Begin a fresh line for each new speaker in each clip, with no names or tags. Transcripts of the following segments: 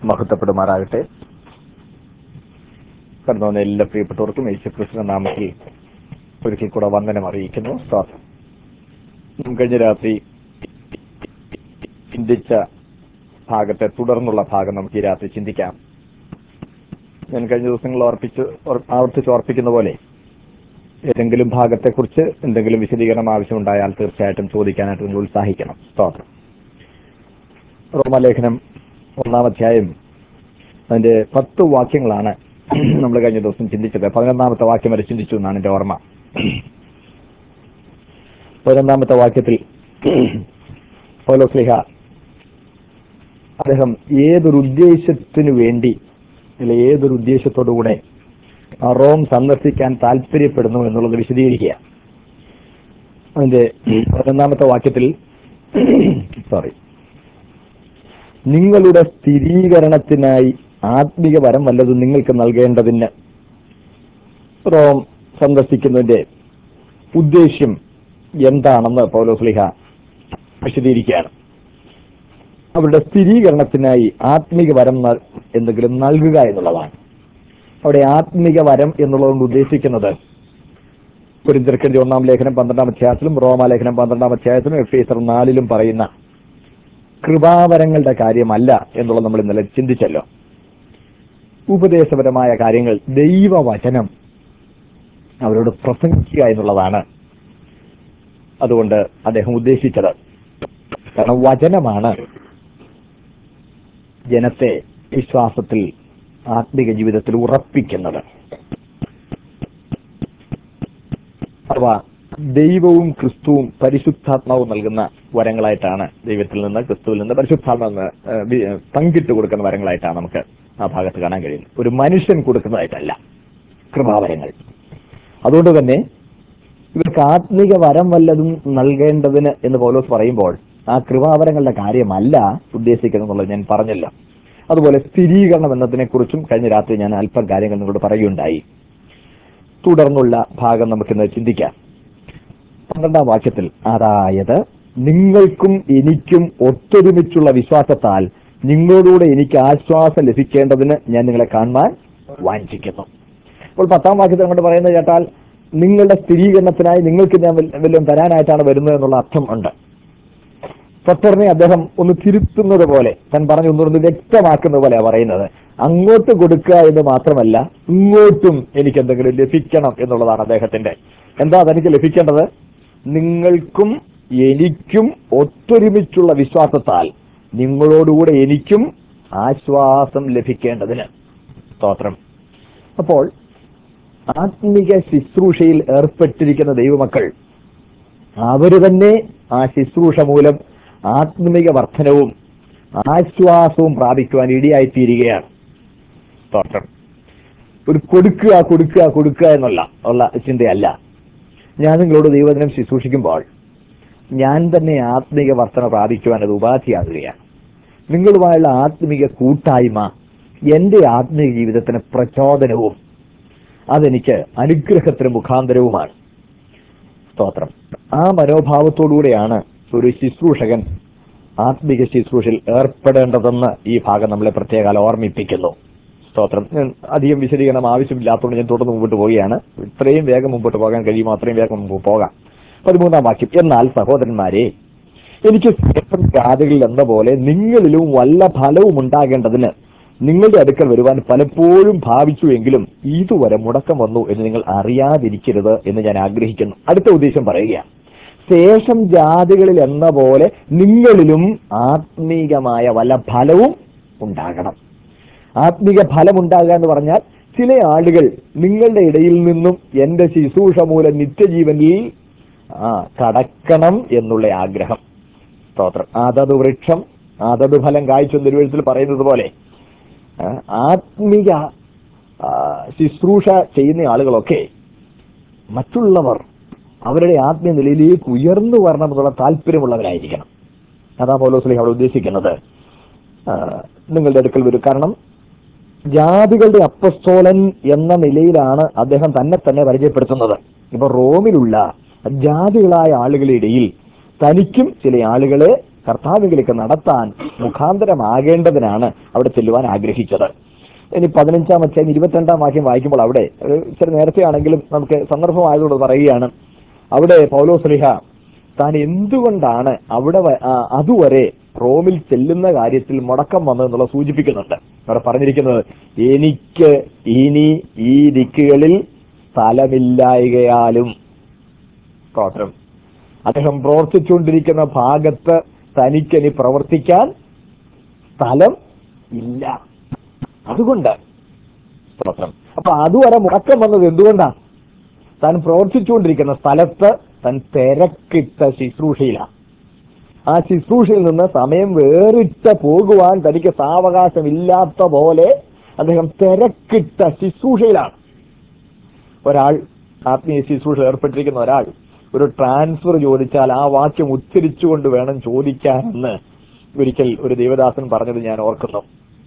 മഹത്വപ്പെടുമാറാകട്ടെ കടന്നു വന്ന എല്ലാ പ്രിയപ്പെട്ടവർക്കും യേശുക്രിസ്തു നാമത്തിൽ ഒരിക്കൽ കൂടെ വന്ദനം അറിയിക്കുന്നു സ്വാഗതം നാം കഴിഞ്ഞ രാത്രി ചിന്തിച്ച ഭാഗത്തെ തുടർന്നുള്ള ഭാഗം നമുക്ക് ഈ രാത്രി ചിന്തിക്കാം ഞാൻ കഴിഞ്ഞ ദിവസങ്ങളിൽ ഓർപ്പിച്ച് ഓർ- ആവർത്തിച്ച് ഓർപ്പിക്കുന്ന പോലെ ഏതെങ്കിലും ഭാഗത്തെക്കുറിച്ച് എന്തെങ്കിലും വിശദീകരണം ആവശ്യമുണ്ടായാൽ തീർച്ചയായിട്ടും ചോദിക്കാനായിട്ട് നിങ്ങൾ ഉത്സാഹിക്കണം സ്തോത്രം റോമാലേഖനം ഒന്നാം അധ്യായം അതിന്റെ പത്ത് വാക്യങ്ങളാണ് നമ്മൾ കഴിഞ്ഞ ദിവസം ചിന്തിച്ചത് പതിനൊന്നാമത്തെ വാക്യം വരെ ചിന്തിച്ചു എന്നാണ് എന്റെ ഓർമ്മ പതിനൊന്നാമത്തെ വാക്യത്തിൽ പൗലോസ്ലിഹ അദ്ദേഹം ഏതൊരു ഉദ്ദേശത്തിനു വേണ്ടി അല്ലെ ഏതൊരു ഉദ്ദേശത്തോടുകൂടെ ആ റോം സന്ദർശിക്കാൻ താല്പര്യപ്പെടുന്നു എന്നുള്ളത് വിശദീകരിക്കുക അതിന്റെ പതിനൊന്നാമത്തെ വാക്യത്തിൽ സോറി നിങ്ങളുടെ സ്ഥിരീകരണത്തിനായി ആത്മീക വരം വല്ലതും നിങ്ങൾക്ക് നൽകേണ്ടതിന് റോം സന്ദർശിക്കുന്നതിന്റെ ഉദ്ദേശ്യം എന്താണെന്ന് പൗലോസ്ലിഹ വിശദീകരിക്കുകയാണ് അവരുടെ സ്ഥിരീകരണത്തിനായി ആത്മീക വരം ന- എന്തെങ്കിലും നൽകുക എന്നുള്ളതാണ് അവിടെ ആത്മീക വരം എന്നുള്ളതുകൊണ്ട് ഉദ്ദേശിക്കുന്നത് കുരിന്തിർക്കന്റെ ഒന്നാം ലേഖനം പന്ത്രണ്ടാം അധ്യായത്തിലും റോമാലേഖനം പന്ത്രണ്ടാം അധ്യായത്തിലും എഫ് എസർ നാലിലും പറയുന്ന കൃപാവരങ്ങളുടെ കാര്യമല്ല എന്നുള്ളത് നമ്മൾ ഇന്നലെ ചിന്തിച്ചല്ലോ ഉപദേശപരമായ കാര്യങ്ങൾ ദൈവവചനം അവരോട് പ്രസംഗിക്കുക എന്നുള്ളതാണ് അതുകൊണ്ട് അദ്ദേഹം ഉദ്ദേശിച്ചത് കാരണം വചനമാണ് ജനത്തെ വിശ്വാസത്തിൽ ആത്മിക ജീവിതത്തിൽ ഉറപ്പിക്കുന്നത് അഥവാ ദൈവവും ക്രിസ്തുവും പരിശുദ്ധാത്മാവും നൽകുന്ന വരങ്ങളായിട്ടാണ് ദൈവത്തിൽ നിന്ന് ക്രിസ്തുവിൽ നിന്ന് പരിശുദ്ധാത്മാവ് ഏഹ്, വി- ഏഹ്, പങ്കിട്ട് കൊടുക്കുന്ന വരങ്ങളായിട്ടാണ് നമുക്ക് ആ ഭാഗത്ത് കാണാൻ കഴിയുന്നത് ഒരു മനുഷ്യൻ കൊടുക്കുന്നതായിട്ടല്ല കൃപാവരങ്ങൾ അതുകൊണ്ട് തന്നെ ഇവർക്ക് ആത്മിക വരം വല്ലതും നൽകേണ്ടതിന് എന്ന് പൗലോസ് പറയുമ്പോൾ ആ കൃപാവരങ്ങളുടെ കാര്യമല്ല ഉദ്ദേശിക്കുന്നത് എന്നുള്ളത് ഞാൻ പറഞ്ഞല്ലോ അതുപോലെ സ്ഥിരീകരണം എന്നതിനെ കുറിച്ചും കഴിഞ്ഞ രാത്രി ഞാൻ അല്പം കാര്യങ്ങൾ നിങ്ങളോട് പറയുകയുണ്ടായി തുടർന്നുള്ള ഭാഗം നമുക്കിന്ന് ചിന്തിക്കാം പന്ത്രണ്ടാം വാക്യത്തിൽ അതായത് നിങ്ങൾക്കും എനിക്കും ഒത്തൊരുമിച്ചുള്ള വിശ്വാസത്താൽ നിങ്ങളോടുകൂടെ എനിക്ക് ആശ്വാസം ലഭിക്കേണ്ടതിന് ഞാൻ നിങ്ങളെ കാണുവാൻ വാഞ്ചിക്കുന്നു അപ്പോൾ പത്താം വാക്യത്തിൽ അങ്ങോട്ട് പറയുന്നത് കേട്ടാൽ നിങ്ങളുടെ സ്ഥിരീകരണത്തിനായി നിങ്ങൾക്ക് ഞാൻ വല്ല- വല്ലതും തരാനായിട്ടാണ് വരുന്നത് എന്നുള്ള അർത്ഥം ഉണ്ട് പത്തറിനെ അദ്ദേഹം ഒന്ന് തിരുത്തുന്നത് പോലെ താൻ പറഞ്ഞു ഒന്നൊന്ന് വ്യക്തമാക്കുന്ന പോലെയാ പറയുന്നത് അങ്ങോട്ട് കൊടുക്കുക എന്ന് മാത്രമല്ല ഇങ്ങോട്ടും എനിക്ക് എന്തെങ്കിലും ലഭിക്കണം എന്നുള്ളതാണ് അദ്ദേഹത്തിന്റെ എന്താ അതെനിക്ക് ലഭിക്കേണ്ടത് നിങ്ങൾക്കും എനിക്കും ഒത്തൊരുമിച്ചുള്ള വിശ്വാസത്താൽ നിങ്ങളോടുകൂടെ എനിക്കും ആശ്വാസം ലഭിക്കേണ്ടതിന് സ്തോത്രം അപ്പോൾ ആത്മിക ശുശ്രൂഷയിൽ ഏർപ്പെട്ടിരിക്കുന്ന ദൈവമക്കൾ അവര് തന്നെ ആ ശുശ്രൂഷ മൂലം ആത്മിക വർധനവും ആശ്വാസവും പ്രാപിക്കുവാൻ ഇടയായിത്തീരുകയാണ് സ്തോത്രം ഒരു കൊടുക്കുക കൊടുക്കുക കൊടുക്കുക എന്നുള്ള ഉള്ള ചിന്തയല്ല ഞാൻ നിങ്ങളോട് ദൈവദിനം ശുശ്രൂഷിക്കുമ്പോൾ ഞാൻ തന്നെ ആത്മിക വർധന പ്രാപിക്കുവാൻ അത് ഉപാധിയാകുകയാണ് നിങ്ങളുമായുള്ള ആത്മിക കൂട്ടായ്മ എന്റെ ആത്മിക ജീവിതത്തിന് പ്രചോദനവും അതെനിക്ക് അനുഗ്രഹത്തിന് മുഖാന്തരവുമാണ് സ്തോത്രം ആ മനോഭാവത്തോടുകൂടെയാണ് ഒരു ശുശ്രൂഷകൻ ആത്മിക ശുശ്രൂഷയിൽ ഏർപ്പെടേണ്ടതെന്ന് ഈ ഭാഗം നമ്മളെ പ്രത്യേകാലം ഓർമ്മിപ്പിക്കുന്നു സ്തോത്രം ഞാൻ അധികം വിശദീകരണം ആവശ്യമില്ലാത്തതുകൊണ്ട് ഞാൻ തുടർന്ന് മുമ്പോട്ട് പോവുകയാണ് ഇത്രയും വേഗം മുമ്പോട്ട് പോകാൻ കഴിയുമോ അത്രയും വേഗം മുമ്പ് പോകാം പതിമൂന്നാം വാക്യം എന്നാൽ സഹോദരന്മാരെ എനിക്ക് ശേഷം ജാതികളിൽ എന്ന പോലെ നിങ്ങളിലും വല്ല ഫലവും ഉണ്ടാകേണ്ടതിന് നിങ്ങളുടെ അടുക്കൽ വരുവാൻ പലപ്പോഴും ഭാവിച്ചുവെങ്കിലും ഇതുവരെ മുടക്കം വന്നു എന്ന് നിങ്ങൾ അറിയാതിരിക്കരുത് എന്ന് ഞാൻ ആഗ്രഹിക്കുന്നു അടുത്ത ഉദ്ദേശം പറയുകയാണ് ശേഷം ജാതികളിൽ എന്ന പോലെ നിങ്ങളിലും ആത്മീകമായ വല്ല ഫലവും ഉണ്ടാകണം ആത്മീക ഫലം ഉണ്ടാകുക എന്ന് പറഞ്ഞാൽ ചില ആളുകൾ നിങ്ങളുടെ ഇടയിൽ നിന്നും എന്റെ ശുശ്രൂഷ മൂലം നിത്യജീവനിൽ ആ കടക്കണം എന്നുള്ള ആഗ്രഹം സ്തോത്രം അതത് വൃക്ഷം അതത് ഫലം കായ്ച്ചു തിരുവഴുത്തിൽ പറയുന്നത് പോലെ ആ, ആത്മീക ആ, ശുശ്രൂഷ ചെയ്യുന്ന ആളുകളൊക്കെ മറ്റുള്ളവർ അവരുടെ ആത്മീയ നിലയിലേക്ക് ഉയർന്നു വരണമെന്നുള്ള താല്പര്യമുള്ളവരായിരിക്കണം അതാ പൗലോസ്ലി അവിടെ ഉദ്ദേശിക്കുന്നത് ആ, നിങ്ങളുടെ അടുക്കൽ വരും കാരണം ജാതികളുടെ അപ്പസ്തോലൻ എന്ന നിലയിലാണ് അദ്ദേഹം തന്നെ തന്നെ പരിചയപ്പെടുത്തുന്നത് ഇപ്പൊ റോമിലുള്ള ജാതികളായ ആളുകളുടെ ഇടയിൽ തനിക്കും ചില ആളുകളെ കർത്താവിലേക്ക് നടത്താൻ മുഖാന്തരമാകേണ്ടതിനാണ് അവിടെ ചെല്ലുവാൻ ആഗ്രഹിച്ചത് ഇനി പതിനഞ്ചാം അധ്യായം ഇരുപത്തിരണ്ടാം വാക്യം വായിക്കുമ്പോൾ അവിടെ അത് ഇച്ചിരി നേരത്തെ ആണെങ്കിലും നമുക്ക് സന്ദർഭമായതുകൊണ്ട് പറയുകയാണ് അവിടെ പൗലോസ്ലിഹ താൻ എന്തുകൊണ്ടാണ് അവിടെ വ- ആ, അതുവരെ റോമിൽ ചെല്ലുന്ന കാര്യത്തിൽ മുടക്കം വന്നതെന്നുള്ള സൂചിപ്പിക്കുന്നുണ്ട് അവിടെ പറഞ്ഞിരിക്കുന്നത് എനിക്ക് ഇനി ഈ ദിക്കുകളിൽ സ്ഥലമില്ലായകയാലും സ്തോത്രം അദ്ദേഹം പ്രവർത്തിച്ചുകൊണ്ടിരിക്കുന്ന ഭാഗത്ത് തനിക്കിനി പ്രവർത്തിക്കാൻ സ്ഥലം ഇല്ല അതുകൊണ്ട് സ്തോത്രം അപ്പൊ അതുവരെ മുടക്കം വന്നത് എന്തുകൊണ്ടാ താൻ പ്രവർത്തിച്ചുകൊണ്ടിരിക്കുന്ന സ്ഥലത്ത് താൻ തിരക്കിട്ട ശുശ്രൂഷയിലാണ് ആ ശുശ്രൂഷയിൽ നിന്ന് സമയം വേറിട്ട് പോകുവാൻ തനിക്ക് സാവകാശമില്ലാത്ത പോലെ അദ്ദേഹം തിരക്കിട്ട ശുശ്രൂഷയിലാണ് ഒരാൾ ആത്മീയ ശുശ്രൂഷ ഏർപ്പെട്ടിരിക്കുന്ന ഒരാൾ ഒരു ട്രാൻസ്ഫർ ചോദിച്ചാൽ ആ വാക്യം ഉച്ചരിച്ചുകൊണ്ട് വേണം ചോദിക്കാനെന്ന് ഒരിക്കൽ ഒരു ദേവദാസൻ പറഞ്ഞത് ഞാൻ ഓർക്കുന്നു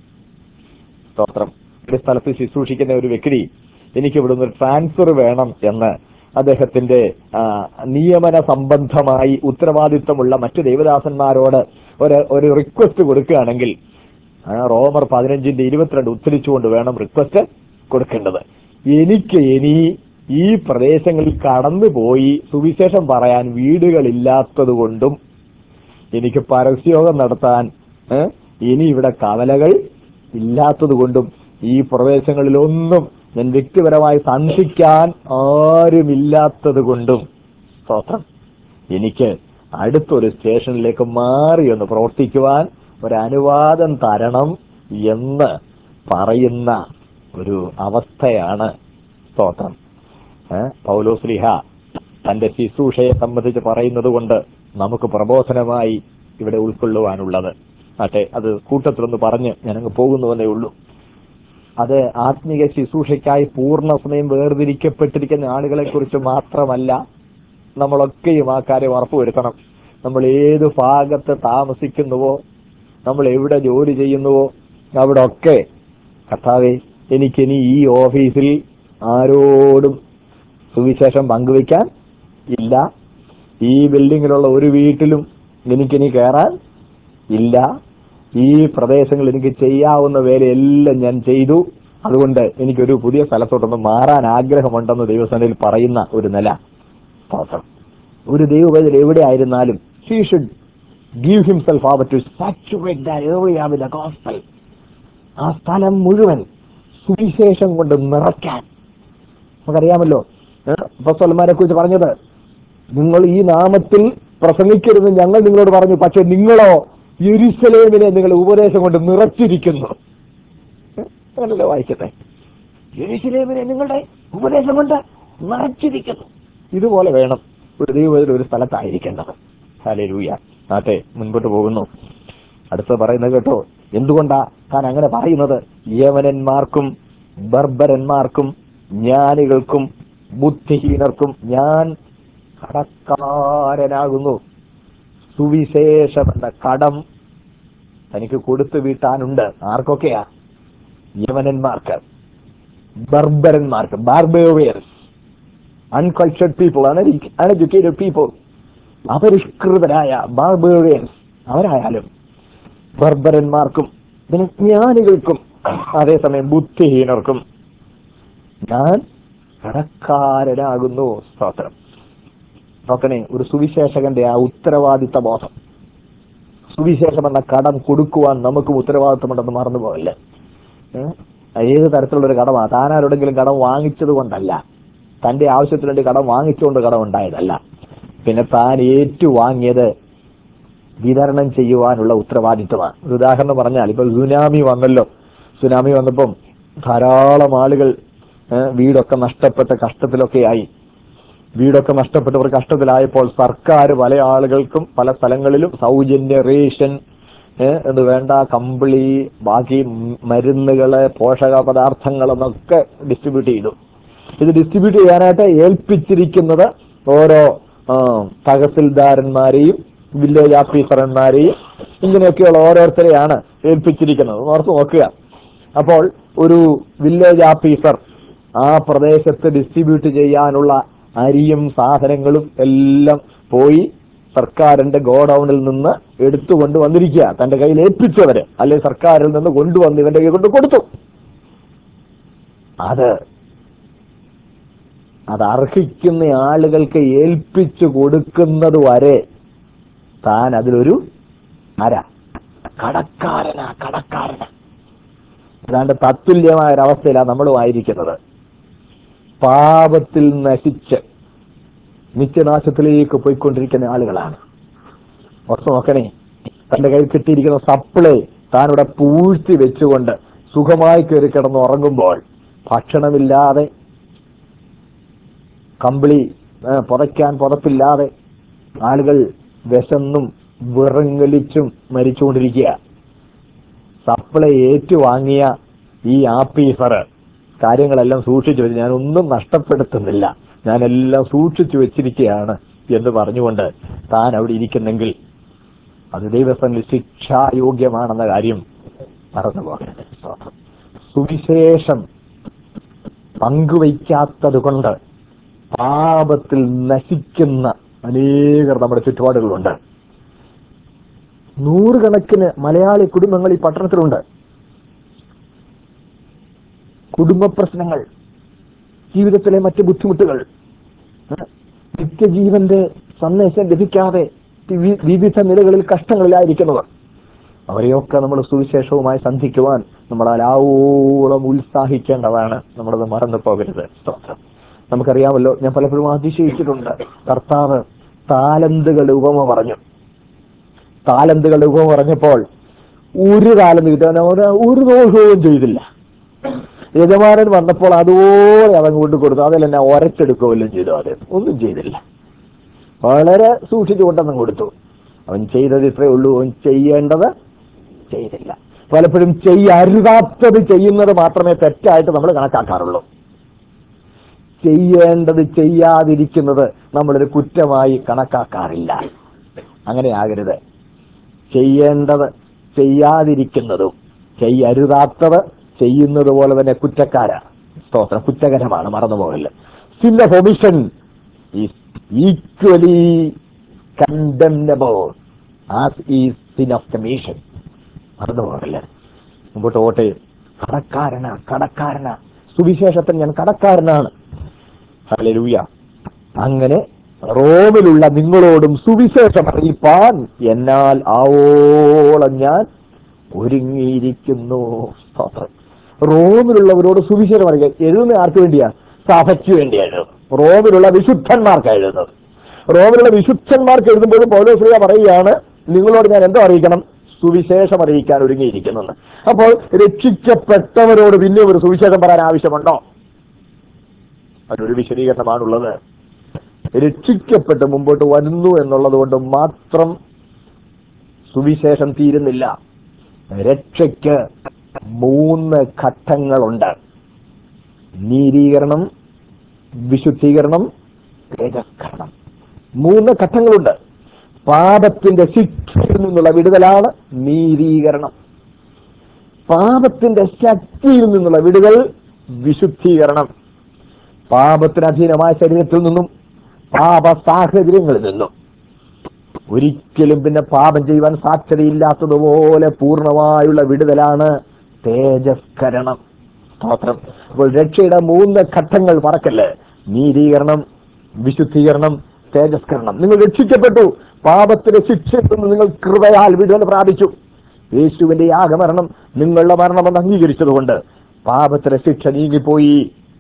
സ്തോത്രം ഒരു സ്ഥലത്ത് ശുശ്രൂഷിക്കുന്ന ഒരു വ്യക്തി എനിക്ക് ഇവിടുന്ന് ഒരു ട്രാൻസ്ഫർ വേണം എന്ന് അദ്ദേഹത്തിന്റെ ആ, നിയമന സംബന്ധമായി ഉത്തരവാദിത്വമുള്ള മറ്റു ദേവദാസന്മാരോട് ഒരു ഒരു റിക്വസ്റ്റ് കൊടുക്കുകയാണെങ്കിൽ ആ, റോമർ പതിനഞ്ചിന്റെ ഇരുപത്തിരണ്ട് ഉച്ചരിച്ചുകൊണ്ട് വേണം റിക്വസ്റ്റ് കൊടുക്കേണ്ടത് എനിക്ക് ഇനി ഈ പ്രദേശങ്ങളിൽ കടന്നുപോയി സുവിശേഷം പറയാൻ വീടുകളില്ലാത്തത് കൊണ്ടും എനിക്ക് പരസ്യോഗം നടത്താൻ ഏ, ഇനി ഇവിടെ കവലകൾ ഇല്ലാത്തത് കൊണ്ടും ഈ പ്രദേശങ്ങളിലൊന്നും ഞാൻ വ്യക്തിപരമായി സന്ധിക്കാൻ ആരുമില്ലാത്തത് കൊണ്ടും സ്തോത്രം എനിക്ക് അടുത്തൊരു സ്റ്റേഷനിലേക്ക് മാറി ഒന്ന് പ്രവർത്തിക്കുവാൻ ഒരു അനുവാദം തരണം എന്ന് പറയുന്ന ഒരു അവസ്ഥയാണ് സ്തോത്രം ഏ, പൗലോസ്ലിഹ തന്റെ ശുശ്രൂഷയെ സംബന്ധിച്ച് പറയുന്നത് കൊണ്ട് നമുക്ക് പ്രബോധനമായി ഇവിടെ ഉൾക്കൊള്ളുവാനുള്ളത് ആട്ടെ അത് കൂട്ടത്തിലൊന്ന് പറഞ്ഞ് ഞാനങ്ങ് പോകുന്നുവെന്നേ ഉള്ളൂ അത് ആത്മീയ ശുശ്രൂഷയ്ക്കായി പൂർണ്ണ സമയം വേർതിരിക്കപ്പെട്ടിരിക്കുന്ന ആളുകളെ കുറിച്ച് മാത്രമല്ല നമ്മളൊക്കെയും ആ കാര്യം ഉറപ്പുവരുത്തണം നമ്മൾ ഏത് ഭാഗത്ത് താമസിക്കുന്നുവോ നമ്മൾ എവിടെ ജോലി ചെയ്യുന്നുവോ അവിടെ ഒക്കെ കർത്താവെ എനിക്കിനി ഈ ഓഫീസിൽ ആരോടും സുവിശേഷം പങ്കുവയ്ക്കാൻ ഇല്ല ഈ ബിൽഡിങ്ങിലുള്ള ഒരു വീട്ടിലും എനിക്കിനി കയറാൻ ഇല്ല ഈ പ്രദേശങ്ങളിൽ എനിക്ക് ചെയ്യാവുന്ന വേലയെല്ലാം ഞാൻ ചെയ്തു അതുകൊണ്ട് എനിക്കൊരു പുതിയ സ്ഥലത്തോട്ടൊന്ന് മാറാൻ ആഗ്രഹമുണ്ടെന്ന് ദൈവസനയിൽ പറയുന്ന ഒരു നില സ്തോത്രം. ഒരു ദൈവവേദന എവിടെ ആയിരുന്നാലും he should give himself over to saturate the area with the gospel ആ സ്ഥലം മുഴുവൻ സുവിശേഷം കൊണ്ട് നിറയ്ക്കാൻ നമുക്കറിയാമല്ലോ അപ്പോസ്തലന്മാരെ കുറിച്ച് പറഞ്ഞത് നിങ്ങൾ ഈ നാമത്തിൽ പ്രസംഗിക്കരുത് ഞങ്ങൾ നിങ്ങളോട് പറഞ്ഞു പക്ഷെ നിങ്ങളോ യെരുസലേമിനെ നിങ്ങൾ ഉപദേശം കൊണ്ട് നിറച്ചിരിക്കുന്നു ഏ? അങ്ങനല്ലേ വായിക്കട്ടെ യെരുസലേമിനെ നിങ്ങളുടെ ഉപദേശം കൊണ്ട് നിറച്ചിരിക്കുന്നു ഇതുപോലെ വേണം ഒരു ദൈവത്തിൽ ഒരു സ്ഥലത്തായിരിക്കേണ്ടത് ഹല്ലേലൂയ ആട്ടെ മുൻപോട്ട് പോകുന്നു അടുത്ത പറയുന്നത് കേട്ടോ എന്തുകൊണ്ടാ താൻ അങ്ങനെ പറയുന്നത് യവനന്മാർക്കും ബർബരന്മാർക്കും ജ്ഞാനികൾക്കും ബുദ്ധിഹീനർക്കും ഞാൻ കടക്കാരനാകുന്നു സുവിശേഷം എന്ന കടം തനിക്ക് കൊടുത്തു വീട്ടാനുണ്ട് ആർക്കൊക്കെയാ യവനന്മാർക്ക് ബർബരന്മാർക്ക് barbarians uncultured people uneducated people അപരിഷ്കൃതരായ ബാർബേറിയൻസ് അവരായാലും ബർബരന്മാർക്കും പിന്നെ ജ്ഞാനികൾക്കും അതേസമയം ബുദ്ധിഹീനർക്കും ഞാൻ കടക്കാരനാകുന്നു സ്തോത്രം നോക്കണേ ഒരു സുവിശേഷകന്റെ ആ ഉത്തരവാദിത്ത ബോധം സുവിശേഷം എന്ന കടം കൊടുക്കുവാൻ നമുക്കും ഉത്തരവാദിത്തമുണ്ടെന്ന് മറന്നു പോകല്ലേ ഏ? ഏത് തരത്തിലുള്ള ഒരു കടമാ താൻ ആരോടെങ്കിലും കടം വാങ്ങിച്ചത് കൊണ്ടല്ല തന്റെ ആവശ്യത്തിന് വേണ്ടി കടം വാങ്ങിച്ചുകൊണ്ട് കടം ഉണ്ടായതല്ല പിന്നെ താൻ ഏറ്റുവാങ്ങിയത് വിതരണം ചെയ്യുവാനുള്ള ഉത്തരവാദിത്വമാണ് ഒരു ഉദാഹരണം പറഞ്ഞാൽ ഇപ്പൊ സുനാമി വന്നല്ലോ സുനാമി വന്നപ്പം ധാരാളം ആളുകൾ ഏ, വീടൊക്കെ നഷ്ടപ്പെട്ട കഷ്ടത്തിലൊക്കെ ആയി വീടൊക്കെ നഷ്ടപ്പെട്ടവർ കഷ്ടത്തിലായപ്പോൾ സർക്കാർ പല ആളുകൾക്കും പല സ്ഥലങ്ങളിലും സൗജന്യ റേഷൻ ഏ, എന്ന് വേണ്ട കമ്പിളി ബാക്കി മ- മരുന്നുകള് പോഷക പദാർത്ഥങ്ങൾ എന്നൊക്കെ ഡിസ്ട്രിബ്യൂട്ട് ചെയ്തു ഇത് ഡിസ്ട്രിബ്യൂട്ട് ചെയ്യാനായിട്ട് ഏൽപ്പിച്ചിരിക്കുന്നത് ഓരോ ആ, തഹസിൽദാരന്മാരെയും വില്ലേജ് ഓഫീസർമാരെയും ഇങ്ങനെയൊക്കെയുള്ള ഓരോരുത്തരെയാണ് ഏൽപ്പിച്ചിരിക്കുന്നത് ഓർത്ത് നോക്കുക അപ്പോൾ ഒരു വില്ലേജ് ഓഫീസർ ആ പ്രദേശത്ത് ഡിസ്ട്രിബ്യൂട്ട് ചെയ്യാനുള്ള അരിയും സാധനങ്ങളും എല്ലാം പോയി സർക്കാരിന്റെ ഗോഡൌണിൽ നിന്ന് എടുത്തുകൊണ്ട് വന്നിരിക്കുക തന്റെ കയ്യിൽ ഏൽപ്പിച്ചവര് അല്ലെ സർക്കാരിൽ നിന്ന് കൊണ്ടുവന്ന് ഇവന്റെ കൈ കൊണ്ട് കൊടുത്തു അത് അത് അർഹിക്കുന്ന ആളുകൾക്ക് ഏൽപ്പിച്ചു കൊടുക്കുന്നത് വരെ താൻ അതിലൊരു ആരാ കടക്കാരനാ കടക്കാരനാ ഏതാണ്ട് തത്തുല്യമായ ഒരവസ്ഥയിലാണ് നമ്മളുമായിരിക്കുന്നത് പാപത്തിൽ നശിച്ച് നിത്യനാശത്തിലേക്ക് പോയിക്കൊണ്ടിരിക്കുന്ന ആളുകളാണ് ഓർത്ത് നോക്കണേ തന്റെ കയ്യിൽ കിട്ടിയിരിക്കുന്ന സപ്ലൈ താനിവിടെ പൂഴ്ത്തി വെച്ചുകൊണ്ട് സുഖമായി കയറി കിടന്ന് ഉറങ്ങുമ്പോൾ ഭക്ഷണമില്ലാതെ കമ്പിളി ഏ, പുതയ്ക്കാൻ പുതപ്പില്ലാതെ ആളുകൾ വിശന്നും വിറങ്ങലിച്ചും മരിച്ചുകൊണ്ടിരിക്കുക സപ്ലൈ ഏറ്റുവാങ്ങിയ ഈ ആപ്പീസർ കാര്യങ്ങളെല്ലാം സൂക്ഷിച്ചു വെച്ച് ഞാനൊന്നും നഷ്ടപ്പെടുത്തുന്നില്ല ഞാനെല്ലാം സൂക്ഷിച്ചു വെച്ചിരിക്കുകയാണ് എന്ന് പറഞ്ഞുകൊണ്ട് താൻ അവിടെ ഇരിക്കുന്നെങ്കിൽ അത് ദൈവസന്നിധി ശിക്ഷായോഗ്യമാണെന്ന കാര്യം മറന്നു പോകരുത് സുവിശേഷം പങ്കുവയ്ക്കാത്തത് കൊണ്ട് പാപത്തിൽ നശിക്കുന്ന അനേകർ നമ്മുടെ ചുറ്റുപാടുകളുണ്ട് നൂറുകണക്കിന് മലയാളി കുടുംബങ്ങൾ ഈ പട്ടണത്തിലുണ്ട് കുടുംബ പ്രശ്നങ്ങൾ ജീവിതത്തിലെ മറ്റ് ബുദ്ധിമുട്ടുകൾ ഏഹ്, നിത്യജീവന്റെ സന്ദേശം ലഭിക്കാതെ വി- വിവിധ നിലകളിൽ കഷ്ടങ്ങളിലായിരിക്കുന്നവർ അവരെയൊക്കെ നമ്മൾ സുവിശേഷവുമായി സന്ധിക്കുവാൻ നമ്മൾ അലാവോളം ഉത്സാഹിക്കേണ്ടതാണ് നമ്മളത് മറന്നു പോകരുത് സ്തോത്രം നമുക്കറിയാമല്ലോ ഞാൻ പലപ്പോഴും അതിശയിച്ചിട്ടുണ്ട് കർത്താവ് താലന്തുകളുടെ ഉപമ പറഞ്ഞു താലന്തുകളുടെ ഉപമ പറഞ്ഞപ്പോൾ ഒരു താലന്ത് കിട്ടാൻ അവന് ഒരു ദോഷവും ചെയ്തില്ല യജമാനൻ വന്നപ്പോൾ അതുപോലെ അവൻ കൊണ്ട് കൊടുത്തു അതിലെന്നെ ഒരച്ചെടുക്കുകയെല്ലാം ചെയ്തു അത് ഒന്നും ചെയ്തില്ല വളരെ സൂക്ഷിച്ചു കൊണ്ടങ്ങ് കൊടുത്തു അവൻ ചെയ്തത് ഇത്രയേ ഉള്ളൂ അവൻ ചെയ്യേണ്ടത് ചെയ്തില്ല പലപ്പോഴും ചെയ്യരുതാത്തത് ചെയ്യുന്നത് മാത്രമേ തെറ്റായിട്ട് നമ്മൾ കണക്കാക്കാറുള്ളൂ ചെയ്യേണ്ടത് ചെയ്യാതിരിക്കുന്നത് നമ്മളൊരു കുറ്റമായി കണക്കാക്കാറില്ല അങ്ങനെ ആകരുത് ചെയ്യേണ്ടത് ചെയ്യാതിരിക്കുന്നതും ചെയ്യരുതാത്തത് ചെയ്യുന്നത് പോലെ തന്നെ കുറ്റക്കാര സ്തോത്രം കുറ്റകരമാണ് മറന്നുപോകല് sin of omission is equally condemnable as ഈ സിൻ ഓഫ് കമ്മീഷൻ മറന്നുപോകല്ലേ മുമ്പോട്ട് പോട്ടെ കടക്കാരനാ കടക്കാരനാ സുവിശേഷത്തിന് ഞാൻ കടക്കാരനാണ് ഹല്ലേലൂയ അങ്ങനെ റോമിലുള്ള നിങ്ങളോടും സുവിശേഷം അറിയിപ്പാൻ എന്നാൽ ആവോളം ഞാൻ ഒരുങ്ങിയിരിക്കുന്നു സ്തോത്രം റോമിലുള്ളവരോട് സുവിശേഷം അറിയിക്കാൻ എഴുതുന്ന ആർക്ക് വേണ്ടിയാ സഭയ്ക്ക് വേണ്ടിയാണ് എഴുതുന്നത് റോമിലുള്ള വിശുദ്ധന്മാർക്ക് എഴുതുന്നത് റോമിലുള്ള വിശുദ്ധന്മാർക്ക് എഴുതുമ്പോൾ പൗലോശ്രീയ പറയുകയാണ് നിങ്ങളോട് ഞാൻ എന്തോ അറിയിക്കണം സുവിശേഷം അറിയിക്കാൻ ഒരുങ്ങിയിരിക്കുന്നെന്ന് അപ്പോൾ രക്ഷിക്കപ്പെട്ടവരോട് പിന്നെ ഒരു സുവിശേഷം പറയാൻ ആവശ്യമുണ്ടോ അതിനൊരു വിശദീകരണമാണുള്ളത് രക്ഷിക്കപ്പെട്ട് മുമ്പോട്ട് വരുന്നു എന്നുള്ളത് കൊണ്ട് മാത്രം സുവിശേഷം തീരുന്നില്ല രക്ഷയ്ക്ക് മൂന്ന് ഘട്ടങ്ങളുണ്ട് നീതീകരണം വിശുദ്ധീകരണം തേജസ്കരണം മൂന്ന് ഘട്ടങ്ങളുണ്ട് പാപത്തിന്റെ ശിക്ഷയിൽ നിന്നുള്ള വിടുതലാണ് നീതീകരണം പാപത്തിന്റെ ശക്തിയിൽ നിന്നുള്ള വിടുതൽ വിശുദ്ധീകരണം പാപത്തിന് അധീനമായ ശരീരത്തിൽ നിന്നും പാപ സാഹചര്യങ്ങളിൽ നിന്നും ഒരിക്കലും പിന്നെ പാപം ചെയ്യുവാൻ സാധ്യതയില്ലാത്തതുപോലെ പൂർണ്ണമായുള്ള വിടുതലാണ് തേജസ്കരണം സ്തോത്രം അപ്പോൾ രക്ഷയുടെ മൂന്ന് ഘട്ടങ്ങൾ മറക്കല്ലേ നീതീകരണം വിശുദ്ധീകരണം തേജസ്കരണം നിങ്ങൾ രക്ഷിക്കപ്പെട്ടു പാപത്തിന്റെ ശിക്ഷയിൽ നിന്ന് നിങ്ങൾ കൃപയാൽ വിടുതൽ പ്രാപിച്ചു യേശുവിന്റെ യാഗമരണം നിങ്ങളുടെ മരണമെന്ന് അംഗീകരിച്ചതുകൊണ്ട് പാപത്തിന്റെ ശിക്ഷ നീങ്ങിപ്പോയി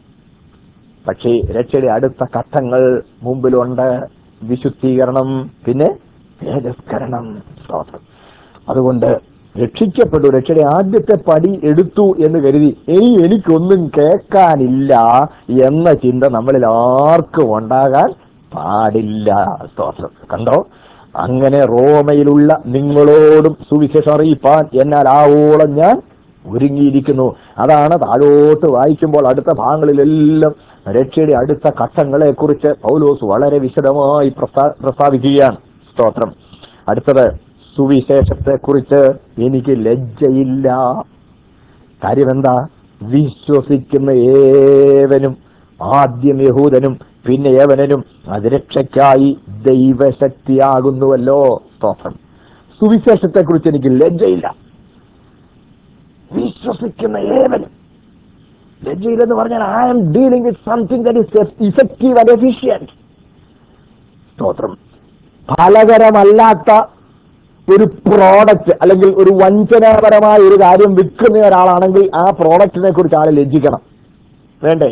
പക്ഷേ രക്ഷയുടെ അടുത്ത ഘട്ടങ്ങൾ മുമ്പിലുണ്ട് വിശുദ്ധീകരണം പിന്നെ തേജസ്കരണം സ്തോത്രം അതുകൊണ്ട് രക്ഷിക്കപ്പെട്ടു രക്ഷയുടെ ആദ്യത്തെ പടി എടുത്തു എന്ന് കരുതി ഇനി എനിക്കൊന്നും കേൾക്കാനില്ല എന്ന ചിന്ത നമ്മളിൽ ആർക്കും ഉണ്ടാകാൻ പാടില്ല സ്തോത്രം കണ്ടോ അങ്ങനെ റോമയിലുള്ള നിങ്ങളോടും സുവിശേഷം അറിയിപ്പാൻ എന്നാൽ ആവോളം ഞാൻ ഒരുങ്ങിയിരിക്കുന്നു അതാണ് താഴോട്ട് വായിക്കുമ്പോൾ അടുത്ത ഭാഗങ്ങളിലെല്ലാം രക്ഷയുടെ അടുത്ത ഘട്ടങ്ങളെ കുറിച്ച് പൗലോസ് വളരെ വിശദമായി പ്രസ്താ- പ്രസ്താവിക്കുകയാണ് സ്തോത്രം അടുത്തത് സുവിശേഷത്തെ കുറിച്ച് എനിക്ക് ലജ്ജയില്ല കാര്യം എന്താ വിശ്വസിക്കുന്ന ഏവനും ആദ്യം യഹൂദനും പിന്നെ യവനനും അത് രക്ഷയ്ക്കായി ദൈവശക്തിയാകുന്നുവല്ലോ സ്തോത്രം സുവിശേഷത്തെക്കുറിച്ച് എനിക്ക് ലജ്ജയില്ല വിശ്വസിക്കുന്ന ഏവനും ലജ്ജയില്ലെന്ന് പറഞ്ഞാൽ I am dealing with something that is effective and efficient സ്തോത്രം ഫലകരമല്ലാത്ത ഒരു പ്രോഡക്റ്റ് അല്ലെങ്കിൽ ഒരു വഞ്ചനാപരമായ ഒരു കാര്യം വിൽക്കുന്ന ഒരാളാണെങ്കിൽ ആ പ്രോഡക്റ്റിനെ കുറിച്ച് ആളെ ലജ്ജിക്കണം വേണ്ടേ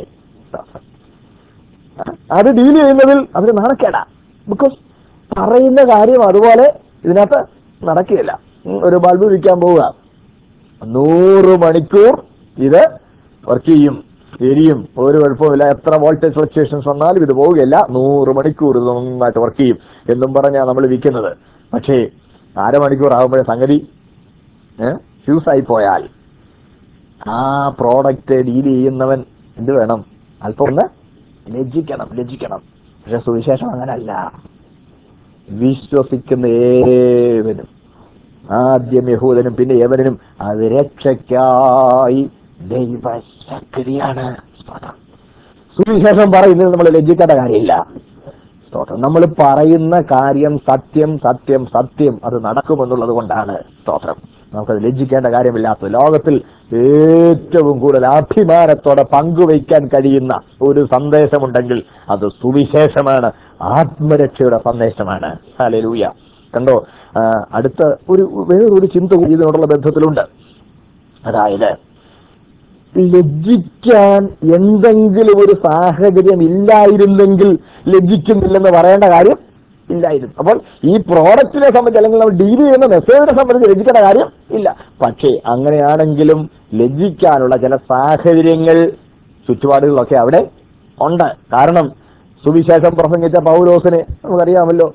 അത് ഡീൽ ചെയ്യുന്നതിൽ അതിന് നാണക്കേടാ ബിക്കോസ് പറയുന്ന കാര്യം അതുപോലെ ഇതിനകത്ത് നടക്കുകയില്ല ഉം, ഒരു ബൾബ് വിൽക്കാൻ പോവുക നൂറ് മണിക്കൂർ ഇത് വർക്ക് ചെയ്യും എരിയും ഒരു കുഴപ്പമില്ല എത്ര വോൾട്ടേജ് ഫ്ലക്ച്വേഷൻസ് വന്നാലും ഇത് പോവുകയില്ല നൂറ് മണിക്കൂർ ഇത് നന്നായിട്ട് വർക്ക് ചെയ്യും എന്നും പറഞ്ഞാണ് നമ്മൾ വിൽക്കുന്നത് പക്ഷേ അരമണിക്കൂർ ആകുമ്പോഴേ സംഗതി ഫ്യൂസായി പോയാൽ ആ പ്രോഡക്റ്റ് ഡീൽ ചെയ്യുന്നവൻ എന്ത് വേണം അല്പം ഒന്ന് ലജ്ജിക്കണം ലജ്ജിക്കണം പക്ഷെ സുവിശേഷം അങ്ങനല്ല വിശ്വസിക്കുന്ന ഏവനും ആദ്യം യഹൂദനും പിന്നെ യവനും അത് രക്ഷയ്ക്കായി ദൈവശക്തിയാണ് സ്തോത്രം. സുവിശേഷം പറയുന്നത് നമ്മൾ ലജ്ജിക്കേണ്ട കാര്യമില്ല സ്തോത്രം നമ്മൾ പറയുന്ന കാര്യം സത്യം സത്യം സത്യം അത് നടക്കുമെന്നുള്ളത് കൊണ്ടാണ് സ്തോത്രം നമുക്കത് ലജ്ജിക്കേണ്ട കാര്യമില്ലാത്ത ലോകത്തിൽ ഏറ്റവും കൂടുതൽ അഭിമാനത്തോടെ പങ്കുവയ്ക്കാൻ കഴിയുന്ന ഒരു സന്ദേശമുണ്ടെങ്കിൽ അത് സുവിശേഷമാണ് ആത്മരക്ഷയുടെ സന്ദേശമാണ് ഹല്ലേലൂയ കണ്ടോ ആ, അടുത്ത ഒരു വേറൊരു ചിന്ത കൂടി ഇതിനോടുള്ള ബന്ധത്തിലുണ്ട് അതായത് ലജ്ജിക്കാൻ എന്തെങ്കിലും ഒരു സാഹചര്യം ഇല്ലായിരുന്നെങ്കിൽ ലജ്ജിക്കുന്നില്ലെന്ന് പറയേണ്ട കാര്യം ഇല്ലായിരുന്നു അപ്പോൾ ഈ പ്രോഡക്റ്റിനെ സംബന്ധിച്ച് അല്ലെങ്കിൽ നമ്മൾ ഡീൽ ചെയ്യുന്ന മെസ്സേജിനെ സംബന്ധിച്ച് ലജ്ജിക്കേണ്ട കാര്യം ഇല്ല പക്ഷേ അങ്ങനെയാണെങ്കിലും ലജ്ജിക്കാനുള്ള ചില സാഹചര്യങ്ങൾ ചുറ്റുപാടുകളൊക്കെ അവിടെ ഉണ്ട് കാരണം സുവിശേഷം പ്രസംഗിച്ച പൗലോസിനെ നമുക്കറിയാമല്ലോ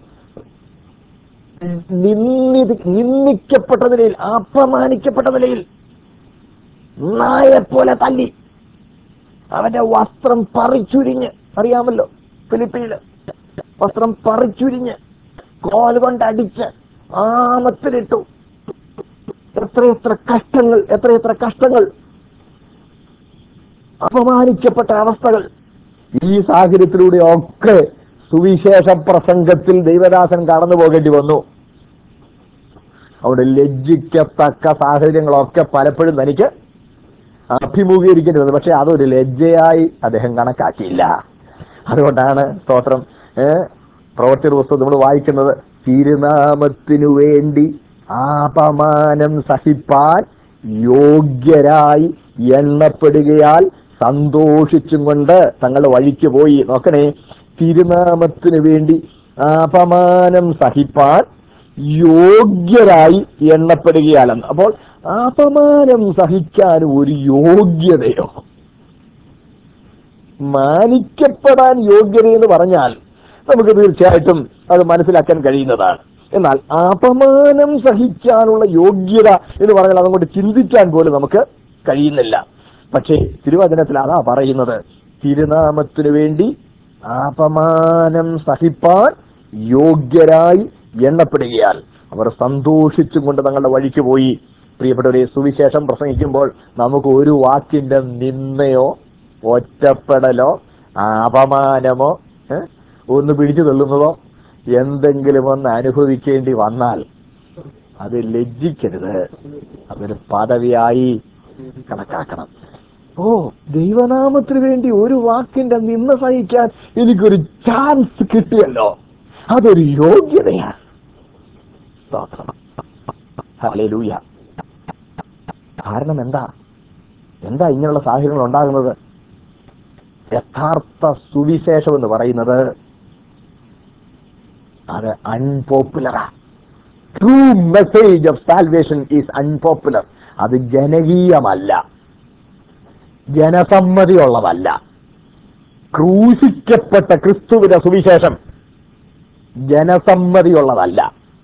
നിന്ദി നിന്ദിക്കപ്പെട്ട നിലയിൽ അപമാനിക്കപ്പെട്ട നിലയിൽ നായെ പോലെ തല്ലി അവന്റെ വസ്ത്രം പറിച്ചുരിഞ്ഞ് അറിയാമല്ലോ ഫിലിപ്പീനില് വസ്ത്രം പറിച്ചുരിഞ്ഞ് കോൽ കൊണ്ട് അടിച്ച് ആമത്തിലിട്ടു എത്രയെത്ര കഷ്ടങ്ങൾ എത്രയെത്ര കഷ്ടങ്ങൾ അപമാനിക്കപ്പെട്ട അവസ്ഥകൾ ഈ സാഹചര്യത്തിലൂടെ ഒക്കെ സുവിശേഷ പ്രസംഗത്തിൽ ദൈവദാസൻ കടന്നു പോകേണ്ടി വന്നു അവിടെ ലജ്ജിക്കത്തക്ക സാഹചര്യങ്ങളൊക്കെ പലപ്പോഴും തനിക്ക് അഭിമുഖീകരിക്കേണ്ടി വന്നു പക്ഷെ അതൊരു ലജ്ജയായി അദ്ദേഹം കണക്കാക്കിയില്ല അതുകൊണ്ടാണ് സ്തോത്രം ഏഹ് പ്രവർത്തി പുസ്തകം നമ്മൾ വായിക്കുന്നത് തിരുനാമത്തിനു വേണ്ടി ആപമാനം സഹിപ്പാൻ യോഗ്യരായി എണ്ണപ്പെടുകയാൽ സന്തോഷിച്ചും കൊണ്ട് തങ്ങളുടെ വഴിക്ക് പോയി നോക്കണേ തിരുനാമത്തിനു വേണ്ടി അപമാനം സഹിപ്പാൻ യോഗ്യരായി എണ്ണപ്പെടുകയാലെന്ന് അപ്പോൾ അപമാനം സഹിക്കാൻ ഒരു യോഗ്യതയോ മാനിക്കപ്പെടാൻ യോഗ്യത എന്ന് പറഞ്ഞാൽ നമുക്ക് തീർച്ചയായിട്ടും അത് മനസ്സിലാക്കാൻ കഴിയുന്നതാണ് എന്നാൽ അപമാനം സഹിക്കാനുള്ള യോഗ്യത എന്ന് പറഞ്ഞാൽ അതങ്ങോട്ട് ചിന്തിക്കാൻ പോലും നമുക്ക് കഴിയുന്നില്ല പക്ഷേ തിരുവചനത്തിൽ അതാ പറയുന്നത് തിരുനാമത്തിനു വേണ്ടി അപമാനം സഹിപ്പാൻ യോഗ്യരായി എണ്ണപ്പെടുകയാൽ അവർ സന്തോഷിച്ചും കൊണ്ട് തങ്ങളുടെ വഴിക്ക് പോയി പ്രിയപ്പെട്ടവരെ സുവിശേഷം പ്രസംഗിക്കുമ്പോൾ നമുക്ക് ഒരു വാക്കിന്റെ നിന്നയോ ഒറ്റപ്പെടലോ അപമാനമോ ഏ, ഒന്ന് പിടിച്ചു തള്ളുന്നതോ എന്തെങ്കിലും ഒന്ന് അനുഭവിക്കേണ്ടി വന്നാൽ അത് ലജ്ജിക്കരുത് അതൊരു പദവിയായി കണക്കാക്കണം ഓ ദൈവനാമത്തിന് വേണ്ടി ഒരു വാക്കിന്റെ നിന്ന സഹിക്കാൻ എനിക്കൊരു ചാൻസ് കിട്ടിയല്ലോ അതൊരു യോഗ്യതയാണ് സ്തോത്രം. ഹല്ലേലൂയ കാരണം എന്താ എന്താ ഇങ്ങനെയുള്ള സാഹചര്യങ്ങൾ ഉണ്ടാകുന്നത് യഥാർത്ഥ സുവിശേഷം എന്ന് പറയുന്നത് അത് അൺപോപ്പുലറാ true message of salvation is unpopular അത് ജനകീയമല്ല ജനസമ്മതിയുള്ളതല്ല ക്രൂശിക്കപ്പെട്ട ക്രിസ്തുവിന്റെ സുവിശേഷം ജനസമ്മതിയുള്ളതല്ല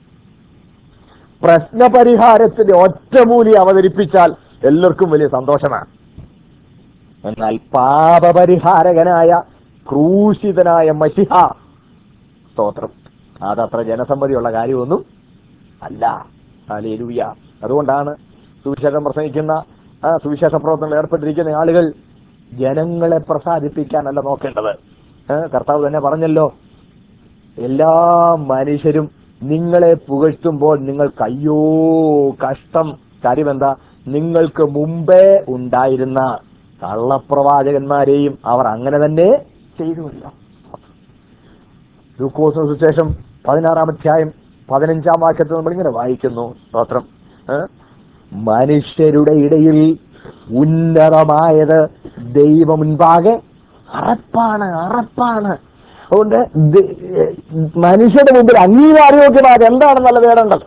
പ്രശ്നപരിഹാരത്തിന്റെ ഒറ്റമൂലി അവതരിപ്പിച്ചാൽ എല്ലാവർക്കും വലിയ സന്തോഷമാണ് എന്നാൽ പാപപരിഹാരകനായ ക്രൂശിതനായ മഷിഹ സ്തോത്രം അതത്ര ജനസമ്മതിയുള്ള കാര്യമൊന്നും അല്ല ഹല്ലേലൂയ അതുകൊണ്ടാണ് സുവിശേഷം പ്രസംഗിക്കുന്ന ആ സുവിശേഷ പ്രവർത്തനത്തിൽ ഏർപ്പെട്ടിരിക്കുന്ന ആളുകൾ ജനങ്ങളെ പ്രസാദിപ്പിക്കാനല്ല നോക്കേണ്ടത് ഏ, കർത്താവ് തന്നെ പറഞ്ഞല്ലോ എല്ലാ മനുഷ്യരും നിങ്ങളെ പുകഴ്ത്തുമ്പോൾ നിങ്ങൾക്ക് അയ്യോ കഷ്ടം കാര്യം എന്താ നിങ്ങൾക്ക് മുമ്പേ ഉണ്ടായിരുന്ന കള്ളപ്രവാചകന്മാരെയും അവർ അങ്ങനെ തന്നെ ചെയ്തുവല്ലോ ലൂക്കോസിന് സുശേഷം പതിനാറാം അധ്യായം പതിനഞ്ചാം വാക്യത്തിൽ നമ്മൾ ഇങ്ങനെ വായിക്കുന്നു സ്തോത്രം ഏ? മനുഷ്യരുടെ ഇടയിൽ ഉന്നതമായത് ദൈവ മുൻപാകെ അറപ്പാണ് അറപ്പാണ് അതുകൊണ്ട് ദ- ഏ, മനുഷ്യരുടെ മുമ്പിൽ അംഗീകാരയോഗ്യമായത് എന്താണെന്നല്ല തേടേണ്ടത്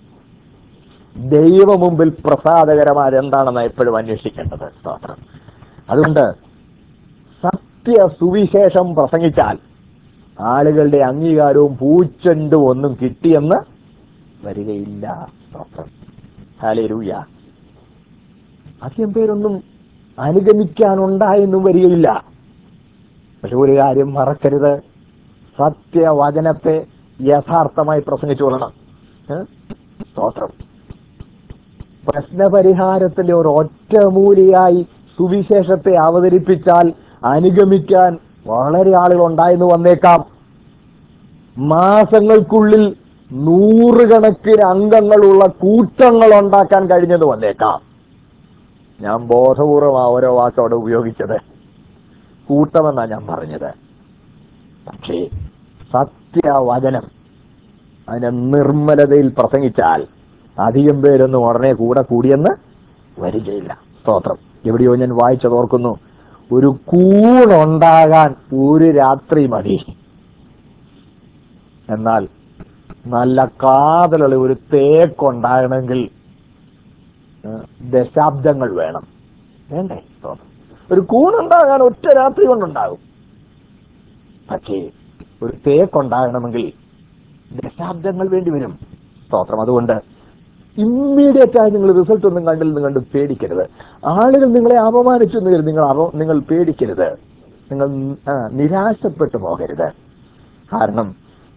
ദൈവ മുമ്പിൽ പ്രസാദകരമായത് എന്താണെന്ന് എപ്പോഴും അന്വേഷിക്കേണ്ടത് സ്തോത്രം അതുകൊണ്ട് സത്യ സുവിശേഷം പ്രസംഗിച്ചാൽ ആളുകളുടെ അംഗീകാരവും പൂച്ചെണ്ടും ഒന്നും കിട്ടിയെന്ന് വരികയില്ല സ്തോത്രം ഹാലേലൂയ അധികം പേരൊന്നും അനുഗമിക്കാനുണ്ടായെന്നും വരികയില്ല പക്ഷെ ഒരു കാര്യം മറക്കരുത് സത്യവചനത്തെ യഥാർത്ഥമായി പ്രസംഗിച്ചു കൊള്ളണം ഏ? സ്തോത്രം പ്രശ്നപരിഹാരത്തിന്റെ ഒരു ഒറ്റമൂലിയായി സുവിശേഷത്തെ അവതരിപ്പിച്ചാൽ അനുഗമിക്കാൻ വളരെ ആളുകൾ ഉണ്ടായെന്ന് വന്നേക്കാം മാസങ്ങൾക്കുള്ളിൽ നൂറുകണക്കിന് അംഗങ്ങളുള്ള കൂട്ടങ്ങൾ ഉണ്ടാക്കാൻ കഴിഞ്ഞെന്ന് വന്നേക്കാം ഞാൻ ബോധപൂർവം ആ ഓരോ വാക്ക് അവിടെ ഉപയോഗിച്ചത് കൂട്ടമെന്നാ ഞാൻ പറഞ്ഞത് പക്ഷേ സത്യവചനം അതിനെ നിർമ്മലതയിൽ പ്രസംഗിച്ചാൽ അധികം പേരൊന്നും ഉടനെ കൂടെ കൂടിയെന്ന് വരികയില്ല സ്തോത്രം എവിടെയോ ഞാൻ വായിച്ചത് ഓർക്കുന്നു ഒരു കൂണുണ്ടാകാൻ ഒരു രാത്രി മതി എന്നാൽ നല്ല കാതലുള്ള ഒരു തേക്കുണ്ടാകണമെങ്കിൽ ഏ, ദശാബ്ദങ്ങൾ വേണം വേണ്ടേ സ്തോത്രം ഒരു കൂണുണ്ടാകാൻ ഒറ്റ രാത്രി കൊണ്ടുണ്ടാകും പക്ഷേ ഒരു തേക്കുണ്ടാകണമെങ്കിൽ ദശാബ്ദങ്ങൾ വേണ്ടി വരും സ്തോത്രം അതുകൊണ്ട് ഇമ്മീഡിയറ്റ് ആയി നിങ്ങൾ റിസൾട്ട് ഒന്നും കണ്ടില്ലെന്ന് കണ്ട് പേടിക്കരുത് ആളുകൾ നിങ്ങളെ അപമാനിച്ചു എന്ന് കരുതി നിങ്ങൾ അവ- നിങ്ങൾ പേടിക്കരുത് നിങ്ങൾ ആ, നിരാശപ്പെട്ടു പോകരുത് കാരണം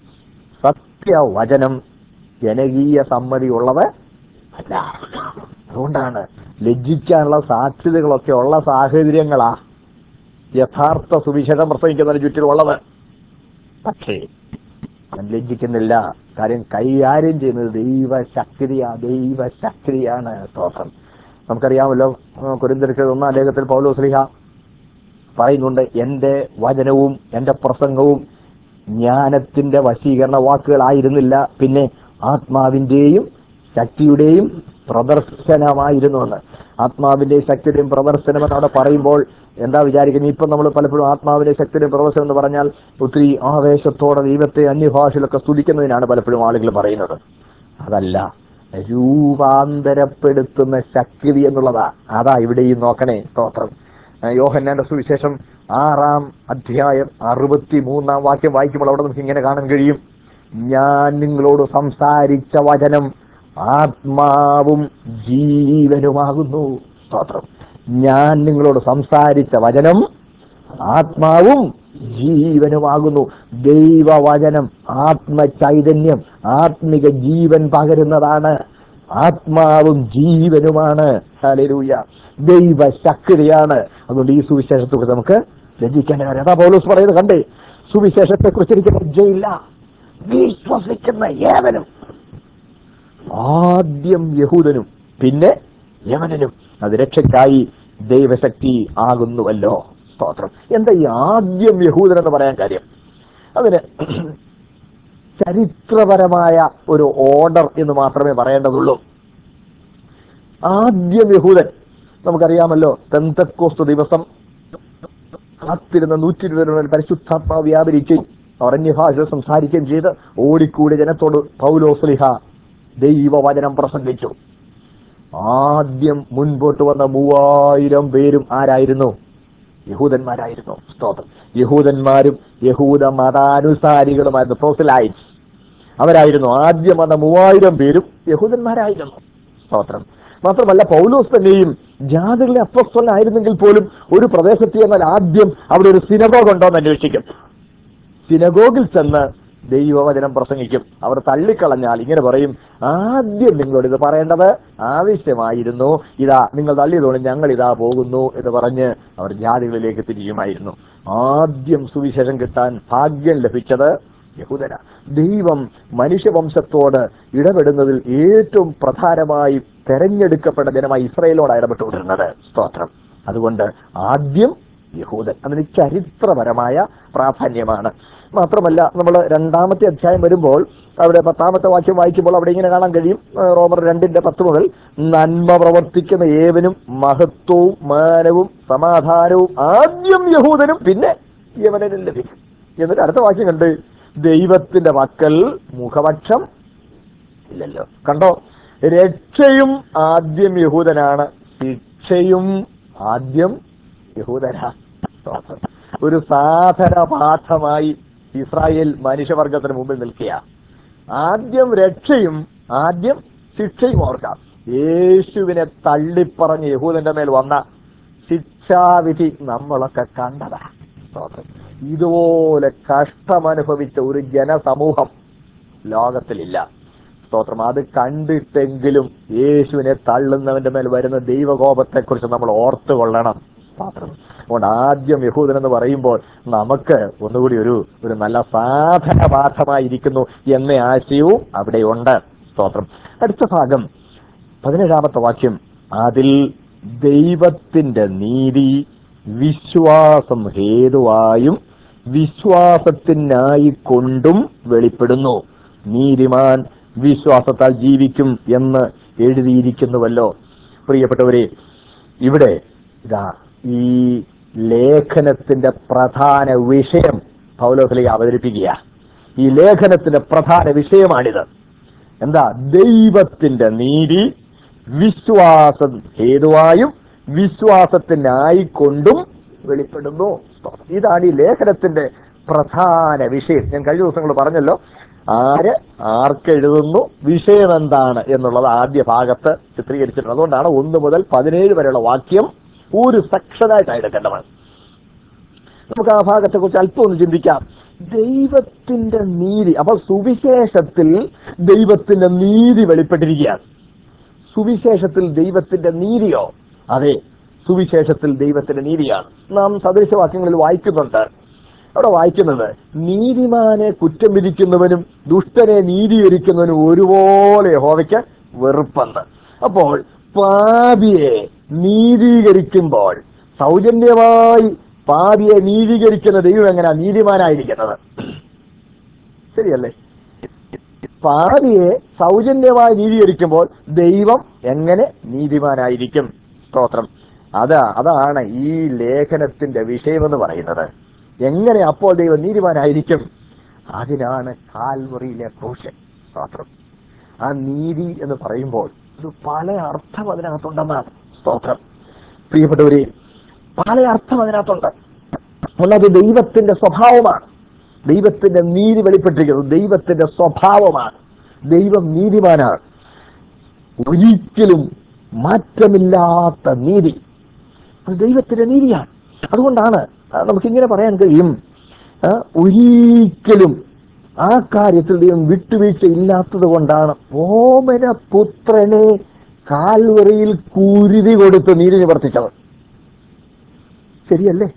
സത്യവചനം ജനകീയ സമ്മതിയുള്ളത് അല്ല അതുകൊണ്ടാണ് ലജ്ജിക്കാനുള്ള സാധ്യതകളൊക്കെ ഉള്ള സാഹചര്യങ്ങളാ യഥാർത്ഥ സുവിശേഷം പ്രസംഗിക്കുന്നതിന് ചുറ്റിലുള്ളത് പക്ഷേ ഞാൻ ലജ്ജിക്കുന്നില്ല കാര്യം കൈകാര്യം ചെയ്യുന്നത് ദൈവശക്തിയാ ദൈവശക്തിയാണ് സ്തോത്രം നമുക്കറിയാമല്ലോ കുരിന്തിരിച്ച ഒന്നാം ലേഖത്തിൽ പൗലോസ്ലിഹ പറയുന്നുണ്ട് എന്റെ വചനവും എന്റെ പ്രസംഗവും ജ്ഞാനത്തിന്റെ വശീകരണ വാക്കുകളായിരുന്നില്ല പിന്നെ ആത്മാവിന്റെയും ശക്തിയുടെയും പ്രദർശനമായിരുന്നുവെന്ന് ആത്മാവിന്റെയും ശക്തിയുടെയും പ്രദർശനം എന്ന് അവിടെ പറയുമ്പോൾ എന്താ വിചാരിക്കുന്നത് ഇപ്പം നമ്മൾ പലപ്പോഴും ആത്മാവിന്റെ ശക്തിയുടെയും പ്രദർശനം എന്ന് പറഞ്ഞാൽ ഒത്തിരി ആവേശത്തോടെ ദൈവത്തെ അന്യഭാഷയിലൊക്കെ സ്തുതിക്കുന്നതിനാണ് പലപ്പോഴും ആളുകൾ പറയുന്നത് അതല്ല രൂപാന്തരപ്പെടുത്തുന്ന ശക്തി എന്നുള്ളതാ അതാ ഇവിടെയും നോക്കണേ സ്തോത്രം ഏഹ് യോഹന്നാന്റെ സുവിശേഷം ആറാം അധ്യായം അറുപത്തി മൂന്നാം വാക്യം വായിക്കുമ്പോൾ അവിടെ നമുക്ക് ഇങ്ങനെ കാണാൻ കഴിയും ഞാൻ നിങ്ങളോട് സംസാരിച്ച വചനം ആത്മാവും ജീവനുമാകുന്നു സ്തോത്രം ഞാൻ നിങ്ങളോട് സംസാരിച്ച വചനം ആത്മാവും ജീവനുമാകുന്നു ദൈവവചനം ആത്മചൈതന്യം ആത്മിക ജീവൻ പകരുന്നതാണ് ആത്മാവും ജീവനുമാണ് ഹല്ലേലൂയ ദൈവശക്തിയാണ് അതുകൊണ്ട് ഈ സുവിശേഷത്തെ കുറിച്ച് നമുക്ക് ലജ്ജിക്കേണ്ട കാര്യം അതാ പൗലോസ് പറയുന്നത് കണ്ടേ സുവിശേഷത്തെ കുറിച്ച് എനിക്ക് ലജ്ജയില്ല വിശ്വസിക്കുന്ന ഏവനും ആദ്യം യഹൂദനും പിന്നെ യമനനും അത് രക്ഷയ്ക്കായി ദൈവശക്തി ആകുന്നുവല്ലോ സ്തോത്രം എന്താ ഈ ആദ്യം യഹൂദൻ എന്ന് പറയാൻ കാര്യം അതിന് ചരിത്രപരമായ ഒരു ഓർഡർ എന്ന് മാത്രമേ പറയേണ്ടതുള്ളൂ ആദ്യം യഹൂദൻ നമുക്കറിയാമല്ലോ പെന്തക്കോസ്തു ദിവസം കാത്തിരുന്ന നൂറ്റി ഇരുപത് പരിശുദ്ധാത്മാവ് വ്യാപരിക്കുകയും അവർ അന്യഭാഷ സംസാരിക്കുകയും ചെയ്ത് ഓടിക്കൂടി ജനത്തോട് പൗലോസ്ലിഹ ദൈവവചനം പ്രസംഗിച്ചു ആദ്യം മുൻപോട്ട് വന്ന മൂവായിരം പേരും ആരായിരുന്നു യഹൂദന്മാരായിരുന്നു സ്തോത്രം യഹൂദന്മാരും യഹൂദ മതാനുസാരികളുമായിരുന്നു പ്രോസിലൈറ്റ്സ് അവരായിരുന്നു ആദ്യം വന്ന മൂവായിരം പേരും യഹൂദന്മാരായിരുന്നു സ്തോത്രം മാത്രമല്ല പൗലോസ് തന്നെയും ജാതികളിലെ അപ്പസ്തലനായിരുന്നെങ്കിൽ പോലും ഒരു പ്രദേശത്ത് ചെന്നാൽ ആദ്യം അവിടെ ഒരു സിനഗോഗ് ഉണ്ടോ എന്ന് അന്വേഷിക്കും സിനഗോഗിൽ ചെന്ന് ദൈവവചനം പ്രസംഗിക്കും അവർ തള്ളിക്കളഞ്ഞാൽ ഇങ്ങനെ പറയും ആദ്യം നിങ്ങളോട് ഇത് പറയേണ്ടത് ആവശ്യമായിരുന്നു ഇതാ നിങ്ങൾ തള്ളിയതോടെ ഞങ്ങൾ ഇതാ പോകുന്നു എന്ന് പറഞ്ഞ് അവർ ജാതികളിലേക്ക് തിരിയുമായിരുന്നു ആദ്യം സുവിശേഷം കിട്ടാൻ ഭാഗ്യം ലഭിച്ചത് യഹൂദന ദൈവം മനുഷ്യവംശത്തോട് ഇടപെടുന്നതിൽ ഏറ്റവും പ്രധാനമായി തെരഞ്ഞെടുക്കപ്പെട്ട ജനമായി ഇസ്രയേലോട് ഇടപെട്ടുകൊണ്ടിരുന്നത് സ്തോത്രം അതുകൊണ്ട് ആദ്യം യഹൂദൻ അതിന് ചരിത്രപരമായ പ്രാധാന്യമാണ് മാത്രമല്ല നമ്മൾ രണ്ടാമത്തെ അധ്യായം വരുമ്പോൾ അവിടെ പത്താമത്തെ വാക്യം വായിക്കുമ്പോൾ അവിടെ ഇങ്ങനെ കാണാൻ കഴിയും ആ, റോമർ രണ്ടിന്റെ പത്ത് മുതൽ നന്മ പ്രവർത്തിക്കുന്ന ഏവനും മഹത്വവും മാനവും സമാധാനവും ആദ്യം യഹൂദനും പിന്നെ യവനനും ലഭിക്കും എന്നിട്ട് അടുത്ത വാക്യം കണ്ട് ദൈവത്തിന്റെ മക്കൾ മുഖപക്ഷം ഇല്ലല്ലോ കണ്ടോ രക്ഷയും ആദ്യം യഹൂദനാണ് ശിക്ഷയും ആദ്യം യഹൂദനാ ഒരു സാധന പാഠമായി ഇസ്രായേൽ മനുഷ്യവർഗത്തിന് മുമ്പിൽ നിൽക്കുക ആദ്യം രക്ഷയും ആദ്യം ശിക്ഷയും ഓർക്കാം യേശുവിനെ തള്ളിപ്പറഞ്ഞ് യഹൂദന്റെ മേൽ വന്ന ശിക്ഷാവിധി നമ്മളൊക്കെ കണ്ടതാ സ്തോത്രം. ഇതുപോലെ കഷ്ടമനുഭവിച്ച ഒരു ജനസമൂഹം ലോകത്തിലില്ല സ്തോത്രം അത് കണ്ടിട്ടെങ്കിലും യേശുവിനെ തള്ളുന്നവന്റെ മേൽ വരുന്ന ദൈവകോപത്തെക്കുറിച്ച് നമ്മൾ ഓർത്തുകൊള്ളണം സ്തോത്രം അതുകൊണ്ട് ആദ്യം യഹൂദൻ എന്ന് പറയുമ്പോൾ നമുക്ക് ഒന്നുകൂടി ഒരു ഒരു നല്ല സാധന പാഠമായിരിക്കുന്നു എന്ന ആശയവും അവിടെയുണ്ട് സ്തോത്രം അടുത്ത ഭാഗം പതിനേഴാമത്തെ വാക്യം അതിൽ ദൈവത്തിന്റെ നീതി വിശ്വാസം ഹേതുവായും വിശ്വാസത്തിനായി കൊണ്ടും വെളിപ്പെടുന്നു നീതിമാൻ വിശ്വാസത്താൽ ജീവിക്കും എന്ന് എഴുതിയിരിക്കുന്നുവല്ലോ പ്രിയപ്പെട്ടവരെ ഇവിടെ ഇതാ ഈ ലേഖനത്തിന്റെ പ്രധാന വിഷയം പൗലോസിലെ അവതരിപ്പിക്കുക ഈ ലേഖനത്തിന്റെ പ്രധാന വിഷയമാണിത് എന്താ ദൈവത്തിന്റെ നീതി വിശ്വാസം ഹേതുവായും വിശ്വാസത്തിനായിക്കൊണ്ടും വെളിപ്പെടുന്നു ഇതാണ് ഈ ലേഖനത്തിന്റെ പ്രധാന വിഷയം ഞാൻ കഴിഞ്ഞ ദിവസങ്ങൾ പറഞ്ഞല്ലോ ആര് ആർക്കെഴുതുന്നു വിഷയം എന്താണ് എന്നുള്ളത് ആദ്യ ഭാഗത്ത് ചിത്രീകരിച്ചിട്ടുണ്ട് അതുകൊണ്ടാണ് ഒന്ന് മുതൽ പതിനേഴ് വരെയുള്ള വാക്യം ഒരു സെക്ഷനായിട്ടാണ് എടുക്കേണ്ടത് നമുക്ക് ആ ഭാഗത്തെ കുറിച്ച് അല്പം ഒന്ന് ചിന്തിക്കാം ദൈവത്തിന്റെ നീതി അപ്പോൾ സുവിശേഷത്തിൽ ദൈവത്തിന്റെ നീതി വെളിപ്പെട്ടിരിക്കുകയാണ് സുവിശേഷത്തിൽ ദൈവത്തിന്റെ നീതിയോ അതെ സുവിശേഷത്തിൽ ദൈവത്തിന്റെ നീതിയാണ് നാം സദൃശവാക്യങ്ങളിൽ വായിക്കുന്നുണ്ട് അവിടെ വായിക്കുന്നത് നീതിമാനെ കുറ്റം വിധിക്കുന്നവനും ദുഷ്ടനെ നീതീകരിക്കുന്നവനും ഒരുപോലെ യഹോവയ്ക്ക് വെറുപ്പെന്ന് അപ്പോൾ പാപിയെ നീതീകരിക്കുമ്പോൾ സൗജന്യമായി പാപിയെ നീതീകരിക്കുന്ന ദൈവം എങ്ങനെയാ നീതിമാനായിരിക്കുന്നത് ശരിയല്ലേ പാപിയെ സൗജന്യമായി നീതീകരിക്കുമ്പോൾ ദൈവം എങ്ങനെ നീതിമാനായിരിക്കും സ്തോത്രം അതാ അതാണ് ഈ ലേഖനത്തിന്റെ വിഷയമെന്ന് പറയുന്നത് എങ്ങനെ അപ്പോൾ ദൈവം നീതിമാനായിരിക്കും അതിനാണ് കാൽവറിയിലെ ക്രൂശൻ സ്തോത്രം ആ നീതി എന്ന് പറയുമ്പോൾ ഒരു പല അർത്ഥം അതിനകത്തുണ്ടെന്നാണ് സ്തോത്രം പ്രിയപ്പെട്ടവരെ പല അർത്ഥം അതിനകത്തുണ്ട് ഒന്നത് ദൈവത്തിന്റെ സ്വഭാവമാണ് ദൈവത്തിന്റെ നീതി വെളിപ്പെട്ടിരിക്കുന്നത് ദൈവത്തിന്റെ സ്വഭാവമാണ് ദൈവം നീതിമാനാണ് ഒരിക്കലും മാറ്റമില്ലാത്ത നീതി അത് ദൈവത്തിന്റെ നീതിയാണ് അതുകൊണ്ടാണ് ആ, നമുക്കിങ്ങനെ പറയാൻ കഴിയും ആ, ഒരിക്കലും ആ കാര്യത്തിൽ ദൈവം വിട്ടുവീഴ്ച ഇല്ലാത്തത് കൊണ്ടാണ് ഓമന പുത്രനെ കാൽവറിയിൽ കുരുതി കൊടുത്ത് നീതി നിവർത്തിച്ചത് ശരിയല്ലേ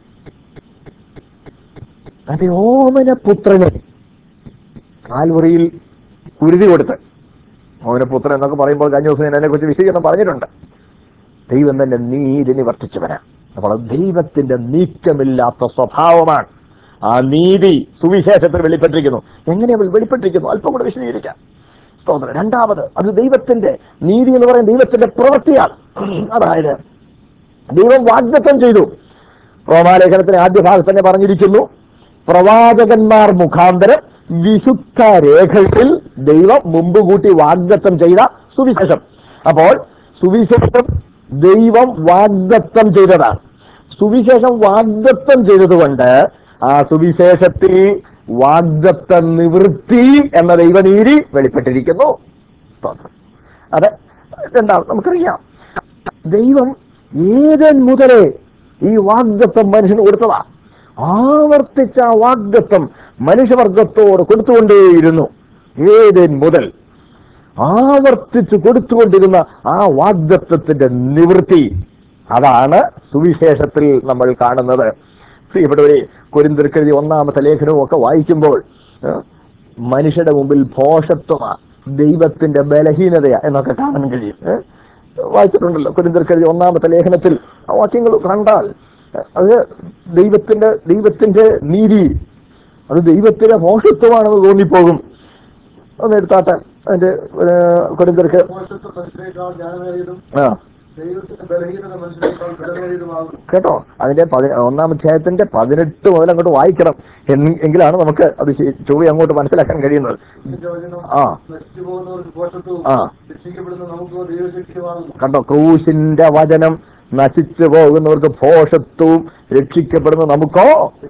അതെ ഓമന പുത്രനെ കാൽവറിയിൽ കുരുതി കൊടുത്ത് ഓമനപുത്രൻ എന്നൊക്കെ പറയുമ്പോൾ കഴിഞ്ഞ ദിവസം ഞാൻ അതിനെക്കുറിച്ച് വിശദീകരണം പറഞ്ഞിട്ടുണ്ട് ദൈവം തന്നെ നീതി നിവർത്തിച്ചവനാ അപ്പോൾ അത് ദൈവത്തിന്റെ നീക്കമില്ലാത്ത സ്വഭാവമാണ് ആ നീതി സുവിശേഷത്തിൽ വെളിപ്പെട്ടിരിക്കുന്നു എങ്ങനെ അവൾ വെളിപ്പെട്ടിരിക്കുന്നു അല്പം കൂടെ വിശദീകരിക്കാം സ്തോത്രം രണ്ടാമത് അത് ദൈവത്തിന്റെ നീതി എന്ന് പറയുന്നത് ദൈവത്തിന്റെ പ്രവൃത്തിയാണ് അതായത് ദൈവം വാഗ്ദത്തം ചെയ്തു റോമാലേഖനത്തിന് ആദ്യ ഭാഗത്ത് തന്നെ പറഞ്ഞിരിക്കുന്നു പ്രവാചകന്മാർ മുഖാന്തരം വിശുദ്ധ രേഖകളിൽ ദൈവം മുമ്പ് കൂട്ടി വാഗ്ദത്തം ചെയ്ത സുവിശേഷം അപ്പോൾ സുവിശേഷം ദൈവം വാഗ്ദത്തം ചെയ്തതാണ് സുവിശേഷം വാഗ്ദത്തം ചെയ്തതുകൊണ്ട് ആ സുവിശേഷത്തിൽ വാഗ്ദത്ത നിവൃത്തി എന്ന ദൈവനീതി വെളിപ്പെട്ടിരിക്കുന്നു സ്തോത്രം. അത് എന്താ നമുക്കറിയാം ദൈവം ഏതൻ മുതലേ ഈ വാഗ്ദത്വം മനുഷ്യന് കൊടുത്തതാ ആവർത്തിച്ച ആ വാഗ്ദത്വം മനുഷ്യവർഗത്തോട് കൊടുത്തുകൊണ്ടേയിരുന്നു ഏതേൻ മുതൽ ആവർത്തിച്ച് കൊടുത്തുകൊണ്ടിരുന്ന ആ വാഗ്ദത്വത്തിന്റെ നിവൃത്തി അതാണ് സുവിശേഷത്തിൽ നമ്മൾ കാണുന്നത് പ്രിയപ്പെട്ടവരെ കൊരിന്തിർക്കെഴുതി ഒന്നാമത്തെ ലേഖനവും ഒക്കെ വായിക്കുമ്പോൾ ഏഹ്, മനുഷ്യരുടെ മുമ്പിൽ ഭോഷത്വമാ ദൈവത്തിന്റെ ബലഹീനതയാ എന്നൊക്കെ കാണാൻ കഴിയും ഏഹ്? വായിച്ചിട്ടുണ്ടല്ലോ കൊരിന്തിർക്കെഴുതി ഒന്നാമത്തെ ലേഖനത്തിൽ ആ വാക്യങ്ങൾ കണ്ടാൽ ഏഹ്, അത് ദൈവത്തിന്റെ ദൈവത്തിന്റെ നീതി അത് ദൈവത്തിന്റെ ഭോഷത്വമാണെന്ന് തോന്നിപ്പോകും ഒന്ന് എടുത്താട്ടെ അതിന്റെ കൊടുന്തർക്ക്
മോശത്തെ മനുഷ്യനേക്കാൾ ജ്ഞാനമേറിയതും
ആ
ദൈവത്തിന്റെ ബലഹീനത മനുഷ്യനേക്കാൾ ബലമേറിയതുമാകും
കേട്ടോ അതിന്റെ പതി- ഒന്നാം അധ്യായത്തിന്റെ പതിനെട്ട് മുതൽ അങ്ങോട്ട് വായിക്കണം എന്ന് എങ്കിലാണ് നമുക്ക് അത് ശരി- ചൊവ്വ അങ്ങോട്ട് മനസ്സിലാക്കാൻ കഴിയുന്നത്
ഇതിന്റെ വചനം
ആ
നശിച്ചു പോകുന്നവർക്ക് പോഷത്വവും
ആ
രക്ഷിക്കപ്പെടുന്ന നമുക്കോ ദൈവശക്തിയുമാകുന്നു
കണ്ടോ ക്രൂശിന്റെ വചനം നശിച്ചു പോകുന്നവർക്ക് ഭോഷത്വവും രക്ഷിക്കപ്പെടുന്ന നമുക്കോ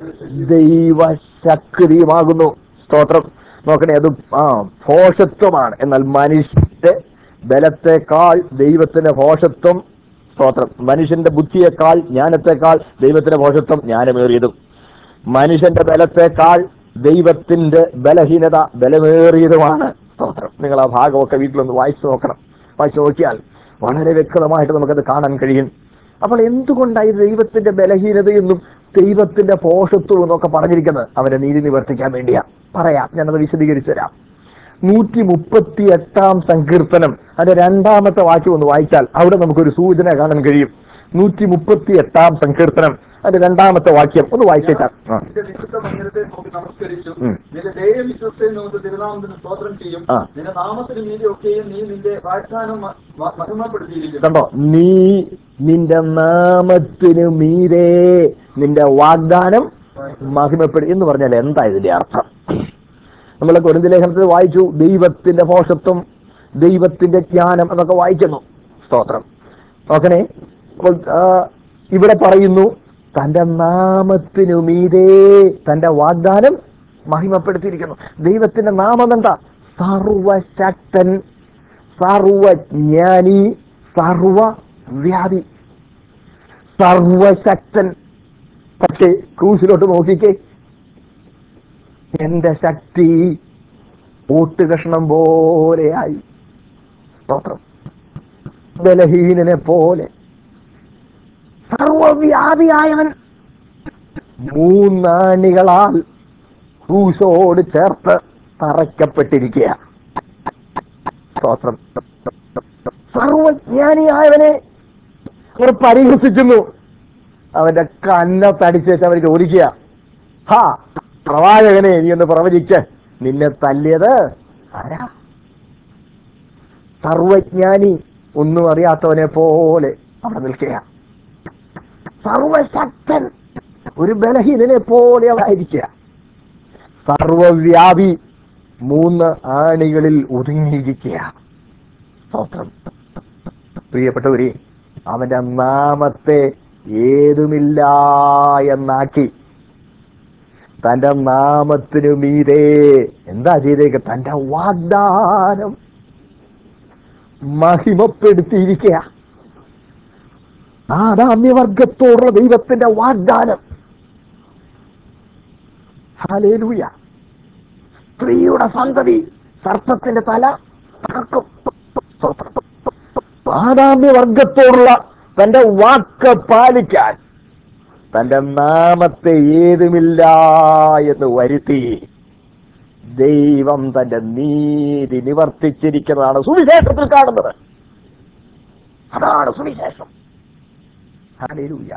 ദൈവശക്തിയുമാകുന്നു സ്തോത്രം നോക്കണേ അത് ആ ഭോഷത്വമാണ് എന്നാൽ മനുഷ്യന്റെ ബലത്തെക്കാൾ ദൈവത്തിന്റെ ഭോഷത്വം സ്തോത്രം മനുഷ്യന്റെ ബുദ്ധിയേക്കാൾ ജ്ഞാനത്തെക്കാൾ ദൈവത്തിന്റെ ഭോഷത്വം ജ്ഞാനമേറിയതും മനുഷ്യന്റെ ബലത്തെക്കാൾ ദൈവത്തിന്റെ ബലഹീനത ബലമേറിയതുമാണ് സ്തോത്രം നിങ്ങൾ ആ ഭാഗമൊക്കെ വീട്ടിലൊന്ന് വായിച്ചു നോക്കണം വായിച്ചു നോക്കിയാൽ വളരെ വ്യക്തമായിട്ട് നമുക്കത് കാണാൻ കഴിയും അപ്പോൾ എന്തുകൊണ്ടായി ദൈവത്തിന്റെ ബലഹീനതയെന്നും ദൈവത്തിന്റെ പോഷത്വം എന്നൊക്കെ പറഞ്ഞിരിക്കുന്നത് അവരെ നീതി നിവർത്തിക്കാൻ വേണ്ടിയാ പറയാം ഞാനത് വിശദീകരിച്ചു തരാം നൂറ്റി മുപ്പത്തി എട്ടാം സങ്കീർത്തനം അതിന്റെ രണ്ടാമത്തെ വാക്യം ഒന്ന് വായിച്ചാൽ അവിടെ നമുക്കൊരു സൂചന കാണാൻ കഴിയും നൂറ്റി മുപ്പത്തി എട്ടാം സങ്കീർത്തനം അതിന്റെ രണ്ടാമത്തെ വാക്യം ഒന്ന് വായിച്ചേക്കാം ആ.
നിന്റെ വിശുദ്ധ മന്ദിരത്തെ നോക്കി നമസ്കരിച്ചു
ഉം.
നിന്റെ ധൈര്യവിശ്വസത്തെ നോക്കി തിരുനാമത്തിന് സ്തോത്രം ചെയ്യും
ആ.
നിന്റെ നാമത്തിന് നീതി ഒക്കെയും നീ നിന്റെ വാഗ്ദാനം മ- മ- മഹിമപ്പെടുത്തിയിരിക്കുന്നു
കണ്ടോ നീ നിന്റെ നാമത്തിനു മീരേ നിന്റെ വാഗ്ദാനം മഹിമപ്പെടും എന്ന് പറഞ്ഞാൽ എന്താ ഇതിന്റെ അർത്ഥം നമ്മൾ കൊരിന്ത ലേഖനത്തിൽ വായിച്ചു ദൈവത്തിന്റെ പോഷത്വം ദൈവത്തിന്റെ ജ്ഞാനം എന്നൊക്കെ വായിക്കുന്നു സ്തോത്രം നോക്കണേ അപ്പോൾ ആ, ഇവിടെ പറയുന്നു തന്റെ നാമത്തിനു മീതേ തന്റെ വാഗ്ദാനം മഹിമപ്പെടുത്തിയിരിക്കുന്നു ദൈവത്തിന്റെ നാമം എന്താ സർവശക്തൻ സർവജ്ഞാനി സർവവ്യാധി സർവശക്തൻ പക്ഷേ ക്രൂശിലോട്ട് നോക്കിക്കേ എന്റെ ശക്തി ഓട്ടുകഷ്ണം പോലെയായി സ്തോത്രം ബലഹീനനെ പോലെ സർവവ്യാധിയായവൻ മൂന്നാണികളാൽ ക്രൂശോട് ചേർത്ത് തറയ്ക്കപ്പെട്ടിരിക്കുക സ്തോത്രം സർവജ്ഞാനിയായവനെ അവർ പരിഹസിക്കുന്നു അവന്റെ കന്നത്തടിച്ചേച്ച് അവർ ചോദിക്കുക ഹാ പ്രവാചകനെ നീ ഒന്ന് പ്രവചിക്ക് നിന്നെ തല്ലിയത് ആരാ സർവജ്ഞാനി ഒന്നും അറിയാത്തവനെ പോലെ അവിടെ നിൽക്കുക സർവശക്തൻ ഒരു ബലഹീനനെ പോലെ അവരായിരിക്കുക സർവവ്യാപി മൂന്ന് ആണികളിൽ ഒതുങ്ങിയിരിക്കുക സ്തോത്രം പ്രിയപ്പെട്ടവരെ അവന്റെ നാമത്തെ ഏതുമില്ല എന്നാക്കി തന്റെ നാമത്തിനു മീതേ എന്താ ചെയ്തേക്ക് തന്റെ വാഗ്ദാനം മഹിമപ്പെടുത്തിയിരിക്കുക ആദാമ്യവർഗത്തോടുള്ള ദൈവത്തിന്റെ വാഗ്ദാനം ഹാലേലൂയ സ്ത്രീയുടെ സന്തതി സർപ്പത്തിന്റെ തല തകർക്കും ആദാമ്യവർഗത്തോടുള്ള തന്റെ വാക്ക് പാലിക്കാൻ തന്റെ നാമത്തെ ഏതുമില്ല എന്ന് വരുത്തി ദൈവം തന്റെ നീതി നിവർത്തിച്ചിരിക്കുന്നതാണ് സുവിശേഷത്തിൽ കാണുന്നത് അതാണ് സുവിശേഷം ഹല്ലേലൂയ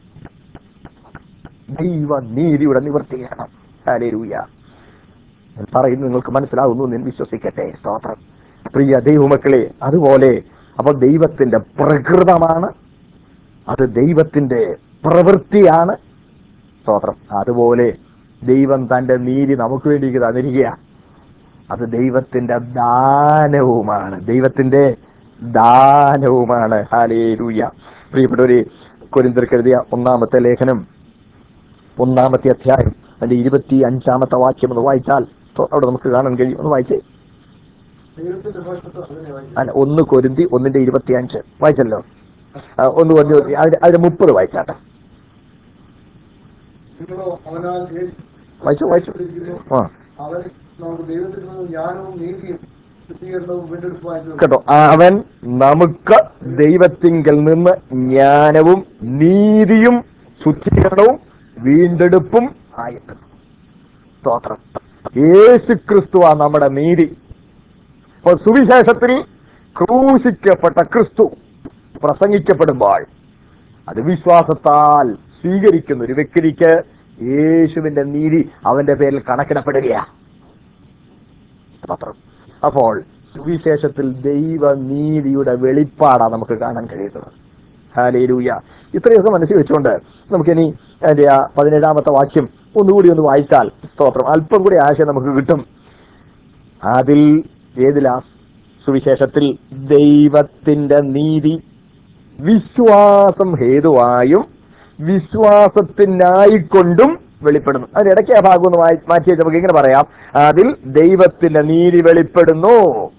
ദൈവ നീതിയുടെ നിവർത്തീകരണം ഹല്ലേലൂയ ഞാൻ പറയുന്നത് നിങ്ങൾക്ക് മനസ്സിലാകുന്നു എന്ന് ഞാൻ വിശ്വസിക്കട്ടെ സ്തോത്രം പ്രിയ ദൈവമക്കളെ അതുപോലെ അപ്പോൾ ദൈവത്തിന്റെ പ്രകൃതമാണ് അത് ദൈവത്തിന്റെ പ്രവൃത്തിയാണ് സ്തോത്രം അതുപോലെ ദൈവം തന്റെ നീതി നമുക്ക് വേണ്ടി തന്നിരിക്കുക അത് ദൈവത്തിന്റെ ദാനവുമാണ് ദൈവത്തിന്റെ ദാനവുമാണ് ഹാലേലൂയ പ്രിയപ്പെട്ടവരെ കൊരിന്തർക്കെഴുതിയ ഒന്നാമത്തെ ലേഖനം ഒന്നാമത്തെ അധ്യായം അതിന്റെ ഇരുപത്തി അഞ്ചാമത്തെ വാക്യം ഒന്ന് വായിച്ചാൽ തൊ- അവിടെ നമുക്ക് കാണാൻ കഴിയും ഒന്ന് വായിച്ചേ
ദൈവത്തിന്റെ പോഷത്വം അങ്ങനെ വായിക്കും
അല്ല ഒന്ന് കൊരിന്തി ഒന്നിന്റെ ഇരുപത്തി അഞ്ച് വായിച്ചല്ലോ ആ, ഒന്ന് കൊരിന്തി അതിന്റെ അതിന്റെ മുപ്പത് വായിച്ചാട്ടെ
നിങ്ങളോ അവനാൽ യേശു-
വായിച്ചു വായിച്ചു ആ
അവൻ നമുക്ക് ദൈവത്തിൽ നിന്ന് ജ്ഞാനവും നീതിയും ശുദ്ധീകരണവും വീണ്ടെടുപ്പുമായി തീർന്നു.
കേട്ടോ അവൻ നമുക്ക് ദൈവത്തിങ്കൽ നിന്ന് ജ്ഞാനവും നീതിയും ശുദ്ധീകരണവും വീണ്ടെടുപ്പും ആയിട്ട് സ്തോത്രം യേശു ക്രിസ്തുവാ നമ്മുടെ നീതി അപ്പോൾ സുവിശേഷത്തിൽ ക്രൂശിക്കപ്പെട്ട ക്രിസ്തു പ്രസംഗിക്കപ്പെടുമ്പോൾ അത് വിശ്വാസത്താൽ സ്വീകരിക്കുന്ന ഒരു വ്യക്തിക്ക് യേശുവിന്റെ നീതി അവന്റെ പേരിൽ കണക്കിടപ്പെടുകയാണ് സ്തോത്രം അപ്പോൾ സുവിശേഷത്തിൽ ദൈവനീതിയുടെ വെളിപ്പാടാണ് നമുക്ക് കാണാൻ കഴിയുന്നത് ഹാലേലൂയ ഇത്രയൊക്കെ മനസ്സിൽ വെച്ചുകൊണ്ട് നമുക്കിനി അതിന്റെ ആ പതിനേഴാമത്തെ വാക്യം ഒന്നുകൂടി ഒന്ന് വായിച്ചാൽ സ്തോത്രം അല്പം കൂടി ആശയം നമുക്ക് കിട്ടും അതിൽ ഏതിലാ സുവിശേഷത്തിൽ ദൈവത്തിന്റെ നീതി വിശ്വാസം ഹേതുവായും വിശ്വാസത്തിനായിക്കൊണ്ടും വെളിപ്പെടുന്നു അതിനിടയ്ക്ക് ആ ഭാഗം ഒന്ന് വായി- മാറ്റി വെച്ച് നമുക്ക് ഇങ്ങനെ പറയാം അതിൽ ദൈവത്തിന്റെ നീതി വെളിപ്പെടുന്നു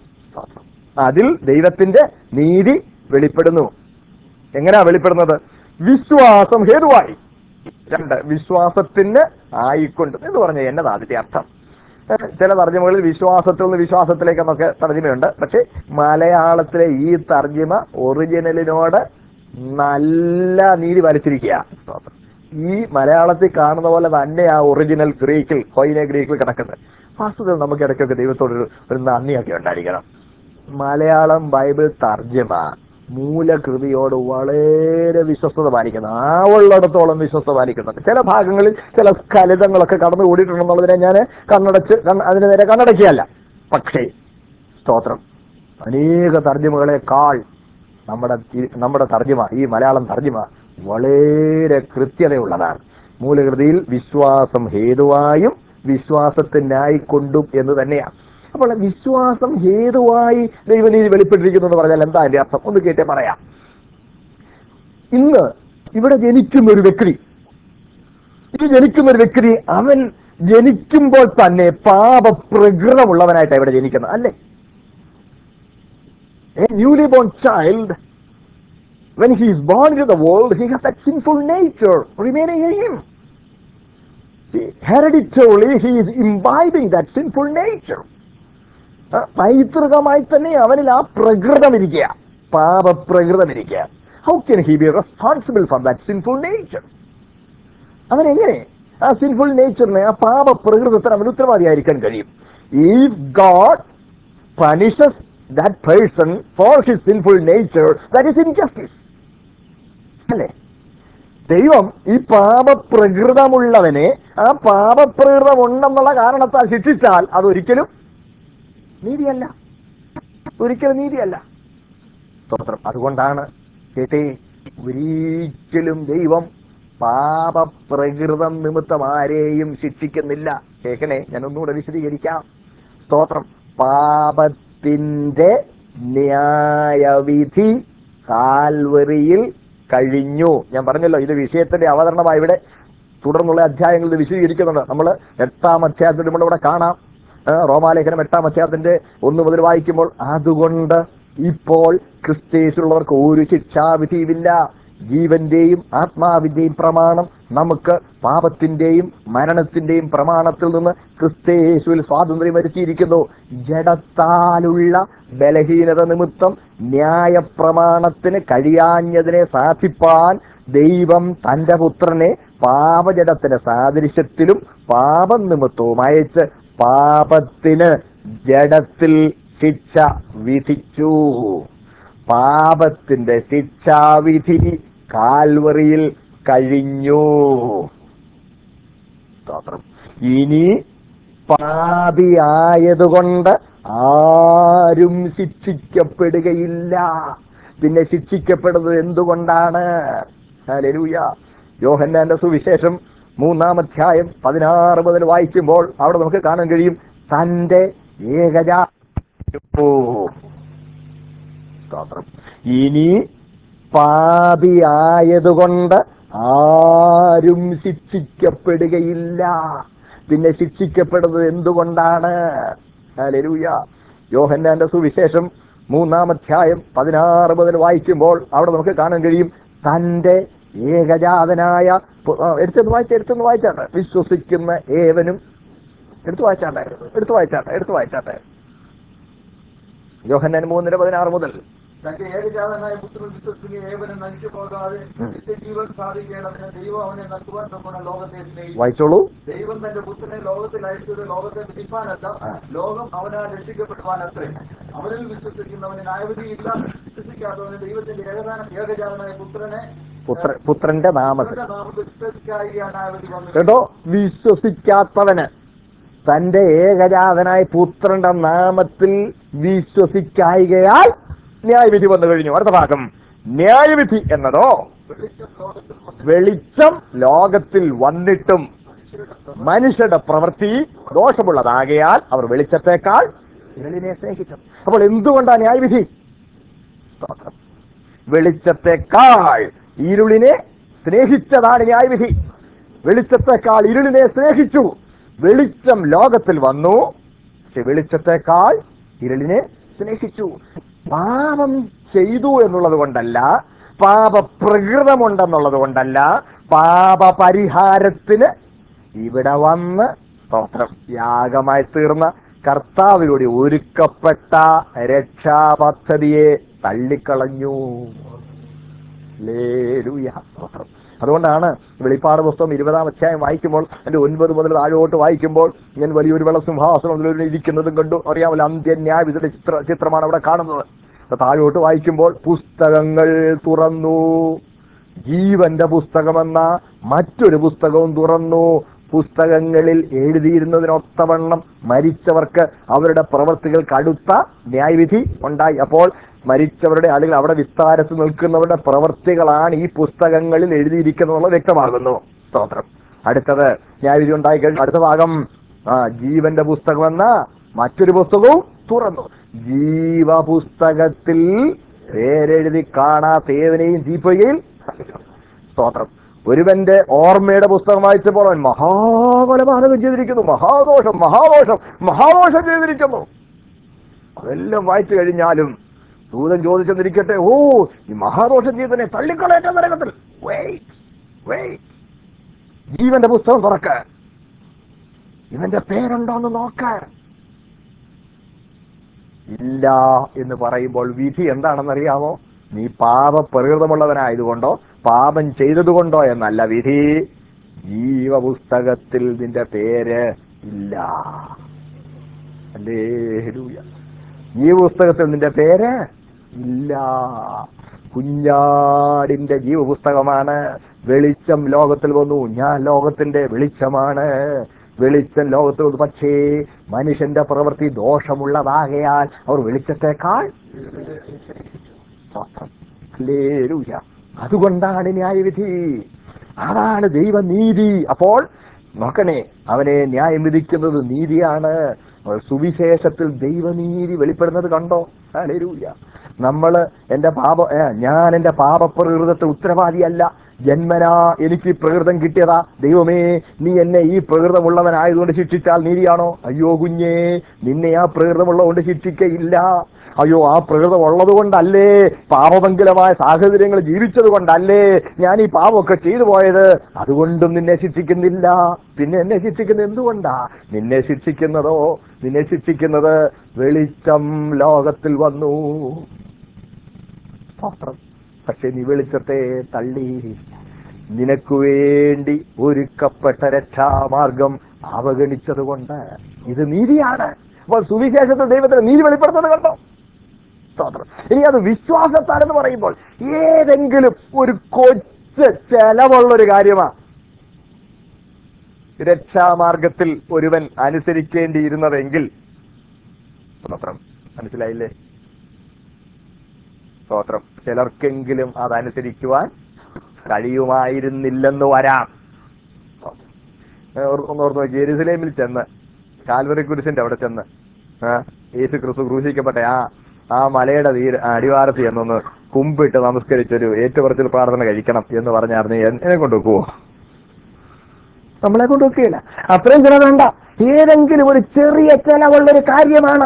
അതിൽ ദൈവത്തിന്റെ നീതി വെളിപ്പെടുന്നു എങ്ങനെയാ വെളിപ്പെടുന്നത് വിശ്വാസം ഹേതുവായി രണ്ട് വിശ്വാസത്തിന് ആയിക്കൊണ്ട് എന്ന് പറഞ്ഞ എന്നതാ അതിന്റെ അർത്ഥം ഏഹ് ചില തർജ്ജമകളിൽ വിശ്വാസത്തിൽ നിന്ന് വിശ്വാസത്തിലേക്കെന്നൊക്കെ തർജ്ജമയുണ്ട് പക്ഷെ മലയാളത്തിലെ ഈ തർജ്ജമ ഒറിജിനലിനോട് നല്ല നീതി വലിച്ചിരിക്കുക ഈ മലയാളത്തിൽ കാണുന്ന പോലെ തന്നെ ആ ഒറിജിനൽ ഗ്രീക്കിൽ കൊയിനെ ഗ്രീക്കിൽ കിടക്കുന്നത് വാസ്തുതയിൽ നമുക്ക് ഇടയ്ക്കൊക്കെ ദൈവത്തോട് ഒരു ഒരു നന്ദിയൊക്കെ ഉണ്ടായിരിക്കണം മലയാളം ബൈബിൾ തർജ്ജമ മൂലകൃതിയോട് വളരെ വിശ്വസ്തത പാലിക്കുന്നു ആവുള്ളിടത്തോളം വിശ്വസ്ത പാലിക്കുന്നുണ്ട് ചില ഭാഗങ്ങളിൽ ചില സ്ഖലിതങ്ങളൊക്കെ കടന്നു കൂടിയിട്ടുണ്ടെന്നുള്ളതിനെ ഞാൻ കണ്ണടച്ച് കണ്ണ് അതിന് നേരെ കണ്ണടക്കുകയല്ല പക്ഷേ സ്തോത്രം അനേക തർജ്ജമകളെക്കാൾ നമ്മുടെ ഈ- നമ്മുടെ തർജ്ജമ ഈ മലയാളം തർജ്ജമ വളരെ കൃത്യതയുള്ളതാണ് മൂലകൃതിയിൽ വിശ്വാസം ഹേതുവായും വിശ്വാസത്തിനായി കൊണ്ടും എന്ന് തന്നെയാണ് അപ്പോൾ വിശ്വാസം ഹേതുവായി ദൈവനീതി വെളിപ്പെട്ടിരിക്കുന്നു എന്ന് പറഞ്ഞാൽ എന്താ അതിന്റെ അർത്ഥം ഒന്ന് കേട്ടേ പറയാം ഇന്ന് ഇവിടെ ജനിക്കുന്ന ഒരു വ്യക്തി ഈ ജനിക്കുന്ന ഒരു വ്യക്തി അവൻ ജനിക്കുമ്പോൾ തന്നെ പാപപ്രകൃതമുള്ളവനായിട്ടാണ് ഇവിടെ ജനിക്കുന്നത് അല്ലേ A newly born child, when he is born into the world, he has that sinful nature remaining in him. See, hereditarily, he is imbibing that sinful nature. ആ, പൈതൃകമായി തന്നെ അവനിൽ ആ പ്രകൃതം ഇരിക്കുക പാപപ്രകൃതം ഇരിക്കുക how can he be responsible for that sinful nature അവൻ എങ്ങനെ ആ സിൻഫുൾ നേച്ചറിനെ ആ പാപപ്രകൃതത്തിന് അവൻ ഉത്തരവാദിയായിരിക്കാൻ കഴിയും if God punishes that person for his sinful nature, that is injustice. അല്ലേ ദൈവം ഈ പാപപ്രകൃതമുള്ളവനെ ആ പാപപ്രകൃതം ഉണ്ടെന്നുള്ള കാരണത്താൽ ശിക്ഷിച്ചാൽ അതൊരിക്കലും നീതിയല്ല ഒരിക്കലും നീതിയല്ല സ്തോത്രം അതുകൊണ്ടാണ് കേട്ടേ ഒരിക്കലും ദൈവം പാപപ്രകൃതം നിമിത്തം ആരെയും ശിക്ഷിക്കുന്നില്ല കേൾക്കണേ ഞാൻ ഒന്നുകൂടെ വിശദീകരിക്കാം സ്തോത്രം പാപത്തിന്റെ ന്യായവിധി കാൽവറിയിൽ കഴിഞ്ഞു ഞാൻ പറഞ്ഞല്ലോ ഇത് വിഷയത്തിന്റെ അവതരണമായി ഇവിടെ തുടർന്നുള്ള അധ്യായങ്ങളിൽ ഇത് വിശദീകരിക്കുന്നുണ്ട് നമ്മൾ എട്ടാം അധ്യായത്തിൽ നമ്മളിവിടെ കാണാം ആ, റോമാലേഖനം എട്ടാം അധ്യായത്തിന്റെ ഒന്ന് മുതൽ വായിക്കുമ്പോൾ അതുകൊണ്ട് ഇപ്പോൾ ക്രിസ്തേശുള്ളവർക്ക് ഒരു ശിക്ഷാവിധിയുമില്ല ജീവന്റെയും ആത്മാവിന്റെയും പ്രമാണം നമുക്ക് പാപത്തിന്റെയും മരണത്തിന്റെയും പ്രമാണത്തിൽ നിന്ന് ക്രിസ്തേശുവിൽ സ്വാതന്ത്ര്യം വരുത്തിയിരിക്കുന്നു ജഡത്താലുള്ള ബലഹീനത നിമിത്തം ന്യായപ്രമാണത്തിന് കഴിയാഞ്ഞതിനെ സാധിപ്പാൻ ദൈവം തന്റെ പുത്രനെ പാപജടത്തിന്റെ സാദൃശ്യത്തിലും പാപം നിമിത്തവും അയച്ച് പാപത്തിന് ജഡത്തിൽ ശിക്ഷ വിധിച്ചു പാപത്തിന്റെ ശിക്ഷാവിധി കാൽവറിയിൽ കഴിഞ്ഞു സ്തോത്രം ഇനി പാപിയായതുകൊണ്ട് ആരും ശിക്ഷിക്കപ്പെടുകയില്ല പിന്നെ ശിക്ഷിക്കപ്പെടുന്നത് എന്തുകൊണ്ടാണ് ഹല്ലേലൂയ യോഹന്നാന്റെ സുവിശേഷം മൂന്നാം അധ്യായം പതിനാറ് മുതൽ വായിക്കുമ്പോൾ അവിടെ നമുക്ക് കാണാൻ കഴിയും തന്റെ ഏകജാ സ്തോത്രം ഇനി പാപിയായതുകൊണ്ട് ആരും ശിക്ഷിക്കപ്പെടുകയില്ല പിന്നെ ശിക്ഷിക്കപ്പെടുന്നത് എന്തുകൊണ്ടാണ് ഹല്ലേലൂയ യോഹന്നാന്റെ സുവിശേഷം മൂന്നാം അധ്യായം പതിനാറ് മുതൽ വായിക്കുമ്പോൾ അവിടെ നമുക്ക് കാണാൻ കഴിയും തന്റെ ഏകജാതനായ പു- ആ, എടുത്തൊന്ന് വായിച്ച എടുത്തൊന്ന് വായിച്ചാട്ടെ വിശ്വസിക്കുന്ന ഏവനും എടുത്തു വായിച്ചാട്ടെ എടുത്തു വായിച്ചാട്ടെ എടുത്തു വായിച്ചാട്ടെ യോഹന്നാൻ മൂന്നിന് പതിനാറ് മുതൽ
തന്റെ ഏകജാതനായ പുത്രൻ വിശ്വസിക്കുന്ന ഏവനും നശിച്ചു പോകാതെ
ഉം.
നിത്യജീവൻ സാധിക്കേണ്ടതിന് ദൈവം അവനെ നൽകുവാൻ തമ്മണ ലോകത്തെ സ്നേഹിച്ചു
വായിച്ചോളൂ
ദൈവം തന്റെ പുത്രനെ ലോകത്തിൽ അയച്ചത് ലോകത്തെ വിധിപ്പാനല്ല
ആ.
ലോകം അവനാൽ രക്ഷിക്കപ്പെടുവാനത്രേ അവനിൽ വിശ്വസിക്കുന്നവന് ന്യായവിധിയില്ല വിശ്വസിക്കാത്തവന് ദൈവത്തിന്റെ ഏകദാന ഏകജാതനായ പുത്രനെ
പുത്ര പുത്രന്റെ നാമത്തിൽ
പുത്രന്റെ നാമത്തിൽ വിശ്വസിക്കായിക ന്യായവിധി വന്നു
കേട്ടോ വിശ്വസിക്കാത്തവന് തന്റെ ഏകജാതനായ പുത്രന്റെ നാമത്തിൽ വിശ്വസിക്കായികയാൽ ന്യായവിധി വന്നു കഴിഞ്ഞു അടുത്ത ഭാഗം ന്യായവിധി എന്നതോ
വെളിച്ചം ലോകത്തിൽ വന്നു.
വെളിച്ചം ലോകത്തിൽ വന്നിട്ടും മനുഷ്യരുടെ പ്രവൃത്തി ദോഷമുള്ളതാകയാൽ അവർ വെളിച്ചത്തേക്കാൾ ഇരുളിനെ സ്നേഹിച്ചു അപ്പോൾ എന്തുകൊണ്ടാണ് ന്യായവിധി സ്തോത്രം. വെളിച്ചത്തെക്കാൾ ഇരുളിനെ സ്നേഹിച്ചതാണ് ന്യായവിധി വെളിച്ചത്തെക്കാൾ ഇരുളിനെ സ്നേഹിച്ചു വെളിച്ചം ലോകത്തിൽ വന്നു പക്ഷെ വെളിച്ചത്തെക്കാൾ ഇരുളിനെ സ്നേഹിച്ചു പാപം ചെയ്തു എന്നുള്ളത് കൊണ്ടല്ല പാപപ്രകൃതമുണ്ടെന്നുള്ളത് കൊണ്ടല്ല പാപപരിഹാരത്തിന് ഇവിടെ വന്ന് സ്തോത്രം യാഗമായി തീർന്ന കർത്താവിലൂടെ ഒരുക്കപ്പെട്ട രക്ഷാപദ്ധതിയെ തള്ളിക്കളഞ്ഞു ലേലൂയ. സ്തോത്രം. അതുകൊണ്ടാണ് വെളിപ്പാട് പുസ്തകം ഇരുപതാം അധ്യായം വായിക്കുമ്പോൾ അതിന്റെ ഒൻപത് മുതൽ താഴോട്ട് വായിക്കുമ്പോൾ ഞാൻ വലിയൊരു വെള്ള സിംഹാസനം ഇരിക്കുന്നതും കണ്ടു അറിയാമല്ലോ അന്ത്യന്യായവിധിയുടെ ചിത്ര ചിത്രമാണ് അവിടെ കാണുന്നത് അപ്പൊ താഴോട്ട് വായിക്കുമ്പോൾ പുസ്തകങ്ങൾ തുറന്നു ജീവന്റെ പുസ്തകമെന്ന മറ്റൊരു പുസ്തകവും തുറന്നു പുസ്തകങ്ങളിൽ എഴുതിയിരുന്നതിനൊത്തവണ്ണം മരിച്ചവർക്ക് അവരുടെ പ്രവൃത്തികൾക്ക് അടുത്ത ന്യായവിധി ഉണ്ടായി അപ്പോൾ മരിച്ചവരുടെ അല്ലെങ്കിൽ അവിടെ വിസ്താരത്തിൽ നിൽക്കുന്നവരുടെ പ്രവൃത്തികളാണ് ഈ പുസ്തകങ്ങളിൽ എഴുതിയിരിക്കുന്നത് വ്യക്തമാകുന്നു സ്തോത്രം അടുത്തത് ന്യായവിധി ഉണ്ടായി കഴിഞ്ഞു അടുത്ത ഭാഗം ആ ജീവന്റെ പുസ്തകമെന്ന മറ്റൊരു പുസ്തകവും തുറന്നു ജീവപുസ്തകത്തിൽ പേരെഴുതി കാണാത്ത ഏവനെയും ജീപ്പുകയിൽ സ്തോത്രം ഒരുവന്റെ ഓർമ്മയുടെ പുസ്തകം വായിച്ചപ്പോൾ അവൻ മഹാകൊലപാതകം ചെയ്തിരിക്കുന്നു മഹാദോഷം മഹാദോഷം മഹാദോഷം ചെയ്തിരിക്കുന്നു അതെല്ലാം വായിച്ചു കഴിഞ്ഞാലും ദൂതൻ ചോദിച്ചെന്നിരിക്കട്ടെ ഓ ഈ മഹാദോഷം ചെയ്തതിനെ തള്ളിക്കളയറ്റ നരകത്തിൽ Wait, wait. ജീവന്റെ പുസ്തകം തുറക്ക ഇവന്റെ പേരുണ്ടോന്ന് നോക്ക ഇല്ല എന്ന് പറയുമ്പോൾ വിധി എന്താണെന്നറിയാമോ നീ പാപപ്രകൃതമുള്ളവനായതുകൊണ്ടോ പാപം ചെയ്തതുകൊണ്ടോ എന്നല്ല വിധി ജീവപുസ്തകത്തിൽ നിന്റെ പേര് ഇല്ല ഹല്ലേലൂയ. ജീവപുസ്തകത്തിൽ നിന്റെ പേര് ഇല്ല കുഞ്ഞാടിന്റെ ജീവപുസ്തകമാണ് വെളിച്ചം ലോകത്തിൽ വന്നു ഞാൻ ലോകത്തിന്റെ വെളിച്ചമാണ് വെളിച്ചം ലോകത്തിൽ വന്നു പക്ഷേ മനുഷ്യന്റെ പ്രവൃത്തി ദോഷമുള്ളതാകയാൽ അവർ വെളിച്ചത്തെക്കാൾ സ്തോത്രം. ഹല്ലേലൂയ. അതുകൊണ്ടാണ് ന്യായവിധി അതാണ് ദൈവനീതി അപ്പോൾ നോക്കണേ അവനെ ന്യായം വിധിക്കുന്നത് നീതിയാണ് അപ്പോൾ സുവിശേഷത്തിൽ ദൈവനീതി വെളിപ്പെടുന്നത് കണ്ടോ ഹല്ലേലൂയ നമ്മള് എന്റെ പാപ ഏ, ഞാൻ എന്റെ പാപപ്രകൃതത്തിൽ ഉത്തരവാദിയല്ല ജന്മനാ എനിക്ക് ഈ പ്രകൃതം കിട്ടിയതാ ദൈവമേ നീ എന്നെ ഈ പ്രകൃതമുള്ളവനായതുകൊണ്ട് ശിക്ഷിച്ചാൽ നീതിയാണോ അയ്യോ കുഞ്ഞേ നിന്നെ ആ പ്രകൃതമുള്ളതുകൊണ്ട് ശിക്ഷിക്കയില്ല അയ്യോ ആ പ്രകൃതം ഉള്ളത് കൊണ്ടല്ലേ പാപമംഗലമായ സാഹചര്യങ്ങൾ ജീവിച്ചത് കൊണ്ടല്ലേ ഞാൻ ഈ പാപമൊക്കെ ചെയ്തു പോയത് അതുകൊണ്ടും നിന്നെ ശിക്ഷിക്കുന്നില്ല പിന്നെ എന്നെ ശിക്ഷിക്കുന്നത് എന്തുകൊണ്ടാ നിന്നെ ശിക്ഷിക്കുന്നതോ നിന്നെ ശിക്ഷിക്കുന്നത് വെളിച്ചം ലോകത്തിൽ വന്നു സ്തോത്രം. പക്ഷെ നീ വെളിച്ചത്തെ തള്ളി നിനക്ക് വേണ്ടി ഒരുക്കപ്പെട്ട രക്ഷാമാർഗം അവഗണിച്ചത് കൊണ്ട് ഇത് നീതിയാണ് അപ്പോൾ സുവിശേഷത്തിൽ ദൈവത്തിന് നീതി വെളിപ്പെടുത്തുന്നത് കണ്ടോ സ്തോത്രം ഇനി അത് വിശ്വാസത്താലെന്ന് പറയുമ്പോൾ ഏതെങ്കിലും ഒരു കൊച്ച് ചെലവുള്ള ഒരു കാര്യമാണ് രക്ഷാമാർഗത്തിൽ ഒരുവൻ അനുസരിക്കേണ്ടിയിരുന്നതെങ്കിൽ സ്തോത്രം മനസ്സിലായില്ലേ സ്തോത്രം ചിലർക്കെങ്കിലും അതനുസരിക്കുവാൻ കഴിയുമായിരുന്നില്ലെന്ന് വരാം ഓർ- ഒന്ന് ഓർത്ത് നോക്കി ജെറുസലേമിൽ ചെന്ന് കാൽവറി കുരിശിന്റെ അവിടെ ചെന്ന് ആ, യേശു ക്രിസ്തു ക്രൂശിക്കപ്പെട്ട ആ ആ മലയുടെ തീര ആ, അടിവാരത്ത് ചെന്നൊന്ന് കുമ്പിട്ട് നമസ്കരിച്ചൊരു ഏറ്റുപറച്ചിൽ പ്രാർത്ഥന കഴിക്കണം എന്ന് പറഞ്ഞായിരുന്നു എന്നെ കൊണ്ട് വെക്കുവോ നമ്മളെ കൊണ്ട് വെക്കുകയില്ല അത്രയും ചില വേണ്ട ഏതെങ്കിലും ഒരു ചെറിയ ചെലവുള്ള ഒരു കാര്യമാണ്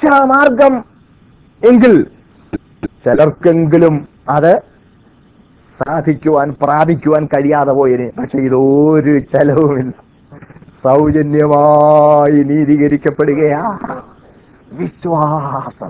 രക്ഷാമാർഗം എങ്കിൽ ചിലർക്കെങ്കിലും അത് സാധിക്കുവാൻ പ്രാപിക്കുവാൻ കഴിയാതെ പോയതിന് പക്ഷെ ഇതൊരു ചെലവുമില്ല സൗജന്യമായി നീതീകരിക്കപ്പെടുകയാ വിശ്വാസം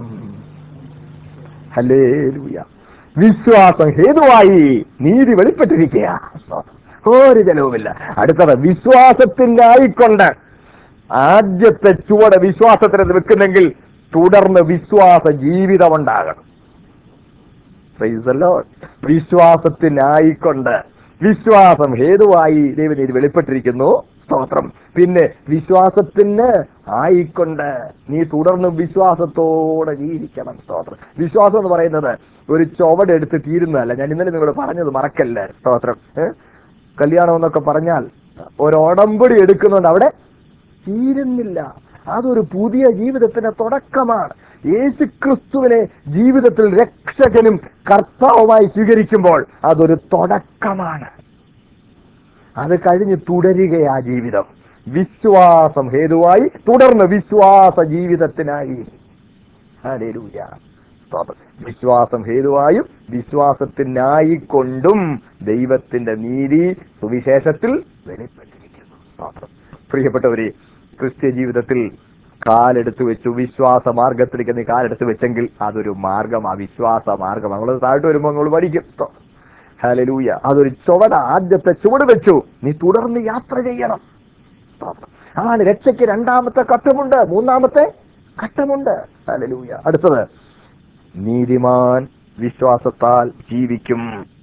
ഹല്ലേലൂയ വിശ്വാസം ഹേതുവായി നീതി വെളിപ്പെട്ടിരിക്കുക ഒരു ചെലവുമില്ല അടുത്തത് വിശ്വാസത്തിനായിക്കൊണ്ട് ആദ്യത്തെ ചുവട് വിശ്വാസത്തിന് വെക്കുന്നെങ്കിൽ തുടർന്ന് വിശ്വാസ ജീവിതം ഉണ്ടാകണം Praise the Lord. വിശ്വാസത്തിനായിക്കൊണ്ട് വിശ്വാസം ഹേതുവായി ദൈവനീതി വെളിപ്പെട്ടിരിക്കുന്നു സ്തോത്രം പിന്നെ വിശ്വാസത്തിന് ആയിക്കൊണ്ട് നീ തുടർന്നും വിശ്വാസത്തോടെ ജീവിക്കണം സ്തോത്രം വിശ്വാസം എന്ന് പറയുന്നത് ഒരു ചുവടെടുത്ത് തീരുന്നതല്ല ഞാൻ ഇന്നലെ നിങ്ങളോട് പറഞ്ഞത് മറക്കല്ലേ സ്തോത്രം ഏ? കല്യാണം എന്നൊക്കെ പറഞ്ഞാൽ ഒരു ഉടമ്പടി എടുക്കുന്നുണ്ട് അവിടെ തീരുന്നില്ല അതൊരു പുതിയ ജീവിതത്തിന്റെ തുടക്കമാണ് യേശു ക്രിസ്തുവിനെ ജീവിതത്തിൽ രക്ഷകനും കർത്താവുമായി സ്വീകരിക്കുമ്പോൾ അതൊരു തുടക്കമാണ് അത് കഴിഞ്ഞ് തുടരുകയാ ജീവിതം വിശ്വാസം ഹേതുവായി തുടർന്ന് വിശ്വാസ ജീവിതത്തിനായി ഹല്ലേലൂയ. സ്തോത്രം. വിശ്വാസം ഹേതുവായും വിശ്വാസത്തിനായി കൊണ്ടും ദൈവത്തിന്റെ നീതി സുവിശേഷത്തിൽ വെളിപ്പെട്ടിരിക്കുന്നു സ്തോത്രം. പ്രിയപ്പെട്ടവരെ ക്രിസ്ത്യ ജീവിതത്തിൽ കാലെടുത്ത് വെച്ചു വിശ്വാസ മാർഗത്തിലേക്ക് നീ കാലെടുത്ത് വെച്ചെങ്കിൽ അതൊരു മാർഗമാ വിശ്വാസ മാർഗം നമ്മൾ താഴ്ത്തു വരുമ്പോൾ നമ്മൾ പഠിക്കും സ്തോത്രം. ഹല്ലേലൂയ അതൊരു ചുവട് ആദ്യത്തെ ചുവട് വെച്ചു നീ തുടർന്ന് യാത്ര ചെയ്യണം സ്തോത്രം. അതാണ് രക്ഷയ്ക്ക് രണ്ടാമത്തെ ഘട്ടമുണ്ട് മൂന്നാമത്തെ ഘട്ടമുണ്ട് ഹല്ലേലൂയ അടുത്തത് നീതിമാൻ വിശ്വാസത്താൽ ജീവിക്കും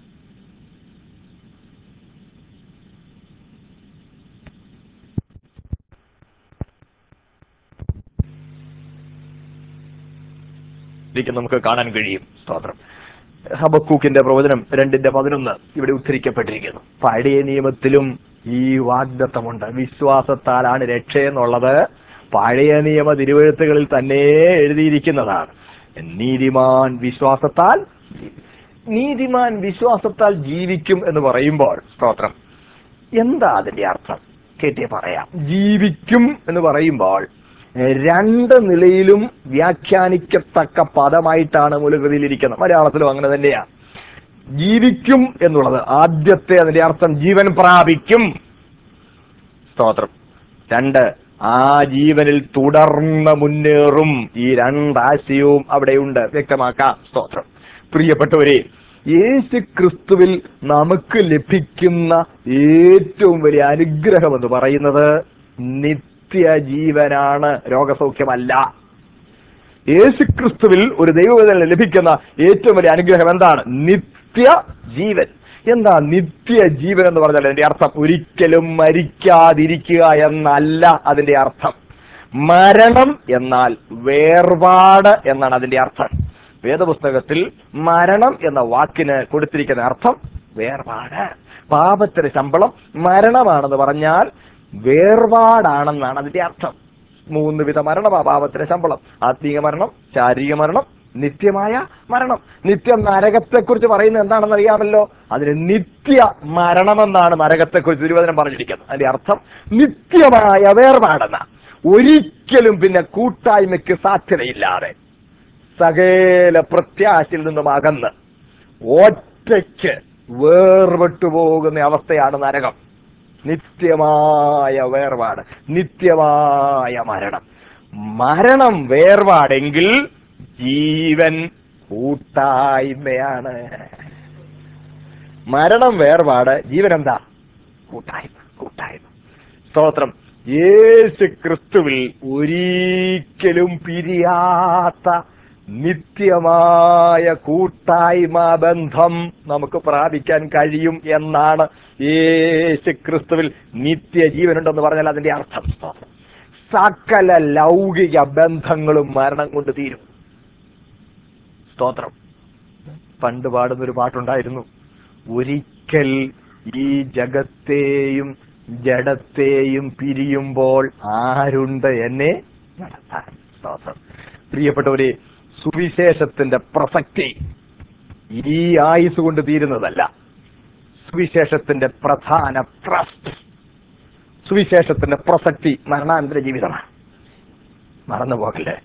ഇതിലേക്ക് നമുക്ക് കാണാൻ കഴിയും സ്തോത്രം ഹബക്കൂക്കിന്റെ പ്രവചനം രണ്ടിന്റെ പതിനൊന്ന് ഇവിടെ ഉദ്ധരിക്കപ്പെട്ടിരിക്കുന്നു പഴയ നിയമത്തിലും ഈ വാഗ്ദത്തമുണ്ട് വിശ്വാസത്താലാണ് രക്ഷ എന്നുള്ളത് പഴയ നിയമ തിരുവഴുത്തുകളിൽ തന്നെ എഴുതിയിരിക്കുന്നതാണ് നീതിമാൻ വിശ്വാസത്താൽ ജീവിക്കും. നീതിമാൻ വിശ്വാസത്താൽ ജീവിക്കും എന്ന് പറയുമ്പോൾ സ്തോത്രം എന്താ അതിന്റെ അർത്ഥം കേട്ടേ പറയാം ജീവിക്കും എന്ന് പറയുമ്പോൾ എഹ്, രണ്ട് നിലയിലും വ്യാഖ്യാനിക്കത്തക്ക പദമായിട്ടാണ് മൂലകൃതിയിലിരിക്കുന്നത് മലയാളത്തിലും അങ്ങനെ തന്നെയാണ് ജീവിക്കും എന്നുള്ളത് ആദ്യത്തെ അതിന്റെ അർത്ഥം ജീവൻ പ്രാപിക്കും സ്തോത്രം രണ്ട് ആ ജീവനിൽ തുടർന്ന് മുന്നേറും ഈ രണ്ടാശയവും അവിടെയുണ്ട് വ്യക്തമാക്കാം സ്തോത്രം പ്രിയപ്പെട്ടവരെ യേശു ക്രിസ്തുവിൽ നമുക്ക് ലഭിക്കുന്ന ഏറ്റവും വലിയ അനുഗ്രഹം എന്ന് പറയുന്നത് നിത്യജീവനാണ് രോഗസൗഖ്യമല്ല യേശുക്രിസ്തുവിൽ ഒരു ദൈവവേദന ലഭിക്കുന്ന ഏറ്റവും വലിയ അനുഗ്രഹം എന്താണ് നിത്യ ജീവൻ എന്താ നിത്യ ജീവൻ എന്ന് പറഞ്ഞാൽ അതിന്റെ അർത്ഥം ഒരിക്കലും മരിക്കാതിരിക്കുക എന്നല്ല അതിന്റെ അർത്ഥം മരണം എന്നാൽ വേർപാട് എന്നാണ് അതിന്റെ അർത്ഥം വേദപുസ്തകത്തിൽ മരണം എന്ന വാക്കിന് കൊടുത്തിരിക്കുന്ന അർത്ഥം വേർപാട് പാപത്തിന് ശമ്പളം മരണമാണെന്ന് പറഞ്ഞാൽ വേർപാടാണെന്നാണ് അതിന്റെ അർത്ഥം മൂന്ന് വിധ മരണമാ പാപത്തിന്റെ ശമ്പളം ആത്മീയ മരണം ശാരീരിക മരണം നിത്യമായ മരണം നിത്യം നരകത്തെക്കുറിച്ച് പറയുന്നത് എന്താണെന്ന് അറിയാമല്ലോ അതിന് നിത്യ മരണമെന്നാണ് നരകത്തെക്കുറിച്ച് തിരുവചനം പറഞ്ഞിരിക്കുന്നത് അതിന്റെ അർത്ഥം നിത്യമായ വേർപാടെന്ന ഒരിക്കലും പിന്നെ കൂട്ടായ്മയ്ക്ക് സാധ്യതയില്ലാതെ സകല പ്രത്യാശയിൽ നിന്നും അകന്ന് ഒറ്റയ്ക്ക് വേർപെട്ടു പോകുന്ന അവസ്ഥയാണ് നരകം നിത്യമായ വേർപാട് നിത്യമായ മരണം മരണം വേർപാടെങ്കിൽ ജീവൻ കൂട്ടായ്മയാണ് മരണം വേർപാട് ജീവൻ എന്താ കൂട്ടായ്മ കൂട്ടായ്മ സ്തോത്രം യേശു ക്രിസ്തുവിൽ ഒരിക്കലും പിരിയാത്ത നിത്യമായ കൂട്ടായ്മ ബന്ധം നമുക്ക് പ്രാപിക്കാൻ കഴിയും എന്നാണ് യേശു ക്രിസ്തുവിൽ നിത്യജീവനുണ്ടെന്ന് പറഞ്ഞാൽ അതിന്റെ അർത്ഥം സ്തോത്രം സകല ലൗകിക ബന്ധങ്ങളും മരണം കൊണ്ട് തീരും സ്തോത്രം പണ്ട് പാടുന്നൊരു പാട്ടുണ്ടായിരുന്നു ഒരിക്കൽ ഈ ജഗത്തെയും ജഡത്തെയും പിരിയുമ്പോൾ ആരുണ്ട് എന്നെ നടത്താൻ സ്തോത്രം പ്രിയപ്പെട്ടവരെ സുവിശേഷത്തിന്റെ പ്രസക്തി ഈ ആയുസ് കൊണ്ട് തീരുന്നതല്ല സുവിശേഷത്തിന്റെ പ്രധാന ട്രസ്റ്റ് സുവിശേഷത്തിന്റെ പ്രസക്തി മരണാന്തര ജീവിതമാണ് മറന്നു പോകല്ലേ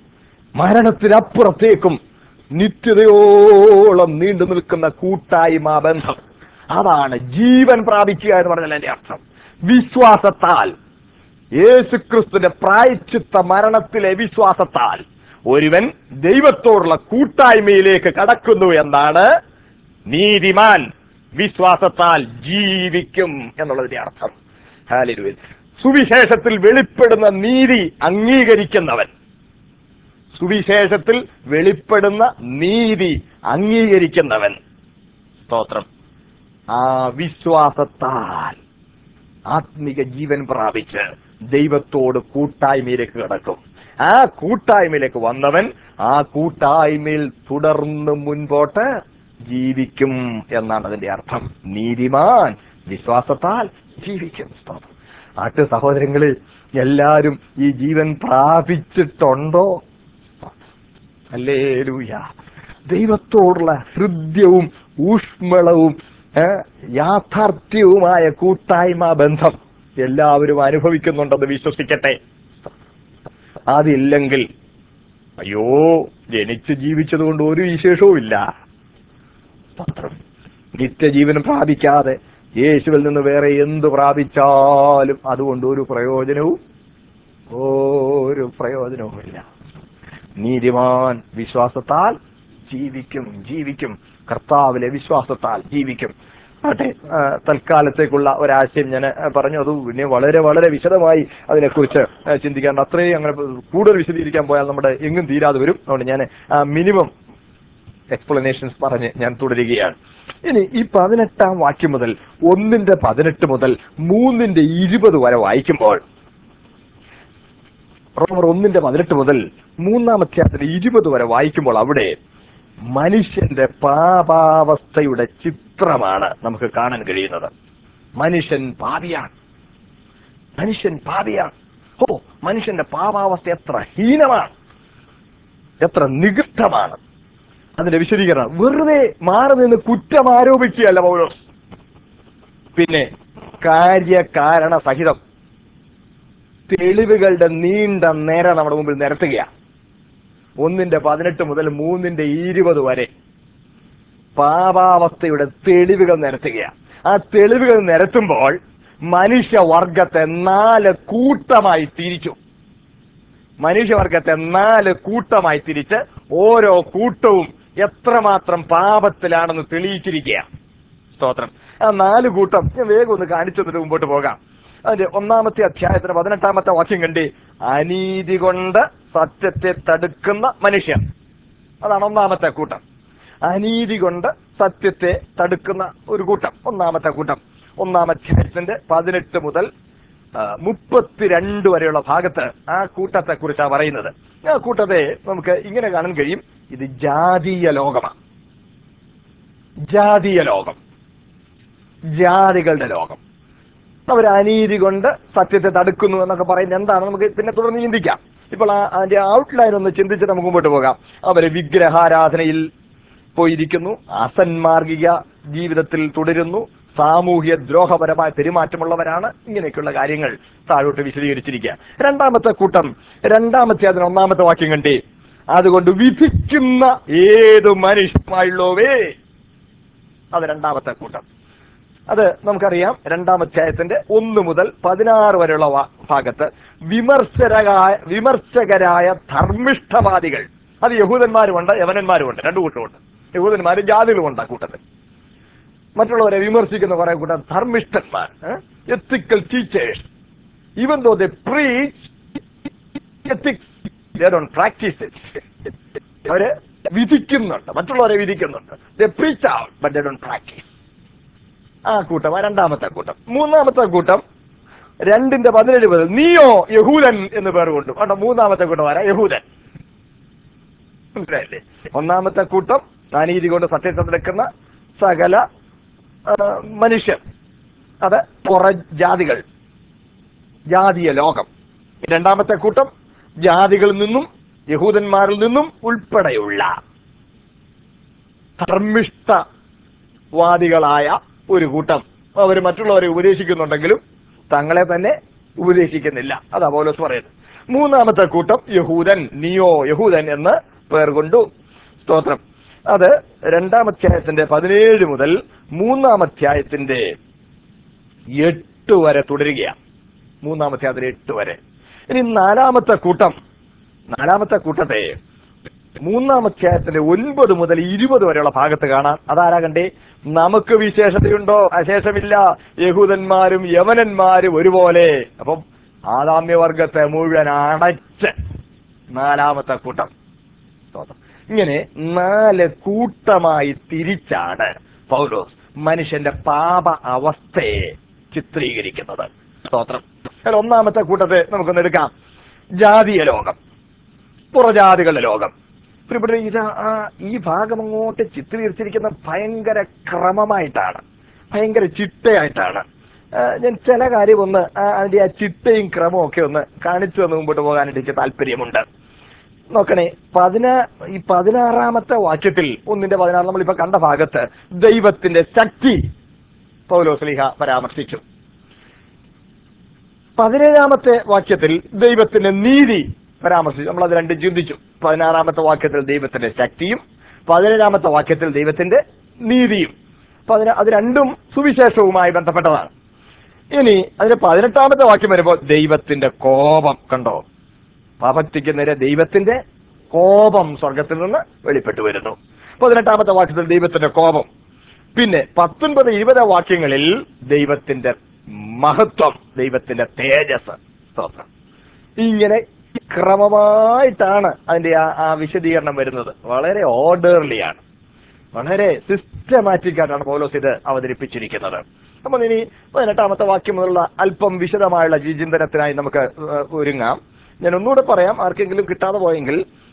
മരണത്തിനപ്പുറത്തേക്കും നിത്യതയോളം നീണ്ടു നിൽക്കുന്ന കൂട്ടായ്മ ബന്ധം അതാണ് ജീവൻ പ്രാപിക്കുക എന്ന് പറഞ്ഞാൽ എന്റെ അർത്ഥം വിശ്വാസത്താൽ യേശുക്രിസ്തുവിന്റെ പ്രായച്ചിത്ത മരണത്തിലെ വിശ്വാസത്താൽ ഒരുവൻ ദൈവത്തോടുള്ള കൂട്ടായ്മയിലേക്ക് കടക്കുന്നു എന്നാണ് നീതിമാൻ വിശ്വാസത്താൽ ജീവിക്കും എന്നുള്ളതിന്റെ അർത്ഥം ഹാലലുവിൽ സുവിശേഷത്തിൽ വെളിപ്പെടുന്ന നീതി അംഗീകരിക്കുന്നവൻ സുവിശേഷത്തിൽ വെളിപ്പെടുന്ന നീതി അംഗീകരിക്കുന്നവൻ സ്തോത്രം ആ വിശ്വാസത്താൽ ആത്മിക ജീവൻ പ്രാപിച്ച് ദൈവത്തോട് കൂട്ടായ്മയിലേക്ക് കിടക്കും ആ കൂട്ടായ്മയിലേക്ക് വന്നവൻ ആ കൂട്ടായ്മയിൽ തുടർന്ന് മുൻപോട്ട് ജീവിക്കും എന്നാണ് അതിന്റെ അർത്ഥം നീതിമാൻ വിശ്വാസത്താൽ ജീവിക്കും സ്തോത്രം നാട്ടു സഹോദരങ്ങളിൽ എല്ലാരും ഈ ജീവൻ പ്രാപിച്ചിട്ടുണ്ടോ അല്ലേലൂയ ദൈവത്തോടുള്ള ഹൃദ്യവും ഊഷ്മളവും ഏ, യാഥാർത്ഥ്യവുമായ കൂട്ടായ്മ ബന്ധം എല്ലാവരും അനുഭവിക്കുന്നുണ്ടെന്ന് വിശ്വസിക്കട്ടെ അതില്ലെങ്കിൽ അയ്യോ ജനിച്ച് ജീവിച്ചതുകൊണ്ട് ഒരു വിശേഷവും ഇല്ല സ്തോത്രം. നിത്യജീവൻ പ്രാപിക്കാതെ യേശുവിൽ നിന്ന് വേറെ എന്ത് പ്രാപിച്ചാലും അതുകൊണ്ട് ഒരു പ്രയോജനവും ഒരു പ്രയോജനവുമില്ല നീതിമാൻ വിശ്വാസത്താൽ ജീവിക്കും ജീവിക്കും കർത്താവിലെ വിശ്വാസത്താൽ ജീവിക്കും ആട്ടെ ആ, തൽക്കാലത്തേക്കുള്ള ഒരാശയം ഞാൻ പറഞ്ഞു അത് പിന്നെ വളരെ വളരെ വിശദമായി അതിനെക്കുറിച്ച് ആ, ചിന്തിക്കാൻ അത്രയും അങ്ങനെ കൂടുതൽ വിശദീകരിക്കാൻ പോയാൽ നമ്മുടെ എങ്ങും തീരാതെ വരും അതുകൊണ്ട് ഞാൻ മിനിമം എക്സ്പ്ലനേഷൻസ് പറഞ്ഞ് ഞാൻ തുടരുകയാണ് ഇനി ഈ പതിനെട്ടാം വാക്യം മുതൽ ഒന്നിന്റെ പതിനെട്ട് മുതൽ മൂന്നിന്റെ ഇരുപത് വരെ വായിക്കുമ്പോൾ റോമർ ഒന്നിന്റെ പതിനെട്ട് മുതൽ മൂന്നാം അധ്യായത്തിന്റെ ഇരുപത് വരെ വായിക്കുമ്പോൾ അവിടെ മനുഷ്യന്റെ പാപാവസ്ഥയുടെ ചിത്രമാണ് നമുക്ക് കാണാൻ കഴിയുന്നത് മനുഷ്യൻ പാപിയാണ് മനുഷ്യൻ പാപിയാണ് ഓ മനുഷ്യന്റെ പാപാവസ്ഥ എത്ര ഹീനമാണ് എത്ര നികൃഷ്ടമാണ് അതിന്റെ വിശദീകരണം വെറുതെ മാറി നിന്ന് കുറ്റം ആരോപിക്കുകയല്ല പൗലോസ് പിന്നെ കാര്യകാരണ സഹിതം തെളിവുകളുടെ നീണ്ട നേര നമ്മുടെ മുമ്പിൽ നിരത്തുകയാണ് ഒന്നിന്റെ പതിനെട്ട് മുതൽ മൂന്നിന്റെ ഇരുപത് വരെ പാപാവസ്ഥയുടെ തെളിവുകൾ നിരത്തുകയാണ് ആ തെളിവുകൾ നിരത്തുമ്പോൾ മനുഷ്യവർഗത്തെ നാല് കൂട്ടമായി തിരിച്ചു മനുഷ്യവർഗത്തെ നാല് കൂട്ടമായി തിരിച്ച് ഓരോ കൂട്ടവും എത്രമാത്രം പാപത്തിലാണെന്ന് തെളിയിച്ചിരിക്കുക സ്തോത്രം ആ നാല് കൂട്ടം ഞാൻ വേഗം ഒന്ന് കാണിച്ചു തന്നിട്ട് മുമ്പോട്ട് പോകാം അതിന്റെ ഒന്നാമത്തെ അധ്യായത്തിന് പതിനെട്ടാമത്തെ വാക്യം കണ്ടി അനീതി കൊണ്ട് സത്യത്തെ തടുക്കുന്ന മനുഷ്യൻ അതാണ് ഒന്നാമത്തെ കൂട്ടം അനീതി കൊണ്ട് സത്യത്തെ തടുക്കുന്ന ഒരു കൂട്ടം ഒന്നാമത്തെ കൂട്ടം ഒന്നാം അധ്യായത്തിന്റെ പതിനെട്ട് മുതൽ ആ, മുപ്പത്തിരണ്ട് വരെയുള്ള ഭാഗത്ത് ആ കൂട്ടത്തെ കുറിച്ചാണ് പറയുന്നത് ആ കൂട്ടത്തെ നമുക്ക് ഇങ്ങനെ കാണാൻ കഴിയും ഇത് ജാതീയ ലോകമാണ് ജാതീയ ലോകം ജാതികളുടെ ലോകം അവർ അനീതി കൊണ്ട് സത്യത്തെ തടുക്കുന്നു എന്നൊക്കെ പറയുന്നത് എന്താണ് നമുക്ക് പിന്നെ തുടർന്ന് ചിന്തിക്കാം ഇപ്പോൾ ആ അതിന്റെ ഔട്ട്ലൈൻ ഒന്ന് ചിന്തിച്ചിട്ട് നമുക്ക് മുമ്പോട്ട് പോകാം അവര് വിഗ്രഹാരാധനയിൽ പോയിരിക്കുന്നു അസന്മാർഗിക ജീവിതത്തിൽ തുടരുന്നു സാമൂഹ്യ ദ്രോഹപരമായ പെരുമാറ്റമുള്ളവരാണ് ഇങ്ങനെയൊക്കെയുള്ള കാര്യങ്ങൾ താഴോട്ട് വിശദീകരിച്ചിരിക്കുക രണ്ടാമത്തെ കൂട്ടം രണ്ടാമത്തെ അതിന് ഒന്നാമത്തെ വാക്യം കണ്ടേ അതുകൊണ്ട് വിധിക്കുന്ന ഏത് മനുഷ്യമായുള്ളവേ അത് രണ്ടാമത്തെ കൂട്ടം അത് നമുക്കറിയാം രണ്ടാം അധ്യായത്തിന്റെ ഒന്ന് മുതൽ പതിനാറ് വരെയുള്ള വാ- ഭാഗത്ത് വിമർശകരായ വിമർശകരായ ധർമ്മിഷ്ഠവാദികൾ അത് യഹൂദന്മാരുമുണ്ട് യവനന്മാരുമുണ്ട് രണ്ടു കൂട്ടമുണ്ട് യഹൂദന്മാരും ജാതികളുമുണ്ട് ആ കൂട്ടത്തിൽ മറ്റുള്ളവരെ വിമർശിക്കുന്ന കുറെ കൂട്ടം ധർമ്മിഷ്ഠന്മാർ ethical teachers even though they preach ethics practice അവര് വിധിക്കുന്നുണ്ട് മറ്റുള്ളവരെ വിധിക്കുന്നുണ്ട് they preach out but they don't practice ആ കൂട്ടം ആ രണ്ടാമത്തെ കൂട്ടം മൂന്നാമത്തെ കൂട്ടം രണ്ടിന്റെ പതിനേഴ് മുതൽ നീയോ യഹൂദൻ എന്ന് പേർ കൊണ്ടു കണ്ടോ മൂന്നാമത്തെ കൂട്ടം ആരാ യഹൂദൻ മനസ്സിലായില്ലേ ഒന്നാമത്തെ കൂട്ടം അനീതി കൊണ്ട് സത്യത്തെ നിൽക്കുന്ന സകല ആ, മനുഷ്യർ അത് പുറ ജാതികൾ ജാതീയ ലോകം രണ്ടാമത്തെ കൂട്ടം ജാതികളിൽ നിന്നും യഹൂദന്മാരിൽ നിന്നും ഉൾപ്പെടെയുള്ള ധർമ്മിഷ്ഠവാദികളായ ഒരു കൂട്ടം അവർ മറ്റുള്ളവരെ ഉപദേശിക്കുന്നുണ്ടെങ്കിലും തങ്ങളെ തന്നെ ഉപദേശിക്കുന്നില്ല അതാ പൗലോസ് പറയുന്നത് മൂന്നാമത്തെ കൂട്ടം യഹൂദൻ നിയോ യഹൂദൻ എന്ന് പേർ കൊണ്ടു സ്തോത്രം അത് രണ്ടാം അധ്യായത്തിന്റെ പതിനേഴ് മുതൽ മൂന്നാം അധ്യായത്തിന്റെ എട്ട് വരെ തുടരുകയാണ് മൂന്നാം അധ്യായത്തിൽ എട്ട് വരെ ഇനി നാലാമത്തെ കൂട്ടം നാലാമത്തെ കൂട്ടത്തെ മൂന്നാം അധ്യായത്തിന്റെ ഒൻപത് മുതൽ ഇരുപത് വരെയുള്ള ഭാഗത്ത് കാണാം അതാരാ കണ്ടേ നമുക്ക് വിശേഷതയുണ്ടോ അശേഷമില്ല യഹൂദന്മാരും യവനന്മാരും ഒരുപോലെ അപ്പം ആദാമ്യവർഗത്തെ മുഴുവൻ അടച്ച് നാലാമത്തെ കൂട്ടം സ്തോത്രം. ഇങ്ങനെ നാല് കൂട്ടമായി തിരിച്ചാണ് പൗലോസ് മനുഷ്യന്റെ പാപ അവസ്ഥയെ ചിത്രീകരിക്കുന്നത് സ്തോത്രം അതിൽ ഒന്നാമത്തെ കൂട്ടത്തെ നമുക്കൊന്ന് എടുക്കാം ജാതീയ ലോകം പുറജാതികളുടെ ലോകം പ്രിയപ്പെട്ട ഇത് ആ ഈ ഭാഗം അങ്ങോട്ട് ചിത്രീകരിച്ചിരിക്കുന്ന ഭയങ്കര ക്രമമായിട്ടാണ് ഭയങ്കര ചിട്ടയായിട്ടാണ് ആ, ഞാൻ ചില കാര്യം ഒന്ന് ആ, അതിന്റെ ആ ചിട്ടയും ക്രമവും ഒക്കെ ഒന്ന് കാണിച്ചു തന്ന് മുമ്പോട്ട് പോകാനായിട്ട് എനിക്ക് താല്പര്യമുണ്ട് നോക്കണേ പതിനാ ഈ പതിനാറാമത്തെ വാക്യത്തിൽ ഒന്നിന്റെ പതിനാറ് നമ്മളിപ്പോ കണ്ട ഭാഗത്ത് ദൈവത്തിന്റെ ശക്തി പൗലോസ്ലിഹ പരാമർശിച്ചു പതിനേഴാമത്തെ വാക്യത്തിൽ ദൈവത്തിന്റെ നീതി പരാമർശിച്ചു നമ്മൾ അത് രണ്ടും ചിന്തിച്ചു പതിനാറാമത്തെ വാക്യത്തിൽ ദൈവത്തിന്റെ ശക്തിയും പതിനേഴാമത്തെ വാക്യത്തിൽ ദൈവത്തിന്റെ നീതിയും പതിന അത് രണ്ടും സുവിശേഷവുമായി ബന്ധപ്പെട്ടതാണ് ഇനി അതിന്റെ പതിനെട്ടാമത്തെ വാക്യം വരുമ്പോൾ ദൈവത്തിന്റെ കോപം കണ്ടോ പാപത്തിക്ക് നേരെ ദൈവത്തിന്റെ കോപം സ്വർഗത്തിൽ നിന്ന് വെളിപ്പെട്ടു വരുന്നു പതിനെട്ടാമത്തെ വാക്യത്തിൽ ദൈവത്തിന്റെ കോപം പിന്നെ പത്തൊൻപത് ഇരുപത് വാക്യങ്ങളിൽ ദൈവത്തിന്റെ മഹത്വം ദൈവത്തിന്റെ തേജസ് സ്തോത്രം ഇങ്ങനെ ക്രമമായിട്ടാണ് അതിന്റെ ആ ആ വിശദീകരണം വരുന്നത് വളരെ ഓർഡർലിയാണ് വളരെ സിസ്റ്റമാറ്റിക് ആയിട്ടാണ് പൗലോസ് ഇത് അവതരിപ്പിച്ചിരിക്കുന്നത് അപ്പം ഇനി പതിനെട്ടാമത്തെ വാക്യം മുതലുള്ള അല്പം വിശദമായുള്ള ഈ ചിന്തനത്തിനായി നമുക്ക് ഏഹ്, ഒരുങ്ങാം ഞാൻ ഒന്നുകൂടെ പറയാം ആർക്കെങ്കിലും കിട്ടാതെ പോയെങ്കിൽ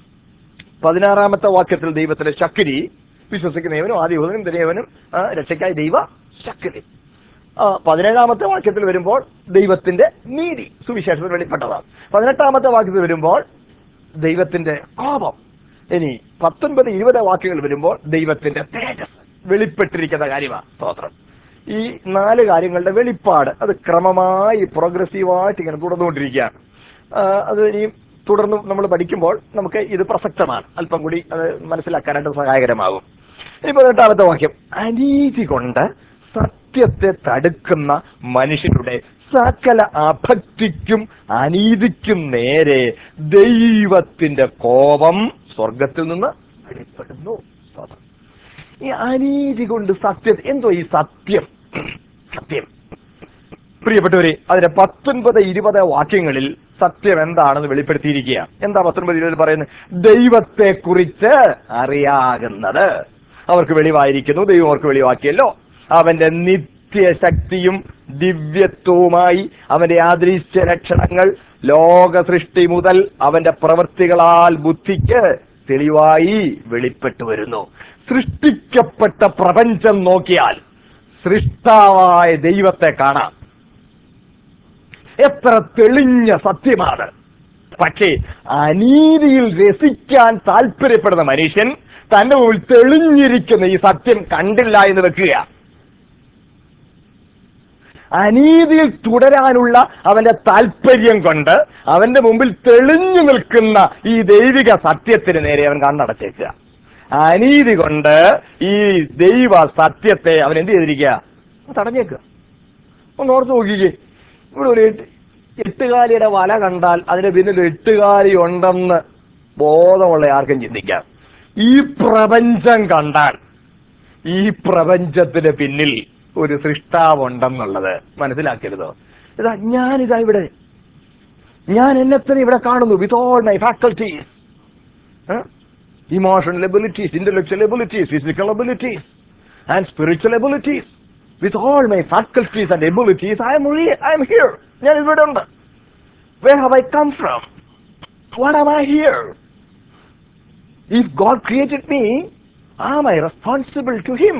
പതിനാറാമത്തെ വാക്യത്തിൽ ദൈവത്തിന്റെ ശക്തി വിശ്വസിക്കുന്നവനും ആദ്യഹൂതനും ദൈവനും രക്ഷയ്ക്കായി ദൈവ ശക്തി ആ, പതിനേഴാമത്തെ വാക്യത്തിൽ വരുമ്പോൾ ദൈവത്തിന്റെ നീതി സുവിശേഷത്തിൽ വെളിപ്പെട്ടതാണ് പതിനെട്ടാമത്തെ വാക്യത്തിൽ വരുമ്പോൾ ദൈവത്തിന്റെ കോപം ഇനി പത്തൊൻപത് ഇരുപത് വാക്യങ്ങൾ വരുമ്പോൾ ദൈവത്തിന്റെ തേജസ് വെളിപ്പെട്ടിരിക്കുന്ന കാര്യമാണ് സ്തോത്രം ഈ നാല് കാര്യങ്ങളുടെ വെളിപ്പാട് അത് ക്രമമായി പ്രോഗ്രസീവായിട്ട് ഇങ്ങനെ തുടർന്നുകൊണ്ടിരിക്കുകയാണ് ആ, അത് ഇനി തുടർന്ന് നമ്മൾ പഠിക്കുമ്പോൾ നമുക്ക് ഇത് പ്രസക്തമാണ് അല്പം കൂടി അത് മനസ്സിലാക്കാനായിട്ട് സഹായകരമാകും ഇനി പതിനെട്ടാമത്തെ വാക്യം അനീതി കൊണ്ട് സത്യത്തെ തടുക്കുന്ന മനുഷ്യരുടെ സകല അഭക്തിക്കും അനീതിക്കും നേരെ ദൈവത്തിന്റെ കോപം സ്വർഗത്തിൽ നിന്ന് വെളിപ്പെടുന്നു സ്തോത്രം. ഈ അനീതി കൊണ്ട് സത്യം എന്തോ ഈ സത്യം സത്യം പ്രിയപ്പെട്ടവരെ അതിന്റെ പത്തൊൻപത് ഇരുപത് വാക്യങ്ങളിൽ സത്യം എന്താണെന്ന് വെളിപ്പെടുത്തിയിരിക്കുക എന്താ പത്തൊൻപത് ഇരുപത് പറയുന്നത് ദൈവത്തെ കുറിച്ച് അറിയാകുന്നത് അവർക്ക് വെളിവായിരിക്കുന്നു ദൈവം അവർക്ക് വെളിവാക്കിയല്ലോ അവന്റെ നിത്യശക്തിയും ദിവ്യത്വവുമായി അവന്റെ ആദൃശ്യ ലക്ഷണങ്ങൾ ലോക സൃഷ്ടി മുതൽ അവന്റെ പ്രവൃത്തികളാൽ ബുദ്ധിക്ക് തെളിവായി വെളിപ്പെട്ടു വരുന്നു സൃഷ്ടിക്കപ്പെട്ട പ്രപഞ്ചം നോക്കിയാൽ സൃഷ്ടാവായ ദൈവത്തെ കാണാം എത്ര തെളിഞ്ഞ സത്യമാണ് പക്ഷേ അനീതിയിൽ രസിക്കാൻ താല്പര്യപ്പെടുന്ന മനുഷ്യൻ തന്റെ മുമ്പിൽ തെളിഞ്ഞിരിക്കുന്ന ഈ സത്യം കണ്ടില്ല എന്ന് വെക്കുക അനീതിയിൽ തുടരാനുള്ള അവന്റെ താല്പര്യം കൊണ്ട് അവന്റെ മുമ്പിൽ തെളിഞ്ഞു നിൽക്കുന്ന ഈ ദൈവിക സത്യത്തിന് നേരെ അവൻ കണ്ണടച്ചേക്കുക അനീതി കൊണ്ട് ഈ ദൈവ സത്യത്തെ അവൻ എന്ത് ചെയ്തിരിക്കുക തടഞ്ഞേക്കുക ഒന്ന് ഓർത്ത് നോക്കിക്കേ ഇവിടെ ഒരു എട്ട് എട്ടുകാലിയുടെ വല കണ്ടാൽ അതിന്റെ പിന്നിൽ എട്ടുകാലി ഉണ്ടെന്ന് ബോധമുള്ള ആർക്കും ചിന്തിക്കാം ഈ പ്രപഞ്ചം കണ്ടാൽ ഈ പ്രപഞ്ചത്തിന് പിന്നിൽ ഒരു സൃഷ്ടാവുണ്ടെന്നുള്ളത് മനസ്സിലാക്കരുതോ ഇതാ ഞാനിതാ ഇവിടെ ഞാൻ എന്നെ തന്നെ ഇവിടെ കാണുന്നു with all my faculties emotional abilities intellectual abilities physical abilities and spiritual abilities with all my faculties and abilities I am I am here ഞാൻ ഇവിടെ ഉണ്ട് where have I come from what am I here if God created me am I responsible to him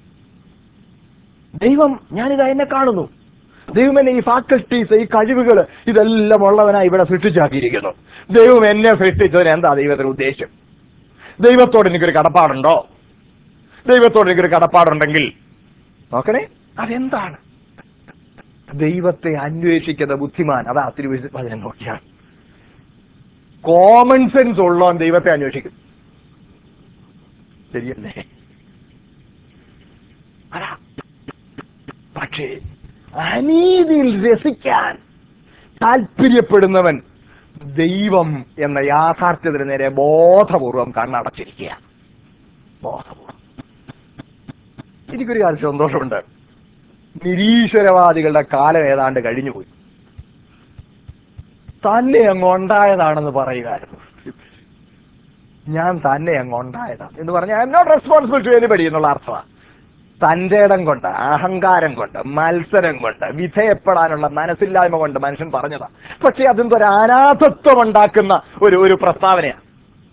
ദൈവം ഞാനിതാ എന്നെ കാണുന്നു ദൈവം എന്നെ ഈ ഫാക്കൽറ്റീസ് ഈ കഴിവുകൾ ഇതെല്ലാം ഉള്ളവനായി ഇവിടെ സൃഷ്ടിച്ചാക്കിയിരിക്കുന്നു ദൈവം എന്നെ സൃഷ്ടിച്ചതിന് എന്താ ദൈവത്തിന് ഉദ്ദേശം ദൈവത്തോട് എനിക്കൊരു കടപ്പാടുണ്ടോ ദൈവത്തോട് എനിക്കൊരു കടപ്പാടുണ്ടെങ്കിൽ നോക്കണേ അതെന്താണ് ദൈവത്തെ അന്വേഷിക്കുന്ന ബുദ്ധിമാൻ അതാ തിരുവചനം നോക്കിയാൽ കോമൺ സെൻസ് ഉള്ളവൻ ദൈവത്തെ അന്വേഷിക്കും ശരിയല്ലേ അതാ. പക്ഷേ അനീതിയിൽ രസിക്കാൻ താല്പര്യപ്പെടുന്നവൻ ദൈവം എന്ന യാഥാർത്ഥ്യത്തിന് നേരെ ബോധപൂർവം കണ്ണടച്ചിരിക്കുക ബോധപൂർവം എനിക്കൊരു കാര്യം സന്തോഷമുണ്ട് നിരീശ്വരവാദികളുടെ കാലം ഏതാണ്ട് കഴിഞ്ഞുപോയി തന്നെ അങ്ങ് ഉണ്ടായതാണെന്ന് പറയുമായിരുന്നു ഞാൻ തന്നെ അങ്ങ് ഉണ്ടായതാണ് എന്ന് പറഞ്ഞാൽ I am not responsible to anybody എന്നുള്ള അർത്ഥമാണ് തന്റെ ഇടം കൊണ്ട് അഹങ്കാരം കൊണ്ട് മത്സരം കൊണ്ട് വിധേയപ്പെടാനുള്ള മനസ്സില്ലായ്മ കൊണ്ട് മനുഷ്യൻ പറഞ്ഞതാ പക്ഷെ അതിന്റെ ഒരു അനാഥത്വം ഉണ്ടാക്കുന്ന ഒരു ഒരു പ്രസ്താവനയാണ്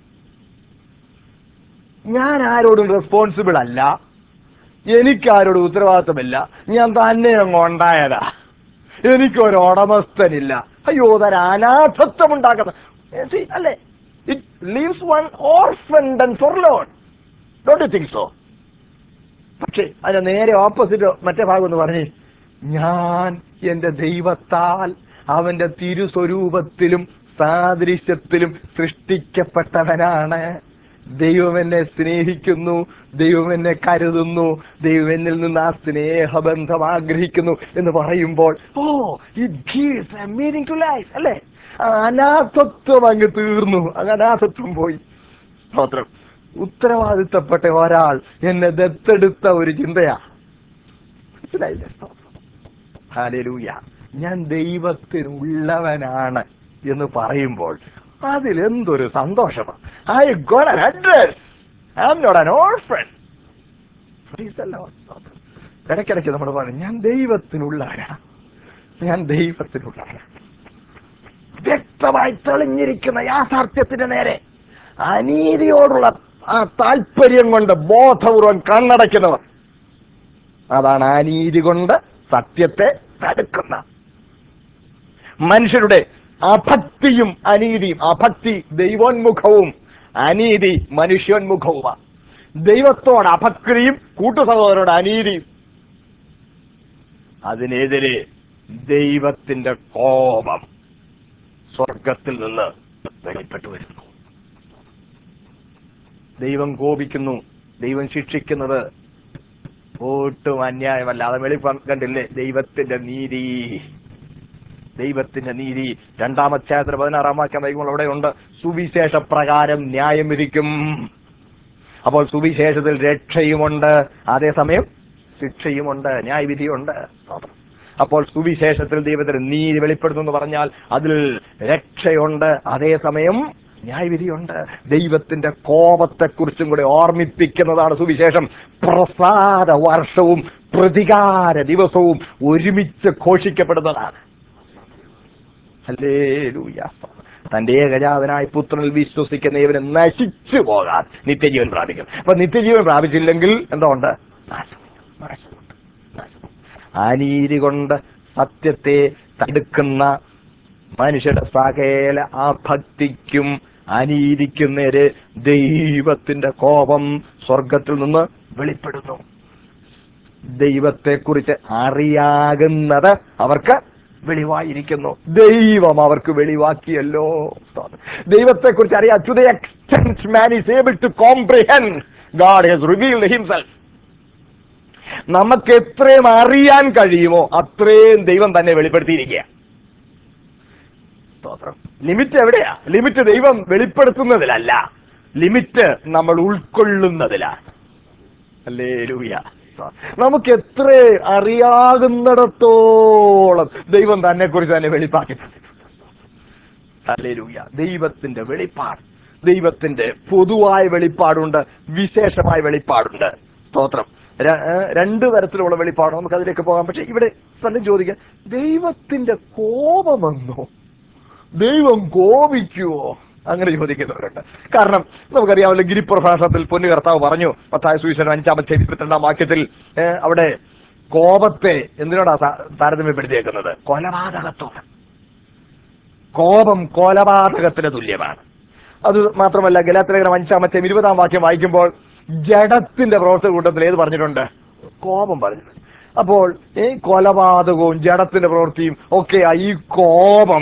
ഞാൻ ആരോടും റെസ്പോൺസിബിൾ അല്ല എനിക്കാരോടും ഉത്തരവാദിത്തമില്ല ഞാൻ തന്നെ അങ്ങ് ഉണ്ടായതാ എനിക്കൊരു ഉടമസ്ഥനില്ല അയ്യോ അതൊരു അനാഥത്വം ഉണ്ടാക്കുന്ന Eh, see, അല്ലേ it leaves one orphaned and forlorn don't you think so പക്ഷേ അതിന് നേരെ ഓപ്പോസിറ്റ് മറ്റേ ഭാഗം എന്ന് പറഞ്ഞ് ഞാൻ എന്റെ ദൈവത്താൽ അവന്റെ തിരുസ്വരൂപത്തിലും സാദൃശ്യത്തിലും സൃഷ്ടിക്കപ്പെട്ടവനാണ് ദൈവം എന്നെ സ്നേഹിക്കുന്നു ദൈവം എന്നെ കരുതുന്നു ദൈവം എന്നിൽ നിന്ന് ആ സ്നേഹബന്ധം ആഗ്രഹിക്കുന്നു എന്ന് പറയുമ്പോൾ oh it gives a meaning to life അല്ലേ ആ അനാഥത്വം അങ്ങ് തീർന്നു അങ്ങ് അനാഥത്വം പോയി സ്തോത്രം ഉത്തരവാദിത്തപ്പെട്ട ഒരാൾ എന്നെ ദത്തെടുത്ത ഒരു ചിന്തയാ മനസ്സിലായില്ലേ ഹാലലൂയ ഞാൻ ദൈവത്തിനുള്ളവനാണ് എന്ന് പറയുമ്പോൾ അതിലെന്തൊരു സന്തോഷമാണ് I got an address I am not an orphan Praise the Lord. ഇടയ്ക്കിടയ്ക്ക് നമ്മൾ പറയും ഞാൻ ദൈവത്തിനുള്ളവനാ ഞാൻ ദൈവത്തിനുള്ളവനാ വ്യക്തമായി തെളിഞ്ഞിരിക്കുന്ന യാഥാർത്ഥ്യത്തിന് നേരെ അനീതിയോടുള്ള ആ താല്പര്യം കൊണ്ട് ബോധപൂർവം കണ്ണടയ്ക്കുന്നവർ അതാണ് അനീതി കൊണ്ട് സത്യത്തെ തടുക്കുന്ന മനുഷ്യരുടെ അഭക്തിയും അനീതിയും അഭക്തി ദൈവോന്മുഖവും അനീതി മനുഷ്യോന്മുഖവുമാണ് ദൈവത്തോട് അഭക്തിയും കൂട്ടുസഹോദരോട് അനീതിയും അതിനെതിരെ ദൈവത്തിന്റെ കോപം സ്വർഗത്തിൽ നിന്ന് വെളിപ്പെട്ടു വരുന്നു ദൈവം കോപിക്കുന്നു ദൈവം ശിക്ഷിക്കുന്നത് ഒട്ടും അന്യായമല്ല അത് വെളി കണ്ടില്ലേ ദൈവത്തിന്റെ നീതി ദൈവത്തിന്റെ നീതി രണ്ടാമധ്യായത്തിന് പതിനാറാം വാക്യം വൈകുമ്പോൾ അവിടെ ഉണ്ട് സുവിശേഷ പ്രകാരം ന്യായം വിധിക്കും അപ്പോൾ സുവിശേഷത്തിൽ രക്ഷയുമുണ്ട് അതേസമയം ശിക്ഷയുമുണ്ട് ന്യായവിധിയുണ്ട് സ്തോത്രം. അപ്പോൾ സുവിശേഷത്തിൽ ദൈവത്തിന് നീതി വെളിപ്പെടുന്നു എന്ന് പറഞ്ഞാൽ അതിൽ രക്ഷയുണ്ട് അതേസമയം ന്യായവിധിയുണ്ട് ദൈവത്തിന്റെ കോപത്തെക്കുറിച്ചും കൂടെ ഓർമ്മിപ്പിക്കുന്നതാണ് സുവിശേഷം പ്രസാദ വർഷവും പ്രതികാര ദിവസവും ഒരുമിച്ച് ഘോഷിക്കപ്പെടുന്നതാണ് ഹല്ലേലൂയ. തന്റെ ഏകജാതനായ പുത്രനിൽ വിശ്വസിക്കുന്ന ഇവന് നശിച്ചു പോകാൻ നിത്യജീവൻ പ്രാപിക്കും അപ്പൊ നിത്യജീവൻ പ്രാപിച്ചില്ലെങ്കിൽ എന്താ ഉണ്ട് നാശമുണ്ട്, നാശമുണ്ട്, നാശമുണ്ട്. അനീതി കൊണ്ട് സത്യത്തെ തടുക്കുന്ന മനുഷ്യരുടെ സകല അഭക്തിക്കും അനീതിക്കും നേരെ ദൈവത്തിന്റെ കോപം സ്വർഗത്തിൽ നിന്ന് വെളിപ്പെടുന്നു ദൈവത്തെക്കുറിച്ച് അറിയാകുന്നത് അവർക്ക് വെളിവായിരിക്കുന്നു ദൈവം അവർക്ക് വെളിവാക്കിയല്ലോ ദൈവത്തെക്കുറിച്ച് അറിയാം to the extent man is able to comprehend God has revealed himself നമുക്ക് എത്രയും അറിയാൻ കഴിയുമോ അത്രയും ദൈവം തന്നെ വെളിപ്പെടുത്തിയിരിക്കുക സ്തോത്രം ലിമിറ്റ് എവിടെയാ ലിമിറ്റ് ദൈവം വെളിപ്പെടുത്തുന്നതിലല്ല ലിമിറ്റ് നമ്മൾ ഉൾക്കൊള്ളുന്നതിലാണ് അല്ലേ ലൂയ നമുക്ക് എത്ര അറിയാകുന്നിടത്തോളം ദൈവം തന്നെ കുറിച്ച് തന്നെ വെളിപ്പാക്കി ഹല്ലേലൂയ ദൈവത്തിന്റെ വെളിപ്പാട് ദൈവത്തിന്റെ പൊതുവായ വെളിപ്പാടുണ്ട് വിശേഷമായ വെളിപ്പാടുണ്ട് സ്തോത്രം ര- ഏ, രണ്ട് തരത്തിലുള്ള വെളിപ്പാട് നമുക്ക് അതിലേക്ക് പോകാം പക്ഷെ ഇവിടെ പലരും ചോദിക്കാം ദൈവത്തിന്റെ കോപമെന്നോ ദൈവം കോപിക്കുവോ അങ്ങനെ ചോദിക്കുന്നവരുണ്ട് കാരണം നമുക്കറിയാമല്ലോ ഗിരിപ്രഭാഷണത്തിൽ പൊന്നു കർത്താവ് പറഞ്ഞു പത്തായ സുവിശേഷം അഞ്ചാമത്തെ ഇരുപത്തിരണ്ടാം വാക്യത്തിൽ ഏ, അവിടെ കോപത്തെ എന്തിനോടാ താ- താരതമ്യപ്പെടുത്തിയേക്കുന്നത് കൊലപാതകത്തോട് കോപം കൊലപാതകത്തിന് തുല്യമാണ് അത് മാത്രമല്ല ഗലാത്തിലേഖനം അഞ്ചാമത്തെ ഇരുപതാം വാക്യം വായിക്കുമ്പോൾ ജഡത്തിന്റെ പ്രവർത്തന കൂട്ടത്തിൽ ഏത് പറഞ്ഞിട്ടുണ്ട് കോപം പറഞ്ഞിട്ടുണ്ട് അപ്പോൾ ഈ കൊലപാതകവും ജഡത്തിന്റെ പ്രവൃത്തിയും ഒക്കെ ഈ കോപം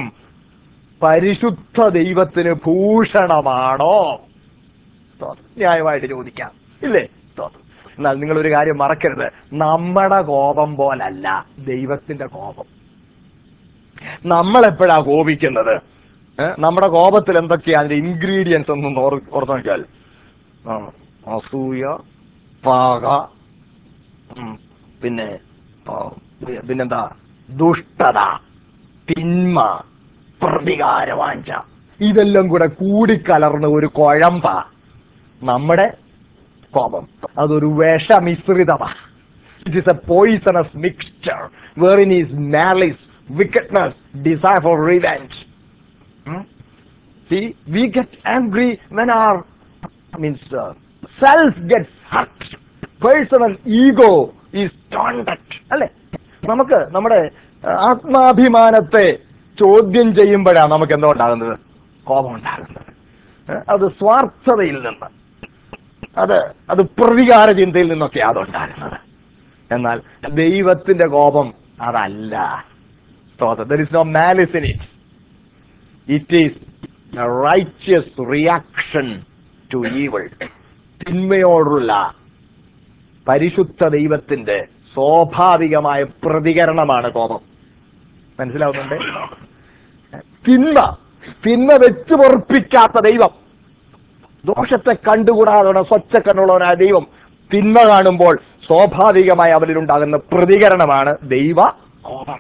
പരിശുദ്ധ ദൈവത്തിന് ഭൂഷണമാണോ ന്യായമായിട്ട് ചോദിക്കാം ഇല്ലേ സ്തോത്രം. എന്നാൽ നിങ്ങൾ ഒരു കാര്യം മറക്കരുത് നമ്മുടെ കോപം പോലല്ല ദൈവത്തിന്റെ കോപം നമ്മൾ എപ്പോഴാ കോപിക്കുന്നത് ഏ? നമ്മുടെ കോപത്തിൽ എന്തൊക്കെയാ അതിന്റെ ഇൻഗ്രീഡിയൻസ് ഒന്നും ഓർ- ഓർത്ത് നോക്കിയാൽ ആ, അസൂയ പാക ഉം, പിന്നെ ആ, പി- പിന്നെന്താ ദുഷ്ടത തിന്മ പ്രതികാരവാഞ്ച ഇതെല്ലാം കൂടെ കൂടിക്കലർന്ന ഒരു കുഴമ്പ നമ്മുടെ കോപം അതൊരു വിഷമിശ്രിതമാണ് it is a poisonous mixture wherein is malice wickedness desire for revenge See, we get angry when our means uh, self gets hurt. Personal ego is taunted. അല്ലേ നമുക്ക് നമ്മുടെ ആ, ആത്മാഭിമാനത്തെ ചോദ്യം ചെയ്യുമ്പോഴാണ് നമുക്ക് എന്തോ ഉണ്ടാകുന്നത് കോപം ഉണ്ടാകുന്നത് ഏ, അത് സ്വാർത്ഥതയിൽ നിന്ന് അത് അത് പ്രതികാര ചിന്തയിൽ നിന്നൊക്കെയാണ് അതുണ്ടാകുന്നത് എന്നാൽ ദൈവത്തിന്റെ കോപം അതല്ല there is no malice in it it is a righteous reaction to evil തിന്മയോടുള്ള പരിശുദ്ധ ദൈവത്തിന്റെ സ്വാഭാവികമായ പ്രതികരണമാണ് കോപം മനസ്സിലാവുന്നുണ്ട് തിന്മ തിന്മ വെച്ച് പൊറപ്പിക്കാത്ത ദൈവം ദോഷത്തെ കണ്ടുകൂടാതെ സ്വച്ഛ കണ്ണുള്ളവനായ ദൈവം തിന്മ കാണുമ്പോൾ സ്വാഭാവികമായി അവരിലുണ്ടാകുന്ന പ്രതികരണമാണ് ദൈവ കോപം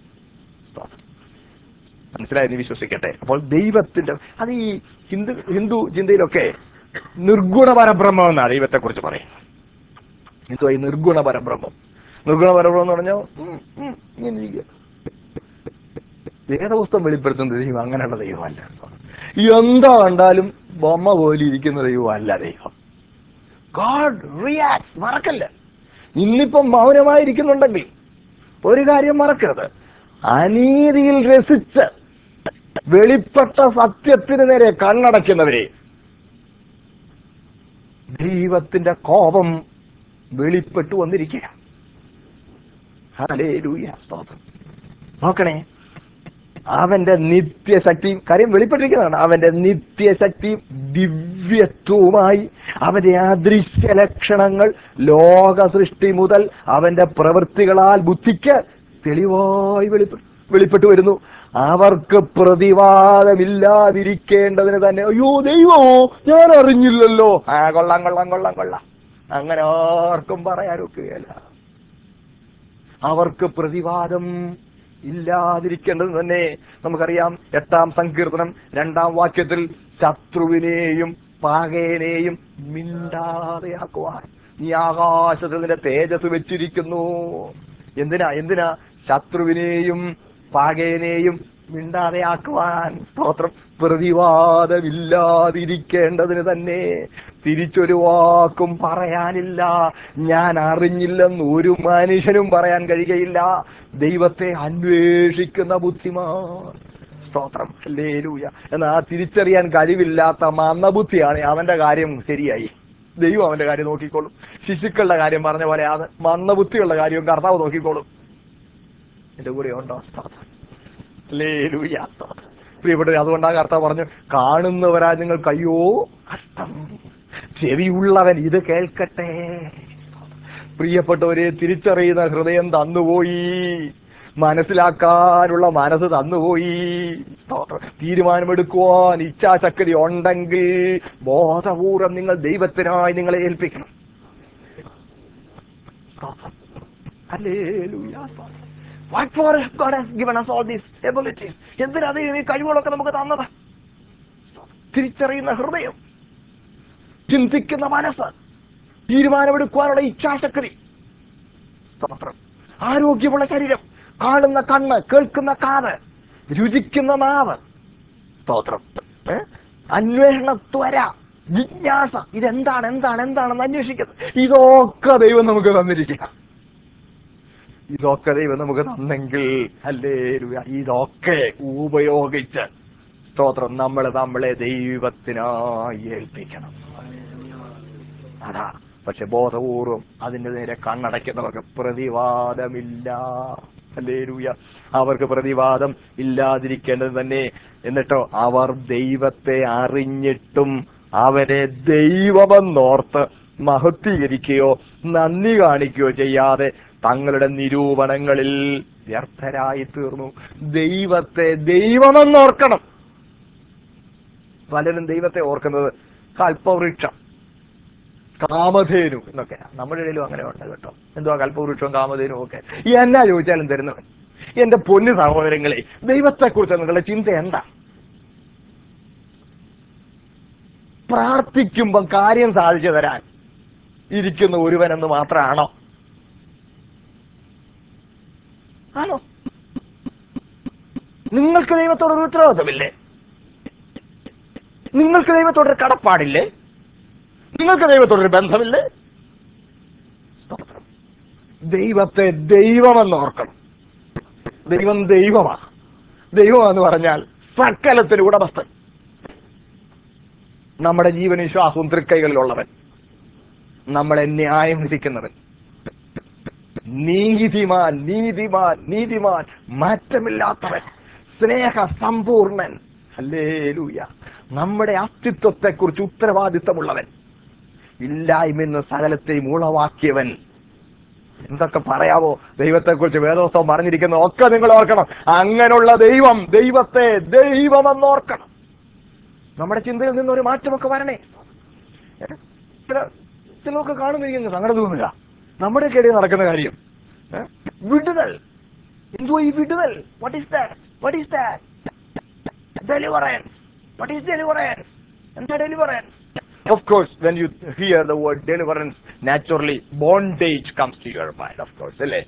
മനസ്സിലായെന്ന് വിശ്വസിക്കട്ടെ അപ്പോൾ ദൈവത്തിന്റെ അത് ഈ ഹിന്ദു ഹിന്ദു ചിന്തയിലൊക്കെ നിർഗുണ പരബ്രഹ്മം എന്നാണ് ദൈവത്തെ കുറിച്ച് പറയുന്നത് എന്തോ ഈ നിർഗുണ പരബ്രഹ്മം നിർഗുണ പരബ്രഹ്മം എന്ന് പറഞ്ഞാൽ ഉം, ഉം, ഇങ്ങനെ ഇരിക്കുക. വേദപുസ്തകം വെളിപ്പെടുത്തുന്ന ദൈവം അങ്ങനെയുള്ള ദൈവമല്ല എന്താ കണ്ടാലും ബൊമ്മ പോലെ ഇരിക്കുന്ന ദൈവമല്ല ദൈവം ഗാഡ് റിയാക്ട് മറക്കല്ല ഇന്നിപ്പം മൗനമായിരിക്കുന്നുണ്ടെങ്കിൽ ഒരു കാര്യം മറക്കരുത് അനീതിയിൽ രസിച്ച് വെളിപ്പെട്ട സത്യത്തിന് നേരെ കണ്ണടയ്ക്കുന്നവരെ ദൈവത്തിന്റെ കോപം വെളിപ്പെട്ടു വന്നിരിക്കുക ഹല്ലേലൂയ, സ്തോത്രം. നോക്കണേ അവന്റെ നിത്യശക്തിയും കാര്യം വെളിപ്പെട്ടിരിക്കുന്നതാണ് അവന്റെ നിത്യശക്തിയും ദിവ്യത്വവുമായി അവന്റെ അദൃശ്യ ലക്ഷണങ്ങൾ ലോക സൃഷ്ടി മുതൽ അവന്റെ പ്രവൃത്തികളാൽ ബുദ്ധിക്ക് തെളിവായി വെളിപ്പെ- വെളിപ്പെട്ടു വരുന്നു അവർക്ക് പ്രതിവാദമില്ലാതിരിക്കേണ്ടതിന് തന്നെ അയ്യോ ദൈവമോ ഞാൻ അറിഞ്ഞില്ലല്ലോ ആ കൊള്ളാം കൊള്ളാം കൊള്ളാം കൊള്ളാം അങ്ങനെ ആർക്കും പറയാനൊക്കുകയല്ല അവർക്ക് പ്രതിവാദം ഇല്ലാതിരിക്കേണ്ടത് തന്നെ നമുക്കറിയാം എട്ടാം സങ്കീർത്തനം രണ്ടാം വാക്യത്തിൽ ശത്രുവിനെയും പാകേനെയും മിണ്ടാതെയാക്കുവാൻ നീ ആകാശത്തിൽ നിന്റെ തേജസ് വെച്ചിരിക്കുന്നു എന്തിനാ എന്തിനാ ശത്രുവിനെയും പാകേനെയും മിണ്ടാതെയാക്കുവാൻ സ്തോത്രം പ്രതിവാദമില്ലാതിരിക്കേണ്ടതിന് തന്നെ തിരിച്ചൊരു വാക്കും പറയാനില്ല ഞാൻ അറിഞ്ഞില്ലെന്ന് ഒരു മനുഷ്യനും പറയാൻ കഴിയുകയില്ല ദൈവത്തെ അന്വേഷിക്കുന്ന ബുദ്ധിമാൻ സ്തോത്രം ലേലൂയ എന്നാൽ ആ തിരിച്ചറിയാൻ കഴിവില്ലാത്ത മന്ദബുദ്ധിയാണ് അവന്റെ കാര്യം ശരിയായി ദൈവം അവന്റെ കാര്യം നോക്കിക്കോളും ശിശുക്കളുടെ കാര്യം പറഞ്ഞ പോലെ അത് മന്ദബുദ്ധിയുള്ള കാര്യവും കർത്താവ് നോക്കിക്കോളും എന്റെ കൂടെ ഉണ്ടോ സ്തോത്രം ലേലൂയ സ്തോത്രം പ്രിയപ്പെട്ടവരെ അതുകൊണ്ടാണ് കർത്താവ് പറഞ്ഞു കാണുന്നവരാ നിങ്ങൾ കയ്യോ കഷ്ടം ചെവിയുള്ളവൻ ഇത് കേൾക്കട്ടെ പ്രിയപ്പെട്ടവരെ തിരിച്ചറിയുന്ന ഹൃദയം തന്നുപോയി മനസ്സിലാക്കാനുള്ള മനസ്സ് തന്നുപോയി സ്തോത്രം. തീരുമാനമെടുക്കുവാൻ ഇച്ഛാശക്തി ഉണ്ടെങ്കിൽ ബോധപൂർവം നിങ്ങൾ ദൈവത്തിനായി നിങ്ങളെ ഏൽപ്പിക്കണം സ്തോത്രം. ഹല്ലേലൂയ, സ്തോത്രം. What for God has given us all these abilities? എന്തിനാ ദൈവം ഈ കഴിവുകളൊക്കെ നമുക്ക് തന്നത് തിരിച്ചറിയുന്ന ഹൃദയം ചിന്തിക്കുന്ന മനസ്സ് തീരുമാനമെടുക്കുവാനുള്ള ഇച്ഛാശക്തി സ്തോത്രം ആരോഗ്യമുള്ള ശരീരം കാണുന്ന കണ്ണ് കേൾക്കുന്ന കാത് രുചിക്കുന്ന നാവ് സ്തോത്രം ഏ? അന്വേഷണ ത്വര ജിജ്ഞാസ ഇതെന്താണ് എന്താണ് എന്താണെന്ന് അന്വേഷിക്കുന്നത് ഇതൊക്കെ ദൈവം നമുക്ക് തന്നിരിക്കുക ഇതൊക്കെ ദൈവം നമുക്ക് തന്നെങ്കിൽ അല്ലേ ഇതൊക്കെ ഉപയോഗിച്ച് സ്തോത്രം നമ്മൾ നമ്മളെ ദൈവത്തിനായി ഏൽപ്പിക്കണം അതാ പക്ഷെ ബോധപൂർവം അതിന്റെ നേരെ കണ്ണടയ്ക്കുന്നവർക്ക് പ്രതിവാദമില്ല അല്ലേലൂയ അവർക്ക് പ്രതിവാദം ഇല്ലാതിരിക്കേണ്ടത് തന്നെ എന്നിട്ടോ അവർ ദൈവത്തെ അറിഞ്ഞിട്ടും അവനെ ദൈവമെന്നോർത്ത് മഹത്വീകരിക്കുകയോ നന്ദി കാണിക്കുകയോ ചെയ്യാതെ തങ്ങളുടെ നിരൂപണങ്ങളിൽ വ്യർത്ഥരായി തീർന്നു ദൈവത്തെ ദൈവമെന്നോർക്കണം പലരും ദൈവത്തെ ഓർക്കുന്നത് കൽപ്പവൃക്ഷം കാമധേനു എന്നൊക്കെ നമ്മുടെ ഇടയിലും അങ്ങനെ ഉണ്ട് കേട്ടോ എന്തുവാ കൽപ്പവൃക്ഷവും കാമധേനും ഒക്കെ എന്നാ ചോദിച്ചാലും തരുന്നവൻ എന്റെ പൊന്നു സഹോദരങ്ങളെ ദൈവത്തെക്കുറിച്ച് നിങ്ങളുടെ ചിന്ത എന്താ പ്രാർത്ഥിക്കുമ്പം കാര്യം സാധിച്ചു തരാൻ ഇരിക്കുന്ന ഒരുവനെന്ന് മാത്രമാണോ ആണോ നിങ്ങൾക്ക് ദൈവത്തോടൊരു ഉത്തരവാദിത്തമില്ലേ നിങ്ങൾക്ക് ദൈവത്തോടൊരു കടപ്പാടില്ലേ നിങ്ങൾക്ക് ദൈവത്തോടൊരു ബന്ധമില്ലേ സ്തോത്രം. ദൈവത്തെ ദൈവമെന്ന് ഓർക്കണം ദൈവം ദൈവമാ ദൈവമെന്ന് പറഞ്ഞാൽ സകലത്തിന് ഉടമസ്ഥൻ നമ്മുടെ ജീവനും ശ്വാസവും തൃക്കൈകളിലുള്ളവൻ നമ്മളെ ന്യായം വിധിക്കുന്നവൻ നീതിമാൻ നീതിമാൻ നീതിമാൻ മാറ്റമില്ലാത്തവൻ സ്നേഹ സമ്പൂർണൻ ഹല്ലേലൂയ നമ്മുടെ അസ്തിത്വത്തെക്കുറിച്ച് ഉത്തരവാദിത്തമുള്ളവൻ ഇല്ലായ്മെന്ന് സകലത്തെയും ഉളവാക്കിയവൻ എന്തൊക്കെ പറയാവോ ദൈവത്തെക്കുറിച്ച് വേദോത്സവം പറഞ്ഞിരിക്കുന്ന ഒക്കെ നിങ്ങൾ ഓർക്കണം അങ്ങനെയുള്ള ദൈവം ദൈവത്തെ ദൈവമെന്നോർക്കണം നമ്മുടെ ചിന്തയിൽ നിന്ന് ഒരു മാറ്റമൊക്കെ വരണേ ചില ചിലർക്ക് കാണുന്നിരിക്കുന്നു സങ്കടം തോന്നുക നമ്മുടെ ഇടയിൽ നടക്കുന്ന കാര്യം ഏ? വിടുതൽ എന്തോ ഈ വിടുതൽ what is that what is that deliverance what is deliverance എന്താ deliverance Of course, when you hear the word deliverance, naturally bondage comes to your mind, of course, അല്ലേ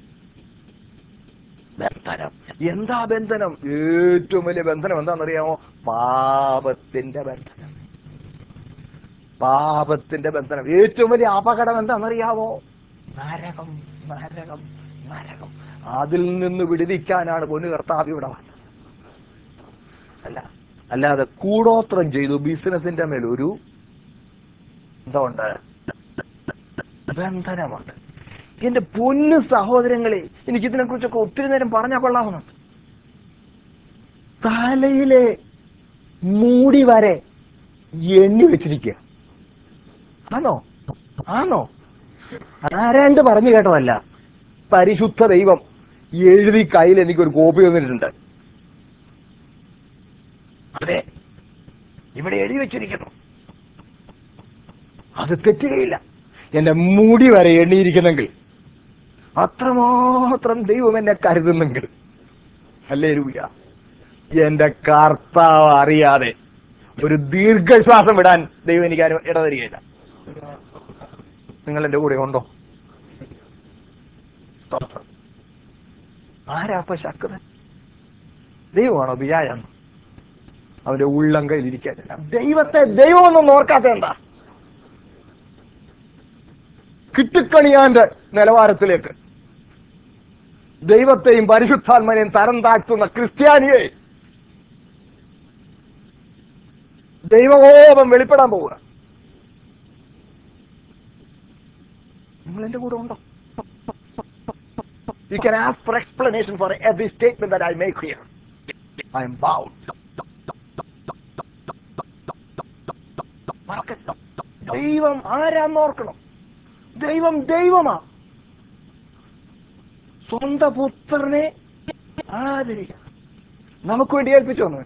ബന്ധനം എന്താ ബന്ധനം ഏറ്റവും വലിയ ബന്ധനം എന്താണെന്നറിയാമോ പാപത്തിന്റെ ബന്ധനം പാപത്തിന്റെ ബന്ധനം ഏറ്റവും വലിയ അപകടം എന്താണെന്നറിയാമോ നരകം നരകം നരകം അതിൽ നിന്ന് വിടുവിക്കാനാണ് പൊന്നു കർത്താവ് ഇവിടെ വന്നത് അല്ല അല്ലാതെ കൂടോത്രം ചെയ്തു ബിസിനസിന്റെ മേൽ ഒരു എന്താ ഉണ്ട് ബന്ധനമുണ്ട് എന്റെ പൊന്നു സഹോദരങ്ങളെ എനിക്ക് ഇതിനെ കുറിച്ചൊക്കെ ഒത്തിരി നേരം പറഞ്ഞാൽ കൊള്ളാവുന്നുണ്ട് തലയിലെ മൂടി വരെ എണ്ണി വെച്ചിരിക്കുക ആണോ ആണോ ആരാണ്ട് പറഞ്ഞു കേട്ടതല്ല പരിശുദ്ധ ദൈവം എഴുതി കയ്യിൽ എനിക്കൊരു കോപ്പി തന്നിട്ടുണ്ട് അതെ ഇവിടെ എഴുതി വെച്ചിരിക്കുന്നു അത് തെറ്റുകയില്ല എന്റെ മുടി വരെ എണ്ണിയിരിക്കുന്നെങ്കിൽ അത്രമാത്രം ദൈവം എന്നെ കരുതുന്നെങ്കിൽ അല്ലേ രൂയ എന്റെ കർത്താവ് അറിയാതെ ഒരു ദീർഘശ്വാസം വിടാൻ ദൈവം എനിക്ക് അനു- ഇടതരികയില്ല നിങ്ങൾ എന്റെ കൂടെ ഉണ്ടോ സ്തോത്രം. ആരാ അപ്പൊ ശക്തൻ ദൈവമാണോ ബിജായ അവന്റെ ഉള്ളം കയ്യിലിരിക്കാൻ ദൈവത്തെ ദൈവമൊന്നും ഓർക്കാത്ത എന്താ കിട്ടിക്കണിയാന്റെ നിലവാരത്തിലേക്ക് ദൈവത്തെയും പരിശുദ്ധാത്മനെയും തരം താഴ്ത്തുന്ന ക്രിസ്ത്യാനിയെ ദൈവകോപം വെളിപ്പെടാൻ പോവുക നിങ്ങൾ എന്റെ കൂടെ ഉണ്ടോ you can ask for explanation for every statement that I make here I am bound ദൈവം ആരാന്ന് ഓർക്കണം ദൈവം ദൈവമാ സ്വന്തം പുത്രനെ ആദരിക്കുക നമുക്ക് വേണ്ടി ഏൽപ്പിച്ചു വന്നു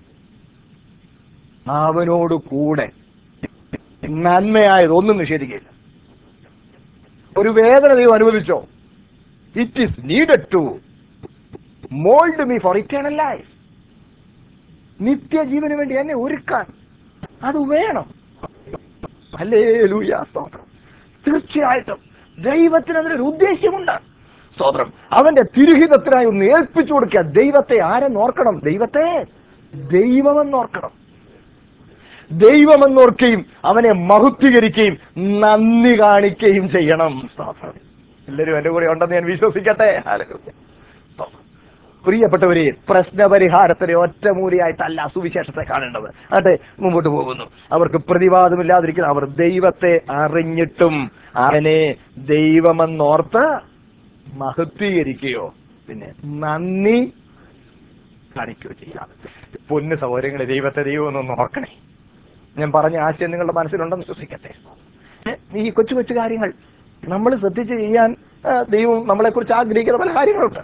അവനോട് കൂടെ നന്മയായത് ഒന്നും നിഷേധിക്കില്ല ഒരു വേദന ദൈവം അനുവദിച്ചോ it is needed to mould me for eternal life നിത്യജീവന് വേണ്ടി എന്നെ ഒരുക്കാൻ അത് വേണം അല്ലേ ലൂയ സ്തോത്രം തീർച്ചയായിട്ടും ദൈവത്തിന് അതിനൊരു ഉദ്ദേശ്യമുണ്ട് സ്തോത്രം അവന്റെ തിരുഹിതത്തിനായി ഒന്ന് ഏൽപ്പിച്ചു കൊടുക്കുക ദൈവത്തെ ആരെന്നോർക്കണം ദൈവത്തെ ദൈവമെന്നോർക്കണം ദൈവമെന്നോർക്കുകയും അവനെ മഹത്വീകരിക്കുകയും നന്ദി കാണിക്കുകയും ചെയ്യണം സ്തോത്രം എല്ലാവരും എന്റെ കൂടെ ഉണ്ടെന്ന് ഞാൻ വിശ്വസിക്കട്ടെ ഹല്ലേലൂയ. സ്തോത്രം. പ്രിയപ്പെട്ടവരെ പ്രശ്നപരിഹാരത്തിന് ഒറ്റമൂലിയായിട്ടല്ല സുവിശേഷത്തെ കാണേണ്ടത് അതെ മുമ്പോട്ട് പോകുന്നു അവർക്ക് പ്രതിവാദമില്ലാതിരിക്കുന്ന അവർ ദൈവത്തെ അറിഞ്ഞിട്ടും അവനെ ദൈവമെന്നോർത്ത് മഹത്വീകരിക്കുകയോ പിന്നെ നന്ദി കാണിക്കുകയോ ചെയ്യാം പൊന്നു സൗകര്യങ്ങളെ ദൈവത്തെ ദൈവം ഒന്ന് നോക്കണേ ഞാൻ പറഞ്ഞ ആശയം നിങ്ങളുടെ മനസ്സിലുണ്ടെന്ന് വിശ്വസിക്കട്ടെ ഈ കൊച്ചു കൊച്ചു കാര്യങ്ങൾ നമ്മൾ ശ്രദ്ധിച്ച് ചെയ്യാൻ ആ, ദൈവം നമ്മളെ കുറിച്ച് ആഗ്രഹിക്കുന്ന പല കാര്യങ്ങളുണ്ട്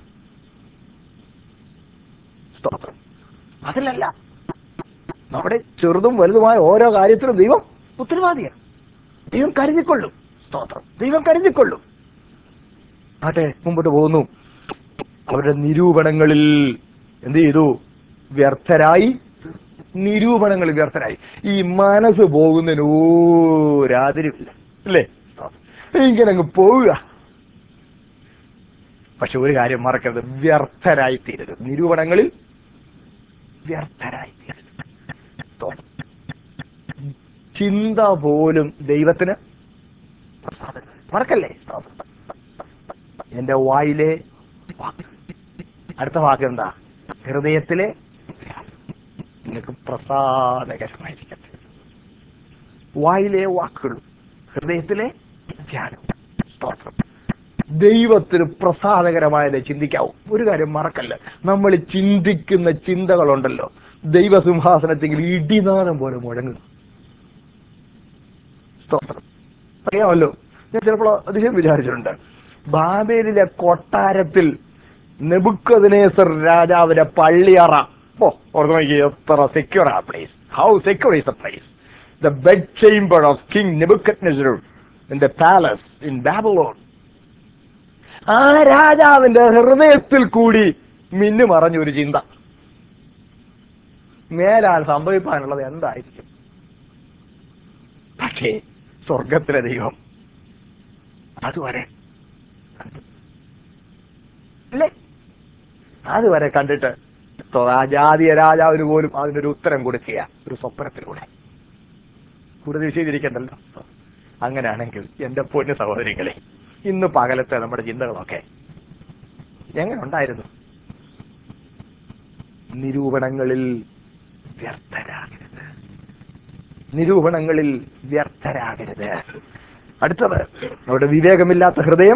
സ്തോത്രം അതിലല്ല നമ്മുടെ ചെറുതും വലുതുമായ ഓരോ കാര്യത്തിലും ദൈവം ഉത്തരവാദിയാണ് ദൈവം കരുതിക്കൊള്ളും സ്തോത്രം ദൈവം കരുതിക്കൊള്ളും ആട്ടെ മുമ്പോട്ട് പോകുന്നു അവരുടെ നിരൂപണങ്ങളിൽ എന്ത് ചെയ്തു വ്യർത്ഥരായി നിരൂപണങ്ങളിൽ വ്യർത്ഥരായി ഈ മനസ്സ് പോകുന്നതിന് ഒരാതിരില്ല അല്ലേ ഇങ്ങനെ അങ്ങ് പോവുക പക്ഷെ ഒരു കാര്യം മറക്കരുത് വ്യർത്ഥരായി തീരരുത് നിരൂപണങ്ങളിൽ വ്യർത്ഥരായി തീരരുത് സ്തോത്രം. ചിന്ത പോലും ദൈവത്തിന് പ്രസാദം മറക്കല്ലേ സ്തോത്രം. എന്റെ വായിലെ വാക്ക്. അടുത്ത വാക്ക് എന്താ ഹൃദയത്തിലെ നിങ്ങൾക്ക് പ്രസാദകരമായിരിക്കട്ടെ വായിലെ വാക്കുകൾ ഹൃദയത്തിലെ ധ്യാനം സ്തോത്രം ദൈവത്തിന് പ്രസാദകരമായതേ ചിന്തിക്കാവൂ ഒരു കാര്യം മറക്കല്ല നമ്മൾ ചിന്തിക്കുന്ന ചിന്തകളുണ്ടല്ലോ ദൈവസിംഹാസനത്തിൽ ഇടിനാദം പോലെ മുഴങ്ങും സ്തോത്രം അറിയാമല്ലോ ഞാൻ ചിലപ്പോൾ അതിശയം വിചാരിച്ചിട്ടുണ്ട് ബാബേലിലെ കൊട്ടാരത്തിൽ നെബുക്കദിനേസർ രാജാവിന്റെ പള്ളിയറ ഓ ഓർത്ത് നോക്കി എത്ര സെക്യൂർ ആ place how secure is a place the bed chamber of king Nebuchadnezzar in the palace in Babylon ആ രാജാവിന്റെ ഹൃദയത്തിൽ കൂടി മിന്നു മറഞ്ഞ ഒരു ചിന്ത മേലാൽ സംഭവിക്കാനുള്ളത് എന്തായിരിക്കും പക്ഷേ സ്വർഗത്തിലെ ദൈവം അതുവരെ കണ്ടു. അല്ലേ അതുവരെ കണ്ടിട്ട് രാജാതീയ രാജാവിന് പോലും അതിനൊരു ഉത്തരം കൊടുക്കുക ഒരു സ്വപ്നത്തിലൂടെ കൂടുതൽ ചെയ്തിരിക്കണ്ടല്ലോ അങ്ങനെയാണെങ്കിൽ എന്റെ പൊന്നു സഹോദരികളെ ഇന്ന് പകലത്തെ നമ്മുടെ ചിന്തകളൊക്കെ എങ്ങനെ ഉണ്ടായിരുന്നു നിരൂപണങ്ങളിൽ വ്യർത്ഥരാകരുത് നിരൂപണങ്ങളിൽ വ്യർത്ഥരാകരുത് അടുത്തത് അവിടെ വിവേകമില്ലാത്ത ഹൃദയം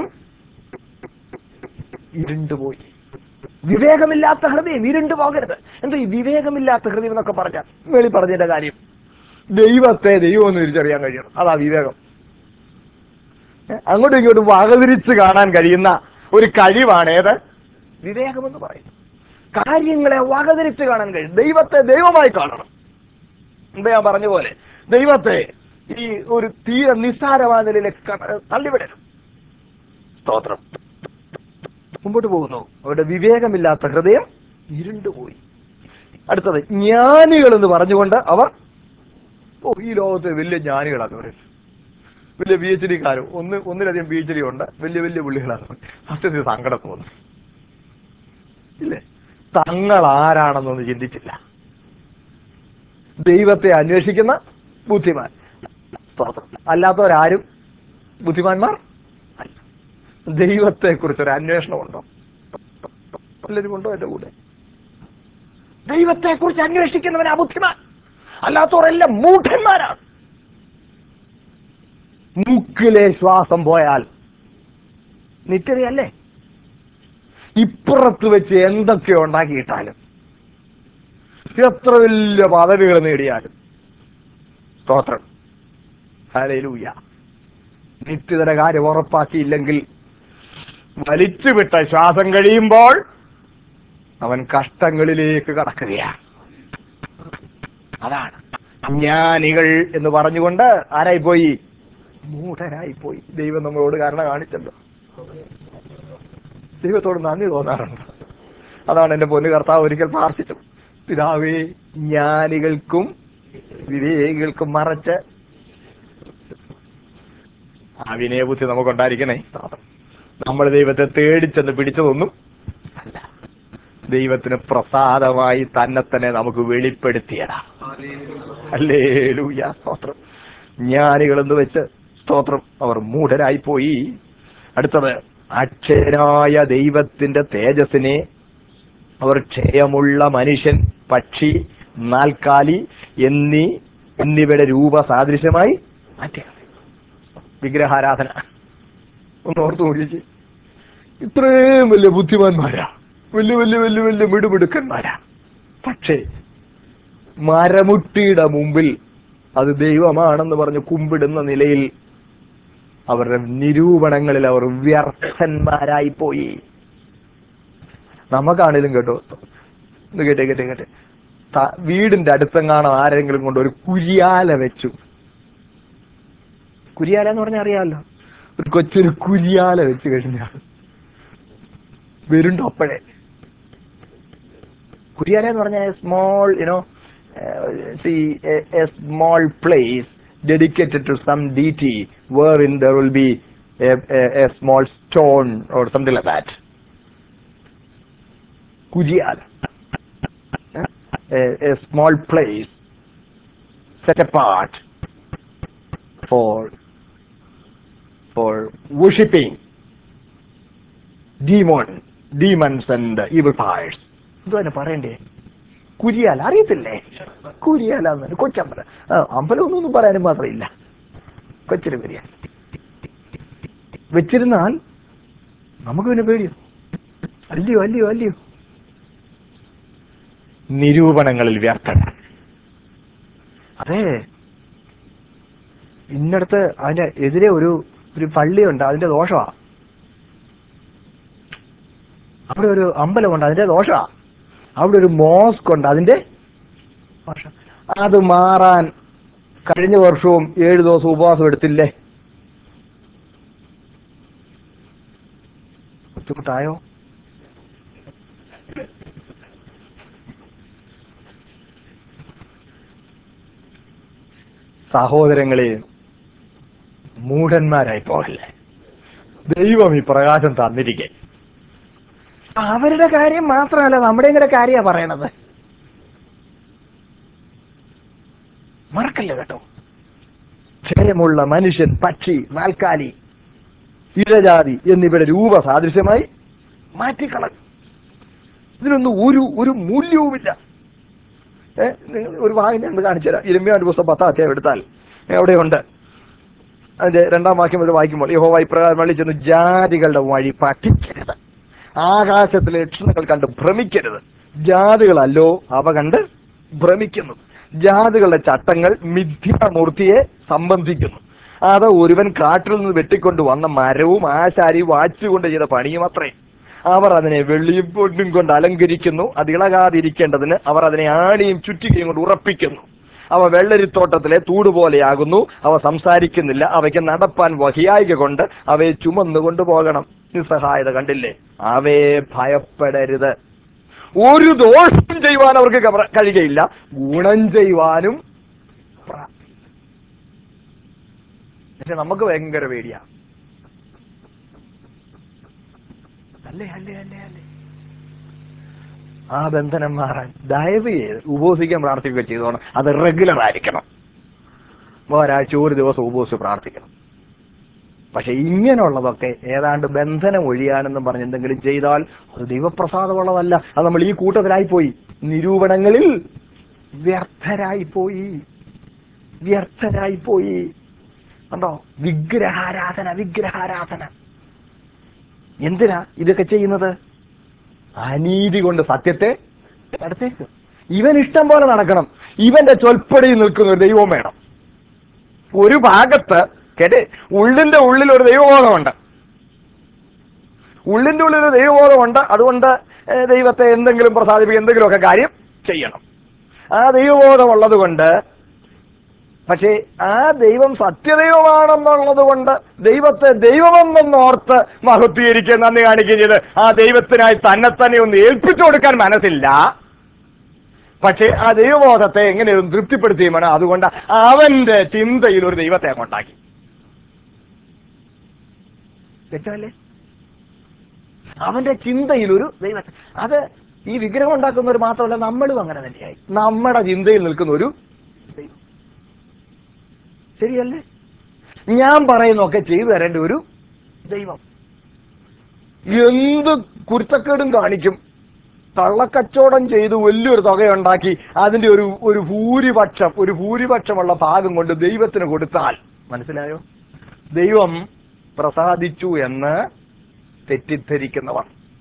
ഇരുണ്ടുപോയി വിവേകമില്ലാത്ത ഹൃദയം ഇരുണ്ടു പോകരുത് എന്താ ഈ വിവേകമില്ലാത്ത ഹൃദയം എന്നൊക്കെ പറഞ്ഞ വെളി പറഞ്ഞതിന്റെ കാര്യം ദൈവത്തെ ദൈവം എന്ന് തിരിച്ചറിയാൻ കഴിയണം അതാ വിവേകം ഏ, അങ്ങോട്ടും ഇങ്ങോട്ടും വകതിരിച്ച് കാണാൻ കഴിയുന്ന ഒരു കഴിവാണ് ഏത് വിവേകമെന്ന് പറയുന്നത് കാര്യങ്ങളെ വകതിരിച്ച് കാണാൻ കഴിയും ദൈവത്തെ ദൈവമായി കാണണം എന്താ ഞാൻ പറഞ്ഞ പോലെ ദൈവത്തെ ഈ ഒരു തീരെ നിസ്സാരമായ നിലയിലേക്ക് ക- തള്ളിവിടരുത് സ്തോത്രം മുമ്പോട്ട് പോകുന്നു അവരുടെ വിവേകമില്ലാത്ത ഹൃദയം ഇരുണ്ടുപോയി അടുത്തത് ജ്ഞാനികൾ എന്ന് പറഞ്ഞുകൊണ്ട് അവർ ഓ ഈ ലോകത്തെ വലിയ ജ്ഞാനികളാണ് അവർ വലിയ പി എച്ച് ഡിക്കാരും ഒന്ന് ഒന്നിലധികം പി എച്ച് ഡി ഉണ്ട് വലിയ വലിയ പുള്ളികളാണ് സത്യത്തിൽ സങ്കടം തോന്നുന്നു ഇല്ലേ തങ്ങൾ ആരാണെന്നൊന്നും ചിന്തിച്ചില്ല ദൈവത്തെ അന്വേഷിക്കുന്ന ബുദ്ധിമാൻ സ്തോത്രം അല്ലാത്തവരാരും ബുദ്ധിമാന്മാർ അല്ല ദൈവത്തെ കുറിച്ചൊരു അന്വേഷണം ഉണ്ടോ എല്ലാവരും ഉണ്ടോ എന്റെ കൂടെ ദൈവത്തെ കുറിച്ച് അന്വേഷിക്കുന്നവനാ ബുദ്ധിമാൻ അല്ലാത്തവരെല്ലാം മൂഢന്മാരാണ് മൂക്കിലെ ശ്വാസം പോയാൽ നിത്യതയല്ലേ ഇപ്പുറത്ത് വെച്ച് എന്തൊക്കെ ഉണ്ടാക്കിയിട്ടാലും എത്ര വലിയ പദവികൾ നേടിയാലും സ്തോത്രം ഹല്ലേലൂയ നിത്യതയുടെ കാര്യം ഉറപ്പാക്കിയില്ലെങ്കിൽ വലിച്ചുവിട്ട ശ്വാസം കഴിയുമ്പോൾ അവൻ കഷ്ടങ്ങളിലേക്ക് കടക്കുകയാണ് അതാണ് ജ്ഞാനികൾ എന്ന് പറഞ്ഞുകൊണ്ട് ആരായി പോയി മൂഢനായി പോയി ദൈവം നമ്മളോട് കാരണം കാണിച്ചല്ലോ ദൈവത്തോട് നന്ദി തോന്നാറുണ്ട് അതാണ് എന്റെ പൊന്നു കർത്താവ് ഒരിക്കൽ പ്രാർത്ഥിച്ചു പിതാവേ ജ്ഞാനികൾക്കും വിവേകികൾക്കും മറച്ച് ആ വിനയബുദ്ധി നമുക്കുണ്ടായിരിക്കണേ നമ്മൾ ദൈവത്തെ തേടിച്ചെന്ന് പിടിച്ചതൊന്നും അല്ല ദൈവത്തിന് പ്രസാദമായി തന്നെ തന്നെ നമുക്ക് വെളിപ്പെടുത്തിയതാ അല്ലേ ലൂയ സ്തോത്രം ജ്ഞാനികൾ എന്ന് വെച്ച് സ്തോത്രം അവർ മൂഢരായി പോയി അടുത്തത് അക്ഷരായ ദൈവത്തിന്റെ തേജസ്സിനെ അവർ ക്ഷയമുള്ള മനുഷ്യൻ പക്ഷി നാൽക്കാലി എന്നീ എന്നിവയുടെ രൂപ സാദൃശ്യമായി മാറ്റി വിഗ്രഹാരാധന ഒന്ന് ഓർത്ത് നോക്കിച്ച് ഇത്രയും വലിയ ബുദ്ധിമാന്മാരാ വലിയ വലിയ വലിയ വലിയ മിടുമിടുക്കന്മാരാ പക്ഷേ മരമുട്ടിയുടെ മുമ്പിൽ അത് ദൈവമാണെന്ന് പറഞ്ഞ് കുമ്പിടുന്ന നിലയിൽ അവരുടെ നിരൂപണങ്ങളിൽ അവർ വ്യർത്ഥന്മാരായി പോയി നമുക്കാണേലും കേട്ടോ ഇത് കേട്ടെ കേട്ടെ കേട്ടെ ത- വീടിന്റെ അടുത്തെങ്ങാണോ ആരെങ്കിലും കൊണ്ട് ഒരു കുരിയാല വെച്ചു കുരിയാല എന്ന് പറഞ്ഞാൽ അറിയാമല്ലോ ഒരു കൊച്ചൊരു കുരിയാല വെച്ച് കഴിഞ്ഞാൽ വരുണ്ടോ അപ്പോഴേ കുരിയാല എന്ന് പറഞ്ഞാൽ small you know see a small place dedicated to some deity where in there will be a small stone or something like that കുരിയാല a small place set apart for for worshipping demon demons and evil powers എന്തുവാ പറയണ്ടേ കുരിയാല അറിയത്തില്ലേ കുരിയാല എന്ന് കൊച്ചമ്പലം ആ അമ്പലം ഒന്നും പറയാനും മാത്രമില്ല കൊച്ചിന് കുരിയാല വെച്ചിരുന്നാൽ നമുക്ക് പിന്നെ പേടിയോ അല്ലയോ അല്ലയോ അല്ലയോ നിരൂപണങ്ങളിൽ വ്യർത്ഥത അതെ ഇന്നടത്ത് അതിന്റെ എതിരെ ഒരു ഒരു പള്ളിയുണ്ട് അതിന്റെ ദോഷമാ അവിടെ ഒരു അമ്പലമുണ്ട് അതിന്റെ ദോഷമാ അവിടെ ഒരു മോസ്ക് ഉണ്ട് അതിന്റെ ദോഷം അത് മാറാൻ കഴിഞ്ഞ വർഷവും ഏഴു ദിവസം ഉപവാസം എടുത്തില്ലേ ബുദ്ധിമുട്ടായോ സഹോദരങ്ങളെ മൂഢന്മാരായി പോകല്ലേ ദൈവം ഈ പ്രകാശം തന്നിരിക്കെ അവരുടെ കാര്യം മാത്രമല്ല നമ്മുടെ ഇങ്ങനെ കാര്യ പറയണത് മറക്കല്ല കേട്ടോ ക്ഷയമുള്ള മനുഷ്യൻ പക്ഷി നാൽക്കാലി ഇഴജാതി എന്നിവയുടെ രൂപ സാദൃശ്യമായി മാറ്റിക്കളഞ്ഞു ഇതിനൊന്നും ഒരു ഒരു മൂല്യവുമില്ല ഏ, നിങ്ങൾ ഒരു വായന ഒന്ന് കാണിച്ചു തരാം ഇരുമ്പിയാണ്ട് പുസ്തകം പത്താം അധ്യായം എടുത്താൽ എവിടെയുണ്ട് അതിന്റെ രണ്ടാം വാക്യം മുതൽ വായിക്കുമ്പോൾ യഹോവ ഇപ്രകാരം വള്ളി ചെന്ന് ജാതികളുടെ വഴി പഠിക്കരുത് ആകാശത്തിലെ ലക്ഷണങ്ങൾ കണ്ട് ഭ്രമിക്കരുത് ജാതികളല്ലോ അവ കണ്ട് ഭ്രമിക്കുന്നു ജാതികളുടെ ചട്ടങ്ങൾ മിഥ്യാമൂർത്തിയെ സംബന്ധിക്കുന്നു അത് ഒരുവൻ കാട്ടിൽ നിന്ന് വെട്ടിക്കൊണ്ട് വന്ന മരവും ആശാരി വാച്ചുകൊണ്ട് ചെയ്ത പണിയും അത്രേ അവർ അതിനെ വെള്ളിയും പൊന്നും കൊണ്ട് അലങ്കരിക്കുന്നു അത് ഇളകാതിരിക്കേണ്ടതിന് അവർ അതിനെ ആണിയും ചുറ്റികയും കൊണ്ട് ഉറപ്പിക്കുന്നു അവ വെള്ളരിത്തോട്ടത്തിലെ തൂട് പോലെയാകുന്നു അവ സംസാരിക്കുന്നില്ല അവയ്ക്ക് നടപ്പാൻ വഹിയായിക കൊണ്ട് അവയെ ചുമന്നു കൊണ്ടുപോകണം നിസ്സഹായത കണ്ടില്ലേ അവയെ ഭയപ്പെടരുത് ഒരു ദോഷം ചെയ്യുവാൻ അവർക്ക് കവ- കഴിയുകയില്ല ഗുണം ചെയ്യുവാനും പ്ര- പക്ഷെ നമുക്ക് ഭയങ്കര പേടിയാ അല്ലേ അല്ലേ അല്ലേ അല്ലേ ആ ബന്ധനം മാറാൻ ദയവ് ചെയ്ത് ഉപവസിക്കാൻ പ്രാർത്ഥിക്കുക ചെയ്തോണം അത് റെഗുലർ ആയിരിക്കണം ഒരാഴ്ച ഒരു ദിവസം ഉപവസിച്ച് പ്രാർത്ഥിക്കണം പക്ഷെ ഇങ്ങനെയുള്ളതൊക്കെ ഏതാണ്ട് ബന്ധനം ഒഴിയാനെന്നും പറഞ്ഞ് എന്തെങ്കിലും ചെയ്താൽ അത് ദൈവപ്രസാദമുള്ളതല്ല അത് നമ്മൾ ഈ കൂട്ടത്തിലായിപ്പോയി നിരൂപണങ്ങളിൽ വ്യർത്ഥരായിപ്പോയി വ്യർത്ഥരായിപ്പോയി കണ്ടോ വിഗ്രഹാരാധന വിഗ്രഹാരാധന എന്തിനാ ഇതൊക്കെ ചെയ്യുന്നത് അനീതി കൊണ്ട് സത്യത്തെ അടുത്തേക്ക് ഇവൻ ഇഷ്ടം പോലെ നടക്കണം ഇവന്റെ ചൊൽപ്പടിയിൽ നിൽക്കുന്ന ഒരു ദൈവം വേണം ഒരു ഭാഗത്ത് കേട്ടെ ഉള്ളിന്റെ ഉള്ളിൽ ഒരു ദൈവബോധമുണ്ട് ഉള്ളിന്റെ ഉള്ളിൽ ഒരു ദൈവബോധമുണ്ട് അതുകൊണ്ട് ഏഹ്, ദൈവത്തെ എന്തെങ്കിലും പ്രസാദിപ്പിക്കുക എന്തെങ്കിലുമൊക്കെ കാര്യം ചെയ്യണം ആ ദൈവബോധമുള്ളത് കൊണ്ട് പക്ഷേ ആ ദൈവം സത്യദൈവമാണെന്നുള്ളത് കൊണ്ട് ദൈവത്തെ ദൈവമെന്നോർത്ത് മഹത്വീകരിക്കുകയും നന്ദി കാണിക്കുകയും ചെയ്ത് ആ ദൈവത്തിനായി തന്നെ തന്നെ ഒന്ന് ഏൽപ്പിച്ചു കൊടുക്കാൻ മനസ്സില്ല പക്ഷേ ആ ദൈവബോധത്തെ എങ്ങനെ ഒന്ന് തൃപ്തിപ്പെടുത്തുകയും വേണം അതുകൊണ്ട് അവന്റെ ചിന്തയിൽ ഒരു ദൈവത്തെ അങ്ങോട്ടാക്കി തെറ്റല്ലേ അവന്റെ ചിന്തയിൽ ഒരു ദൈവത്തെ അത് ഈ വിഗ്രഹം ഉണ്ടാക്കുന്നവർ മാത്രമല്ല നമ്മളും അങ്ങനെ തന്നെയായി നമ്മുടെ ചിന്തയിൽ നിൽക്കുന്ന ഒരു ദൈവം ശരിയല്ലേ ഞാൻ പറയുന്നൊക്കെ ചെയ്തു തരേണ്ട ഒരു ദൈവം എന്ത് കുരുത്തക്കേടും കാണിക്കും കള്ളക്കച്ചവടം ചെയ്ത് വലിയൊരു തുകയുണ്ടാക്കി അതിന്റെ ഒരു ഒരു ഭൂരിപക്ഷം ഒരു ഭൂരിപക്ഷമുള്ള ഭാഗം കൊണ്ട് ദൈവത്തിന് കൊടുത്താൽ മനസ്സിലായോ ദൈവം പ്രസാദിച്ചു എന്ന് തെറ്റിദ്ധരിക്കുന്നവർ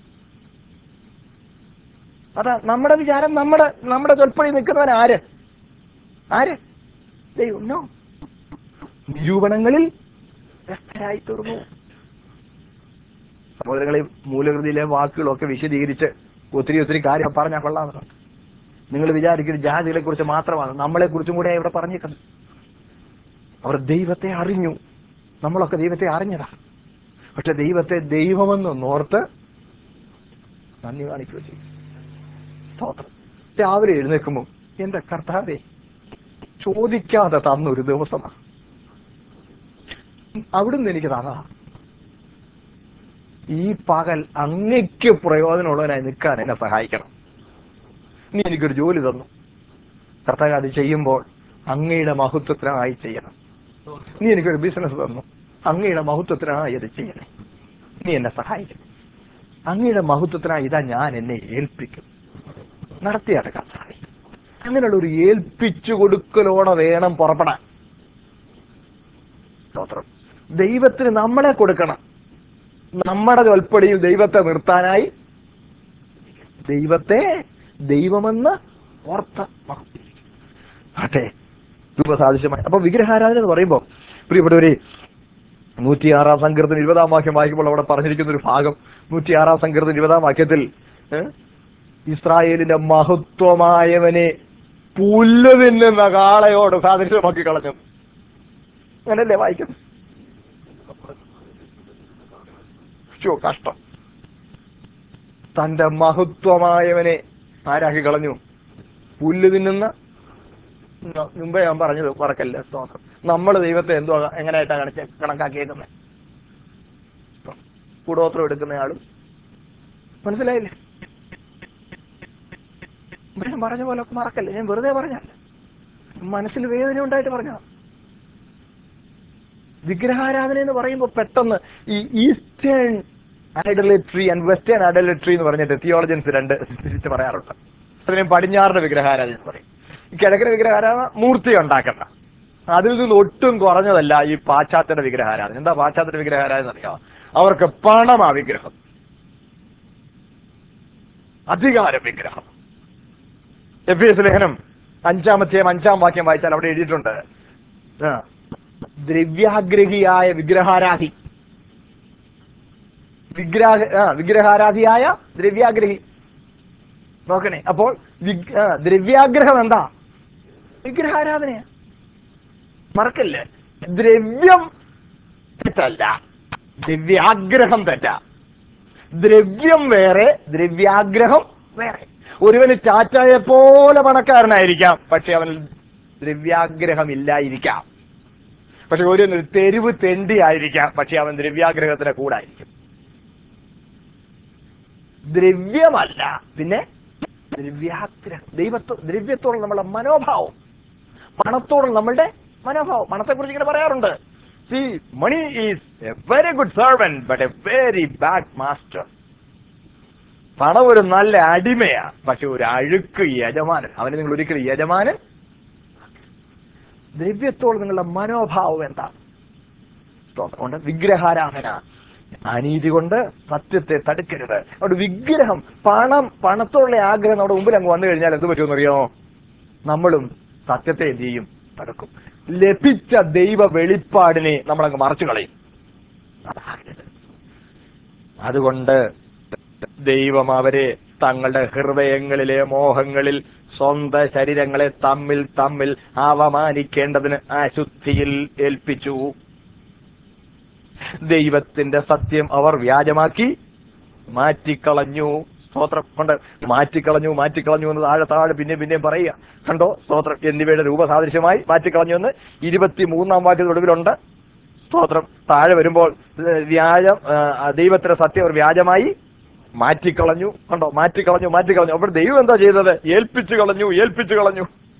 അതാ നമ്മുടെ വിചാരം നമ്മുടെ നമ്മുടെ ചൊൽപ്പടി നിൽക്കുന്നവൻ ആര് ആര് ദൈവം നോ നിരൂപണങ്ങളിൽ വ്യക്തരായി തീർന്നു സഹോദരങ്ങളെ മൂലകൃതിയിലെ വാക്കുകളൊക്കെ വിശദീകരിച്ച് ഒത്തിരി ഒത്തിരി കാര്യം പറഞ്ഞാൽ കൊള്ളാമെന്ന് നിങ്ങൾ വിചാരിക്കുന്ന ജാതികളെ കുറിച്ച് മാത്രമാണ് നമ്മളെ കുറിച്ചും കൂടെ ഇവിടെ പറഞ്ഞേക്കുന്നത് അവർ ദൈവത്തെ അറിഞ്ഞു നമ്മളൊക്കെ ദൈവത്തെ അറിഞ്ഞതാ പക്ഷെ ദൈവത്തെ ദൈവമെന്ന് ഓർത്ത് നന്ദി കാണിക്കുക ചെയ്യും സ്തോത്രം രാവിലെ എഴുന്നേൽക്കുമ്പോൾ എന്റെ കർത്താവെ ചോദിക്കാതെ തന്നൊരു ദിവസമാണ് അവിടുന്ന് എനിക്ക് തന്നതാ ഈ പകൽ അങ്ങയ്ക്ക് പ്രയോജനമുള്ളവനായി നിൽക്കാൻ എന്നെ സഹായിക്കണം നീ എനിക്കൊരു ജോലി തന്നു കർത്താവ് അത് ചെയ്യുമ്പോൾ അങ്ങയുടെ മഹത്വത്തിനായി ചെയ്യണം നീ എനിക്കൊരു ബിസിനസ് തന്നു അങ്ങയുടെ മഹത്വത്തിനായി അത് ചെയ്യണം നീ എന്നെ സഹായിക്കണം അങ്ങയുടെ മഹത്വത്തിനായി ഇതാ ഞാൻ എന്നെ ഏൽപ്പിക്കും നടത്തിയാട്ടെ കർത്താവെ അങ്ങനെയുള്ള ഒരു ഏൽപ്പിച്ചു കൊടുക്കലോടെ വേണം പുറപ്പെടാൻ സ്തോത്രം ദൈവത്തിന് നമ്മളെ കൊടുക്കണം നമ്മുടെ ചൊൽപ്പടിയിൽ ദൈവത്തെ നിർത്താനായി ദൈവത്തെ ദൈവമെന്ന് ഓർത്ത ആട്ടെ രൂപസാദൃശ്യമായി അപ്പൊ വിഗ്രഹാരാധന എന്ന് പറയുമ്പോൾ പ്രിയപ്പെട്ടവരെ നൂറ്റിയാറാം സങ്കീർത്തനം ഇരുപതാം വാക്യം വായിക്കുമ്പോൾ അവിടെ പറഞ്ഞിരിക്കുന്ന ഒരു ഭാഗം നൂറ്റിയാറാം സങ്കീർത്തനം ഇരുപതാം വാക്യത്തിൽ ഏ, ഇസ്രായേലിന്റെ മഹത്വമായവനെ പുല്ല് തിന്നുന്ന കാളയോട് സാദൃശ്യമാക്കി കളഞ്ഞു അങ്ങനല്ലേ വായിക്കുന്നത് ശ്ശോ, കഷ്ടം തന്റെ മഹത്വമായവനെ ആരാക്കി കളഞ്ഞു പുല്ല് തിന്നുന്ന ന- മുമ്പേ ഞാൻ പറഞ്ഞത് പറക്കല്ല സ്തോത്രം നമ്മൾ ദൈവത്തെ എന്തോ എങ്ങനെയായിട്ടാ കാണിച്ച കണക്കാക്കിയേക്കുന്നത് കൂടോത്രം എടുക്കുന്നയാളും മനസ്സിലായില്ലേ ഇവിടെ ഞാൻ പറഞ്ഞ പോലെ മറക്കല്ലേ ഞാൻ വെറുതെ പറഞ്ഞല്ല മനസ്സിൽ വേദന ഉണ്ടായിട്ട് പറഞ്ഞ വിഗ്രഹാരാധന എന്ന് പറയുമ്പോൾ പെട്ടെന്ന് ഈ eastern idolatry and western idolatry എന്ന് പറഞ്ഞിട്ട് തിയോളജൻസ് രണ്ട് തിരിച്ച് പറയാറുണ്ട് അതിനെ പടിഞ്ഞാറിന്റെ വിഗ്രഹാരാധന എന്ന് പറയും ഈ കിഴക്കിന് വിഗ്രഹാരാധന മൂർത്തി ഉണ്ടാക്കണ്ട അതിൽ നിന്ന് ഒട്ടും കുറഞ്ഞതല്ല ഈ പാശ്ചാത്യ വിഗ്രഹാരാധന എന്താ പാശ്ചാത്യ വിഗ്രഹാരാധന അറിയാം അവർക്ക് പണമാ വിഗ്രഹം അധികാര വിഗ്രഹം എഫ് എസ് ലേഖനം അഞ്ചാമത്തെയും അഞ്ചാം വാക്യം വായിച്ചാൽ അവിടെ എഴുതിയിട്ടുണ്ട് ആ, ദ്രവ്യാഗ്രഹിയായ വിഗ്രഹാരാധി വിഗ്രഹ ആ, വിഗ്രഹാരാധിയായ ദ്രവ്യാഗ്രഹി നോക്കണേ അപ്പോൾ വിഗ്- ആ, ദ്രവ്യാഗ്രഹം എന്താ വിഗ്രഹാരാധനയാ മറക്കല്ലേ ദ്രവ്യം തെറ്റല്ല ദ്രവ്യാഗ്രഹം തെറ്റാ ദ്രവ്യം വേറെ ദ്രവ്യാഗ്രഹം വേറെ ഒരുവന് ടാറ്റയെ പോലെ പണക്കാരനായിരിക്കാം പക്ഷെ അവനിൽ ദ്രവ്യാഗ്രഹം ഇല്ലായിരിക്കാം പക്ഷെ ഒരു തെരുവ് തെണ്ടി ആയിരിക്കാം പക്ഷെ അവൻ ദ്രവ്യാഗ്രഹത്തിന് കൂടായിരിക്കും ദ്രവ്യമല്ല പിന്നെ ദ്രവ്യാഗ്രഹം ദൈവത്തോ ദ്രവ്യത്തോടുള്ള നമ്മളുടെ മനോഭാവം പണത്തോടുള്ള നമ്മളുടെ മനോഭാവം പണത്തെ കുറിച്ച് ഇങ്ങനെ പറയാറുണ്ട് see money is a very good servant but a very bad master പണം ഒരു നല്ല അടിമയാ പക്ഷെ ഒരു അഴുക്ക് യജമാനൻ അവന് നിങ്ങൾ ഒരിക്കലും യജമാനൻ ദ്രവ്യത്തോട് നിങ്ങളുടെ മനോഭാവം എന്താണ് സ്തോത്രം കൊണ്ട് വിഗ്രഹാരാധന അനീതി കൊണ്ട് സത്യത്തെ തടുക്കരുത് അവിടെ വിഗ്രഹം പണം പണത്തോടുള്ള ആഗ്രഹം നമ്മുടെ മുമ്പിൽ അങ്ങ് വന്നു കഴിഞ്ഞാൽ എന്ത് പറ്റുമെന്ന് അറിയാമോ നമ്മളും സത്യത്തെ എന്ത് ചെയ്യും തടുക്കും ലഭിച്ച ദൈവ വെളിപ്പാടിനെ നമ്മളങ്ങ് മറച്ചു കളയും അതാകരുത്. അതുകൊണ്ട് ദൈവം അവരെ തങ്ങളുടെ ഹൃദയങ്ങളിലെ മോഹങ്ങളിൽ സ്വന്തം ശരീരങ്ങളെ തമ്മിൽ തമ്മിൽ അവമാനിക്കേണ്ടതിന് അശുദ്ധിയിൽ ഏൽപ്പിച്ചു ദൈവത്തിന്റെ സത്യം അവർ വ്യാജമാക്കി മാറ്റിക്കളഞ്ഞു സ്തോത്രം കൊണ്ട് മാറ്റിക്കളഞ്ഞു മാറ്റിക്കളഞ്ഞു എന്ന് താഴെ താഴെ പിന്നെയും പിന്നെയും പറയുക കണ്ടോ സ്തോത്രം എന്നിവയുടെ രൂപസാദൃശ്യമായി മാറ്റിക്കളഞ്ഞു എന്ന് ഇരുപത്തി മൂന്നാം വാക്യത്തിൽ ഒടുവിലുണ്ട് സ്തോത്രം താഴെ വരുമ്പോൾ ഏഹ്, വ്യാജം ആ, ദൈവത്തിന്റെ സത്യം അവർ വ്യാജമായി മാറ്റിക്കളഞ്ഞു കണ്ടോ മാറ്റിക്കളഞ്ഞു മാറ്റിക്കളഞ്ഞു അപ്പോൾ ദൈവം എന്താ ചെയ്തത് ഏൽപ്പിച്ചു കളഞ്ഞു ഏൽപ്പിച്ചു കളഞ്ഞു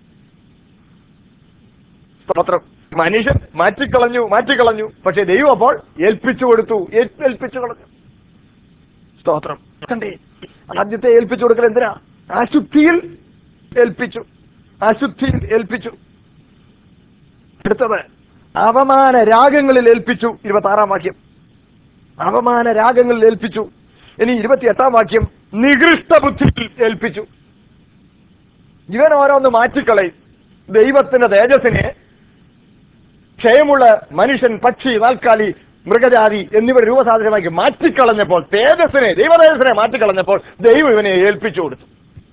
സ്തോത്രം മനുഷ്യൻ മാറ്റിക്കളഞ്ഞു മാറ്റിക്കളഞ്ഞു പക്ഷെ ദൈവം അപ്പോൾ ഏൽപ്പിച്ചു കൊടുത്തു ഏൽ- ഏൽപ്പിച്ചു കളഞ്ഞു സ്തോത്രം കണ്ടേ ആദ്യത്തെ ഏൽപ്പിച്ചു കൊടുക്കൽ എന്തിനാ അശുദ്ധിയിൽ ഏൽപ്പിച്ചു അശുദ്ധിയിൽ ഏൽപ്പിച്ചു അടുത്തത് അവമാന രാഗങ്ങളിൽ ഏൽപ്പിച്ചു ഇരുപത്തി ആറാം വാക്യം അവമാന രാഗങ്ങളിൽ ഏൽപ്പിച്ചു ഇനി ഇരുപത്തിയെട്ടാം വാക്യം നികൃഷ്ട ബുദ്ധിയിൽ ഏൽപ്പിച്ചു ഇവൻ ഓരോന്ന് മാറ്റിക്കളയും ദൈവത്തിന്റെ തേജസ്സിനെ ക്ഷയമുള്ള മനുഷ്യൻ പക്ഷി നാൽക്കാലി മൃഗജാതി എന്നിവയുടെ രൂപസാദൃശ്യമാക്കി മാറ്റിക്കളഞ്ഞപ്പോൾ തേജസ്സിനെ ദൈവതേജസ്സിനെ മാറ്റിക്കളഞ്ഞപ്പോൾ ദൈവം ഇവനെ ഏൽപ്പിച്ചു കൊടുത്തു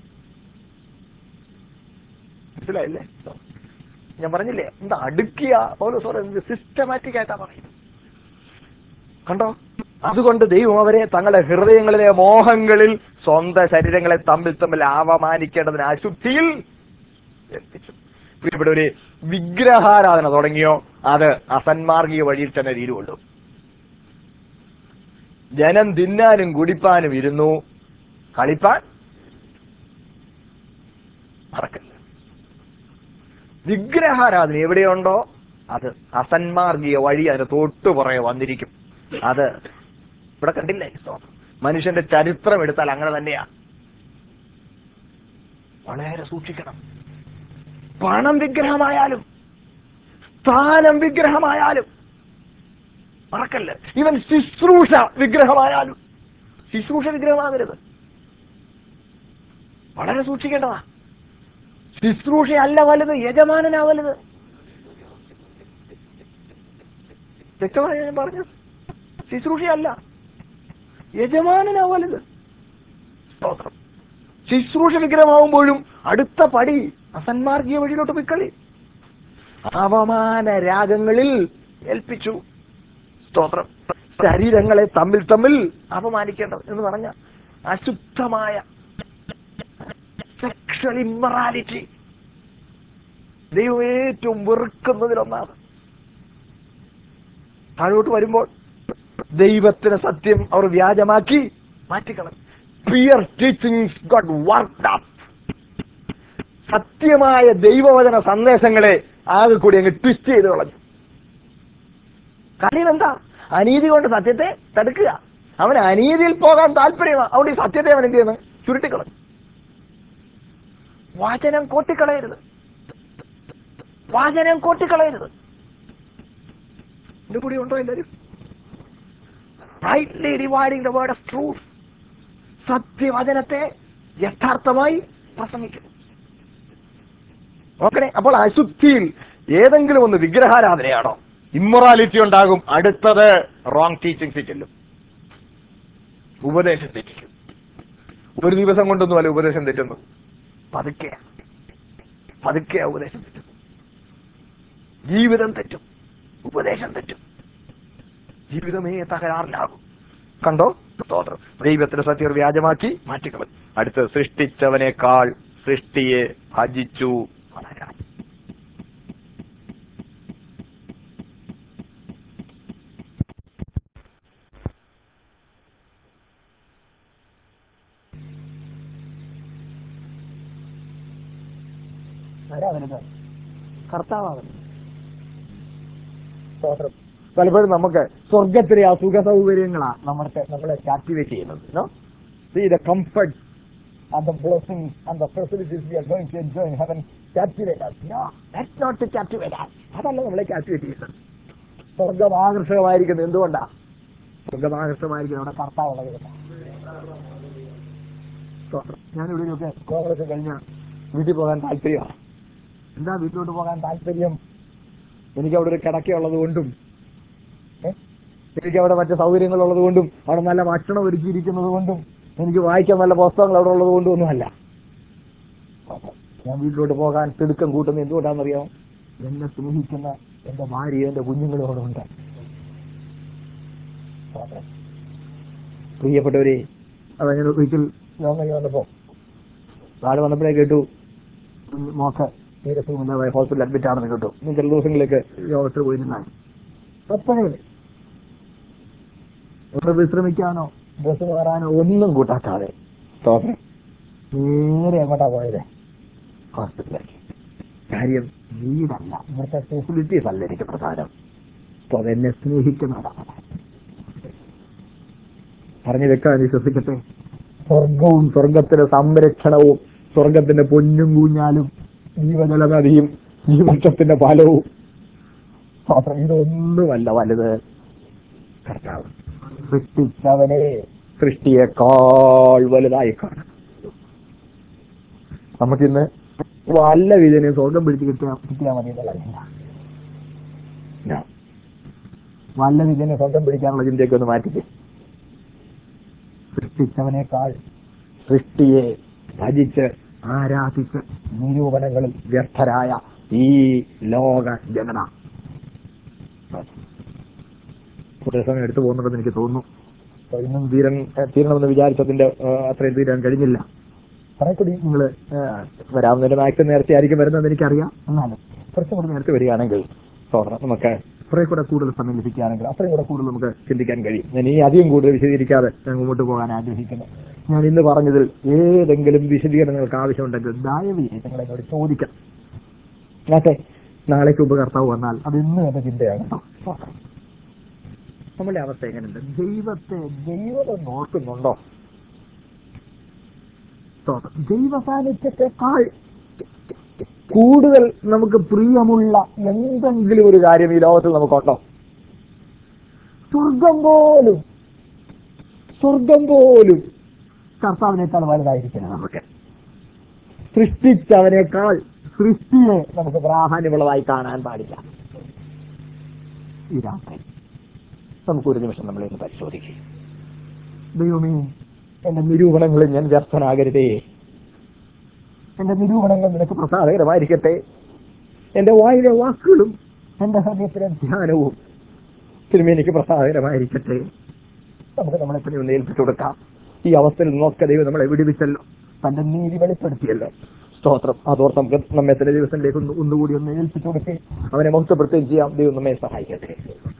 മനസ്സിലായില്ലേ ഞാൻ പറഞ്ഞില്ലേ എന്താ അടുക്കിയ പൗലോസ് പറയുന്നത് സിസ്റ്റമാറ്റിക് ആയിട്ടാ പറയുന്നത് കണ്ടോ അതുകൊണ്ട് ദൈവം അവരെ തങ്ങളുടെ ഹൃദയങ്ങളിലെ മോഹങ്ങളിൽ സ്വന്തം ശരീരങ്ങളെ തമ്മിൽ തമ്മിൽ അവമാനിക്കേണ്ടതിന് അശുദ്ധിയിൽ ഏൽപ്പിച്ചു പ്രിയപ്പെട്ടവര് വിഗ്രഹാരാധന തുടങ്ങിയോ അത് അസന്മാർഗിക വഴിയിൽ തന്നെ തീരുവുള്ളൂ ജനം തിന്നാനും കുടിപ്പാനും ഇരുന്നു കളിപ്പാൻ മറക്കല്ല വിഗ്രഹാരാധന എവിടെയുണ്ടോ അത് അസന്മാർഗീയ വഴി അതിന് തൊട്ടു പുറകെ വന്നിരിക്കും അത് ഇവിടെ കണ്ടില്ലേ മനുഷ്യന്റെ ചരിത്രം എടുത്താൽ അങ്ങനെ തന്നെയാ വളരെ സൂക്ഷിക്കണം പണം വിഗ്രഹമായാലും സ്ഥാനം വിഗ്രഹമായാലും മറക്കല്ല ഇവൻ ശുശ്രൂഷ വിഗ്രഹമായാലും ശുശ്രൂഷ വിഗ്രഹമാകരുത് വളരെ സൂക്ഷിക്കേണ്ടതാ ശുശ്രൂഷയല്ല വലുത് യജമാനനാ വലുത് വ്യക്തമായി ഞാൻ പറഞ്ഞു ശുശ്രൂഷയല്ല യജമാനനാ വലുത് സ്തോത്രം ശുശ്രൂഷ വിഗ്രഹമാവുമ്പോഴും അടുത്ത പടി അസന്മാർഗീയ വഴിയിലോട്ട് പോയിക്കളി അവമാന രാഗങ്ങളിൽ ഏൽപ്പിച്ചു സ്തോത്രം ശരീരങ്ങളെ തമ്മിൽ തമ്മിൽ അപമാനിക്കേണ്ടത് എന്ന് പറഞ്ഞ അശുദ്ധമായ സെക്ഷൽ ഇമ്മറാലിറ്റി ദൈവം ഏറ്റവും വെറുക്കുന്നതിലൊന്നാണ് താഴോട്ട് വരുമ്പോൾ ദൈവത്തിന് സത്യം അവർ വ്യാജമാക്കി മാറ്റിക്കളഞ്ഞു peer teachings God work up സത്യമായ ദൈവവചന സന്ദേശങ്ങളെ ആകെ കൂടി അങ്ങ് ട്വിസ്റ്റ് ചെയ്ത് കളഞ്ഞു കാര്യം എന്താ അനീതി കൊണ്ട് സത്യത്തെ തടുക്കുക അവന് അനീതിയിൽ പോകാൻ താല്പര്യമാണ് അവിടെ ഈ സത്യത്തെ അവൻ എന്ത് ചെയ്യുന്നു ചുരുട്ടിക്കളഞ്ഞു വാചനം കോട്ടിക്കളയരുത് വാചനം കോട്ടിക്കളയരുത് എന്റെ കൂടി ഉണ്ടോ എല്ലാവരും rightly dividing the word of truth സത്യവചനത്തെ യഥാർത്ഥമായി പ്രസംഗിക്കുന്നു ഓക്കെ അപ്പോൾ അശുദ്ധിയിൽ ഏതെങ്കിലും ഒന്ന് വിഗ്രഹാരാധനയാണോ ഇമ്മൊറാലിറ്റി ഉണ്ടാകും അടുത്തത് റോങ് ടീച്ചിങ്സ് ചെല്ലും ഉപദേശം തെറ്റിക്കും ഒരു ദിവസം കൊണ്ടൊന്നും അല്ല ഉപദേശം തെറ്റുന്നു പതുക്കെ പതുക്കെ ഉപദേശം തെറ്റും ജീവിതം തെറ്റും ഉപദേശം തെറ്റും ജീവിതമേ തകരാറിലാകും കണ്ടോ സ്തോത്രം ദൈവത്തിന്റെ സത്യം വ്യാജമാക്കി മാറ്റിക്കളഞ്ഞു അടുത്ത് സൃഷ്ടിച്ചവനേക്കാൾ സൃഷ്ടിയെ ഭജിച്ചു വളരാൻ കർത്താവാണ് സ്തോത്രം പലപ്പോഴും നമുക്ക് സ്വർഗത്തിലെ ആ സുഖ സൗകര്യങ്ങളാ നമ്മുടെ നമ്മളെ കാക്ടിവേറ്റ് ചെയ്യുന്നത് no? See the comfort and the blessings and the facilities we are going to enjoy in heaven captivate us. No, that's not to captivate us. അതല്ല നമ്മളെ കാക്ടിവേറ്റ് ചെയ്യുന്നത് സ്വർഗം ആകർഷകമായിരിക്കുന്നത് എന്തുകൊണ്ടാ സ്വർഗം ആകർഷകമായിരിക്കുന്നത് അവിടെ കർത്താവുള്ളത് കൊണ്ടാ. സ്തോത്രം. ഞാനിവിടെയൊക്കെ കോളേജ് കഴിഞ്ഞ വീട്ടിൽ പോകാൻ താല്പര്യമാണ് എന്താ വീട്ടിലോട്ട് പോകാൻ താല്പര്യം എനിക്ക് അവിടെ ഒരു കിടക്കയുള്ളത് കൊണ്ടും ഏ? എനിക്ക് അവിടെ മറ്റു സൗകര്യങ്ങൾ ഉള്ളത് കൊണ്ടും അവിടെ നല്ല ഭക്ഷണം ഒരുക്കിയിരിക്കുന്നത് കൊണ്ടും എനിക്ക് വായിക്കാൻ നല്ല പുസ്തകങ്ങൾ അവിടെ ഉള്ളത് കൊണ്ടും ഒന്നുമല്ല ഞാൻ വീട്ടിലോട്ട് പോകാൻ തിടുക്കം കൂട്ടുന്നത് എന്തുകൊണ്ടാണെന്നറിയാമോ എന്നെ സ്നേഹിക്കുന്ന എന്റെ ഭാര്യ എന്റെ കുഞ്ഞുങ്ങളും അവിടെ ഉണ്ട് പ്രിയപ്പെട്ടവരെ അതങ്ങനെ ഒരിക്കൽ ലോകം കഴിഞ്ഞ് വന്നപ്പോ നാളെ വന്നപ്പോഴേ കേട്ടു ഉം, മോക്ക് തീരെ സുഖമില്ലാതെ ഹോസ്പിറ്റലിൽ അഡ്മിറ്റ് ആണെന്ന് കേട്ടു ഇനി ചില ദിവസങ്ങളിലേക്ക് യോഗത്തിൽ പോയി നിന്നാണ് പത്തനയിൽ ഒന്ന് വിശ്രമിക്കാനോ ബസ് കയറാനോ ഒന്നും കൂട്ടാക്കാതെ സ്തോത്രം നേരെ എങ്ങോട്ടാ പോയത് ഹോസ്പിറ്റലിലേക്ക് കാര്യം വീടല്ല ഇവിടുത്തെ ഫെസിലിറ്റീസ് അല്ല എനിക്ക് പ്രധാനം സ്തോത്രം എന്നെ സ്നേഹിക്കുന്നതാണ് പറഞ്ഞു വെക്കാൻ വിശ്വസിക്കട്ടെ സ്വർഗവും സ്വർഗത്തിന്റെ സംരക്ഷണവും സ്വർഗത്തിന്റെ പൊന്നും കൂഞ്ഞാലും ജീവജല നദിയും ജീവക്ഷത്തിന്റെ ഫലവും സ്തോത്രം ഇതൊന്നുമല്ല വലുത് കർത്താവ് സൃഷ്ടിച്ചവനെ സൃഷ്ടിയേക്കാൾ വലുതായി കാണാം നമുക്കിന്ന് വല്ല വിധേനയും സ്വർഗം പിടിച്ച് കിട്ടിയാ കിട്ടിയാൽ മതി എന്നുള്ള ചിന്ത No. വല്ലത് ഇതിനെ സ്വന്തം പിടിക്കാനുള്ള ചിന്തയൊക്കെ ഒന്ന് മാറ്റിക്കേ സൃഷ്ടിച്ചവനേക്കാൾ സൃഷ്ടിയെ ഭജിച്ച് ആരാധിച്ച് നിരൂപണങ്ങളിൽ വ്യർത്ഥരായ ഈ ലോക ജനത കുറേ സമയം എടുത്തു പോകുന്നുണ്ടെന്ന് എനിക്ക് തോന്നുന്നു അപ്പൊ ഇന്നും തീരൻ ഏഹ് തീരണമെന്ന് വിചാരിച്ചതിന്റെ ഏഹ് അത്രയും തീരാൻ കഴിഞ്ഞില്ല കുറേക്കൂടി നിങ്ങൾ വരാവുന്നതിന്റെ മാക്സിമം നേരത്തെ ആയിരിക്കും വരുന്നതെന്ന് എനിക്കറിയാം എന്നാലും കുറച്ചും കൂടി നേരത്തെ വരികയാണെങ്കിൽ തോന്നണം നമുക്ക് കുറെ കൂടെ കൂടുതൽ സമയം ലഭിക്കുകയാണെങ്കിൽ അത്രയും കൂടെ കൂടുതൽ നമുക്ക് ചിന്തിക്കാൻ കഴിയും ഞാൻ ഈ അധികം കൂടുതൽ വിശദീകരിക്കാതെ ഞാൻ മുമ്പോട്ട് പോകാൻ ആഗ്രഹിക്കുന്നു ഞാൻ ഇന്ന് പറഞ്ഞതിൽ ഏതെങ്കിലും വിശദീകരണങ്ങൾക്ക് ആവശ്യമുണ്ടെങ്കിൽ ദയവ് ചെയ്ത് നിങ്ങൾ എന്നോട് ചോദിക്കാം അതെ നാളേക്ക് ഉപകർത്താവ് വന്നാൽ അത് ഇന്ന് എന്റെ ചിന്തയാണ് കേട്ടോ നമ്മളുടെ അവസ്ഥ എങ്ങനെയുണ്ട് ദൈവത്തെ ദൈവം നോക്കുന്നുണ്ടോ സ്തോത്രം. ദൈവ സാന്നിധ്യത്തെക്കാൾ കൂടുതൽ നമുക്ക് പ്രിയമുള്ള എന്തെങ്കിലും ഒരു കാര്യം ഈ ലോകത്തിൽ നമുക്കുണ്ടോ സ്വർഗം പോലും സ്വർഗം പോലും കർത്താവിനേക്കാൾ വലുതായിരിക്കണം നമുക്ക് സൃഷ്ടിച്ചവനേക്കാൾ സൃഷ്ടിയെ നമുക്ക് പ്രാധാന്യമുള്ളതായി കാണാൻ പാടില്ല ഈ രാത്രി നമുക്കൊരു നിമിഷം നമ്മളെ ഒന്ന് പരിശോധിക്കും ദൈവമേ എന്റെ നിരൂപണങ്ങളിൽ ഞാൻ വ്യർത്ഥനാകരുതേ എന്റെ നിരൂപണങ്ങൾ നിനക്ക് പ്രസാദകരമായിരിക്കട്ടെ എന്റെ വായിലെ വാക്കുകളും എന്റെ ഹൃദയത്തിലെ ധ്യാനവും തിരുമേനിക്ക് പ്രസാദകരമായിരിക്കട്ടെ നമുക്ക് നമ്മളെ തന്നെ ഒന്ന് ഏൽപ്പിച്ചു കൊടുക്കാം ഈ അവസ്ഥയിൽ നിന്നൊക്കെ ദൈവം നമ്മളെ വിടുവിച്ചല്ലോ തന്റെ നീതി വെളിപ്പെടുത്തിയല്ലോ സ്തോത്രം അതോർത്ത് നമുക്ക് നമ്മെ തന്നെ ദിവസത്തിലേക്ക് ഒന്ന് ഒന്നുകൂടി ഒന്ന് ഏൽപ്പിച്ചു കൊടുക്കുകയും അവനെ മഹത്വപ്പെടുത്തുകയും ചെയ്യാം ദൈവം നമ്മെ സഹായിക്കട്ടെ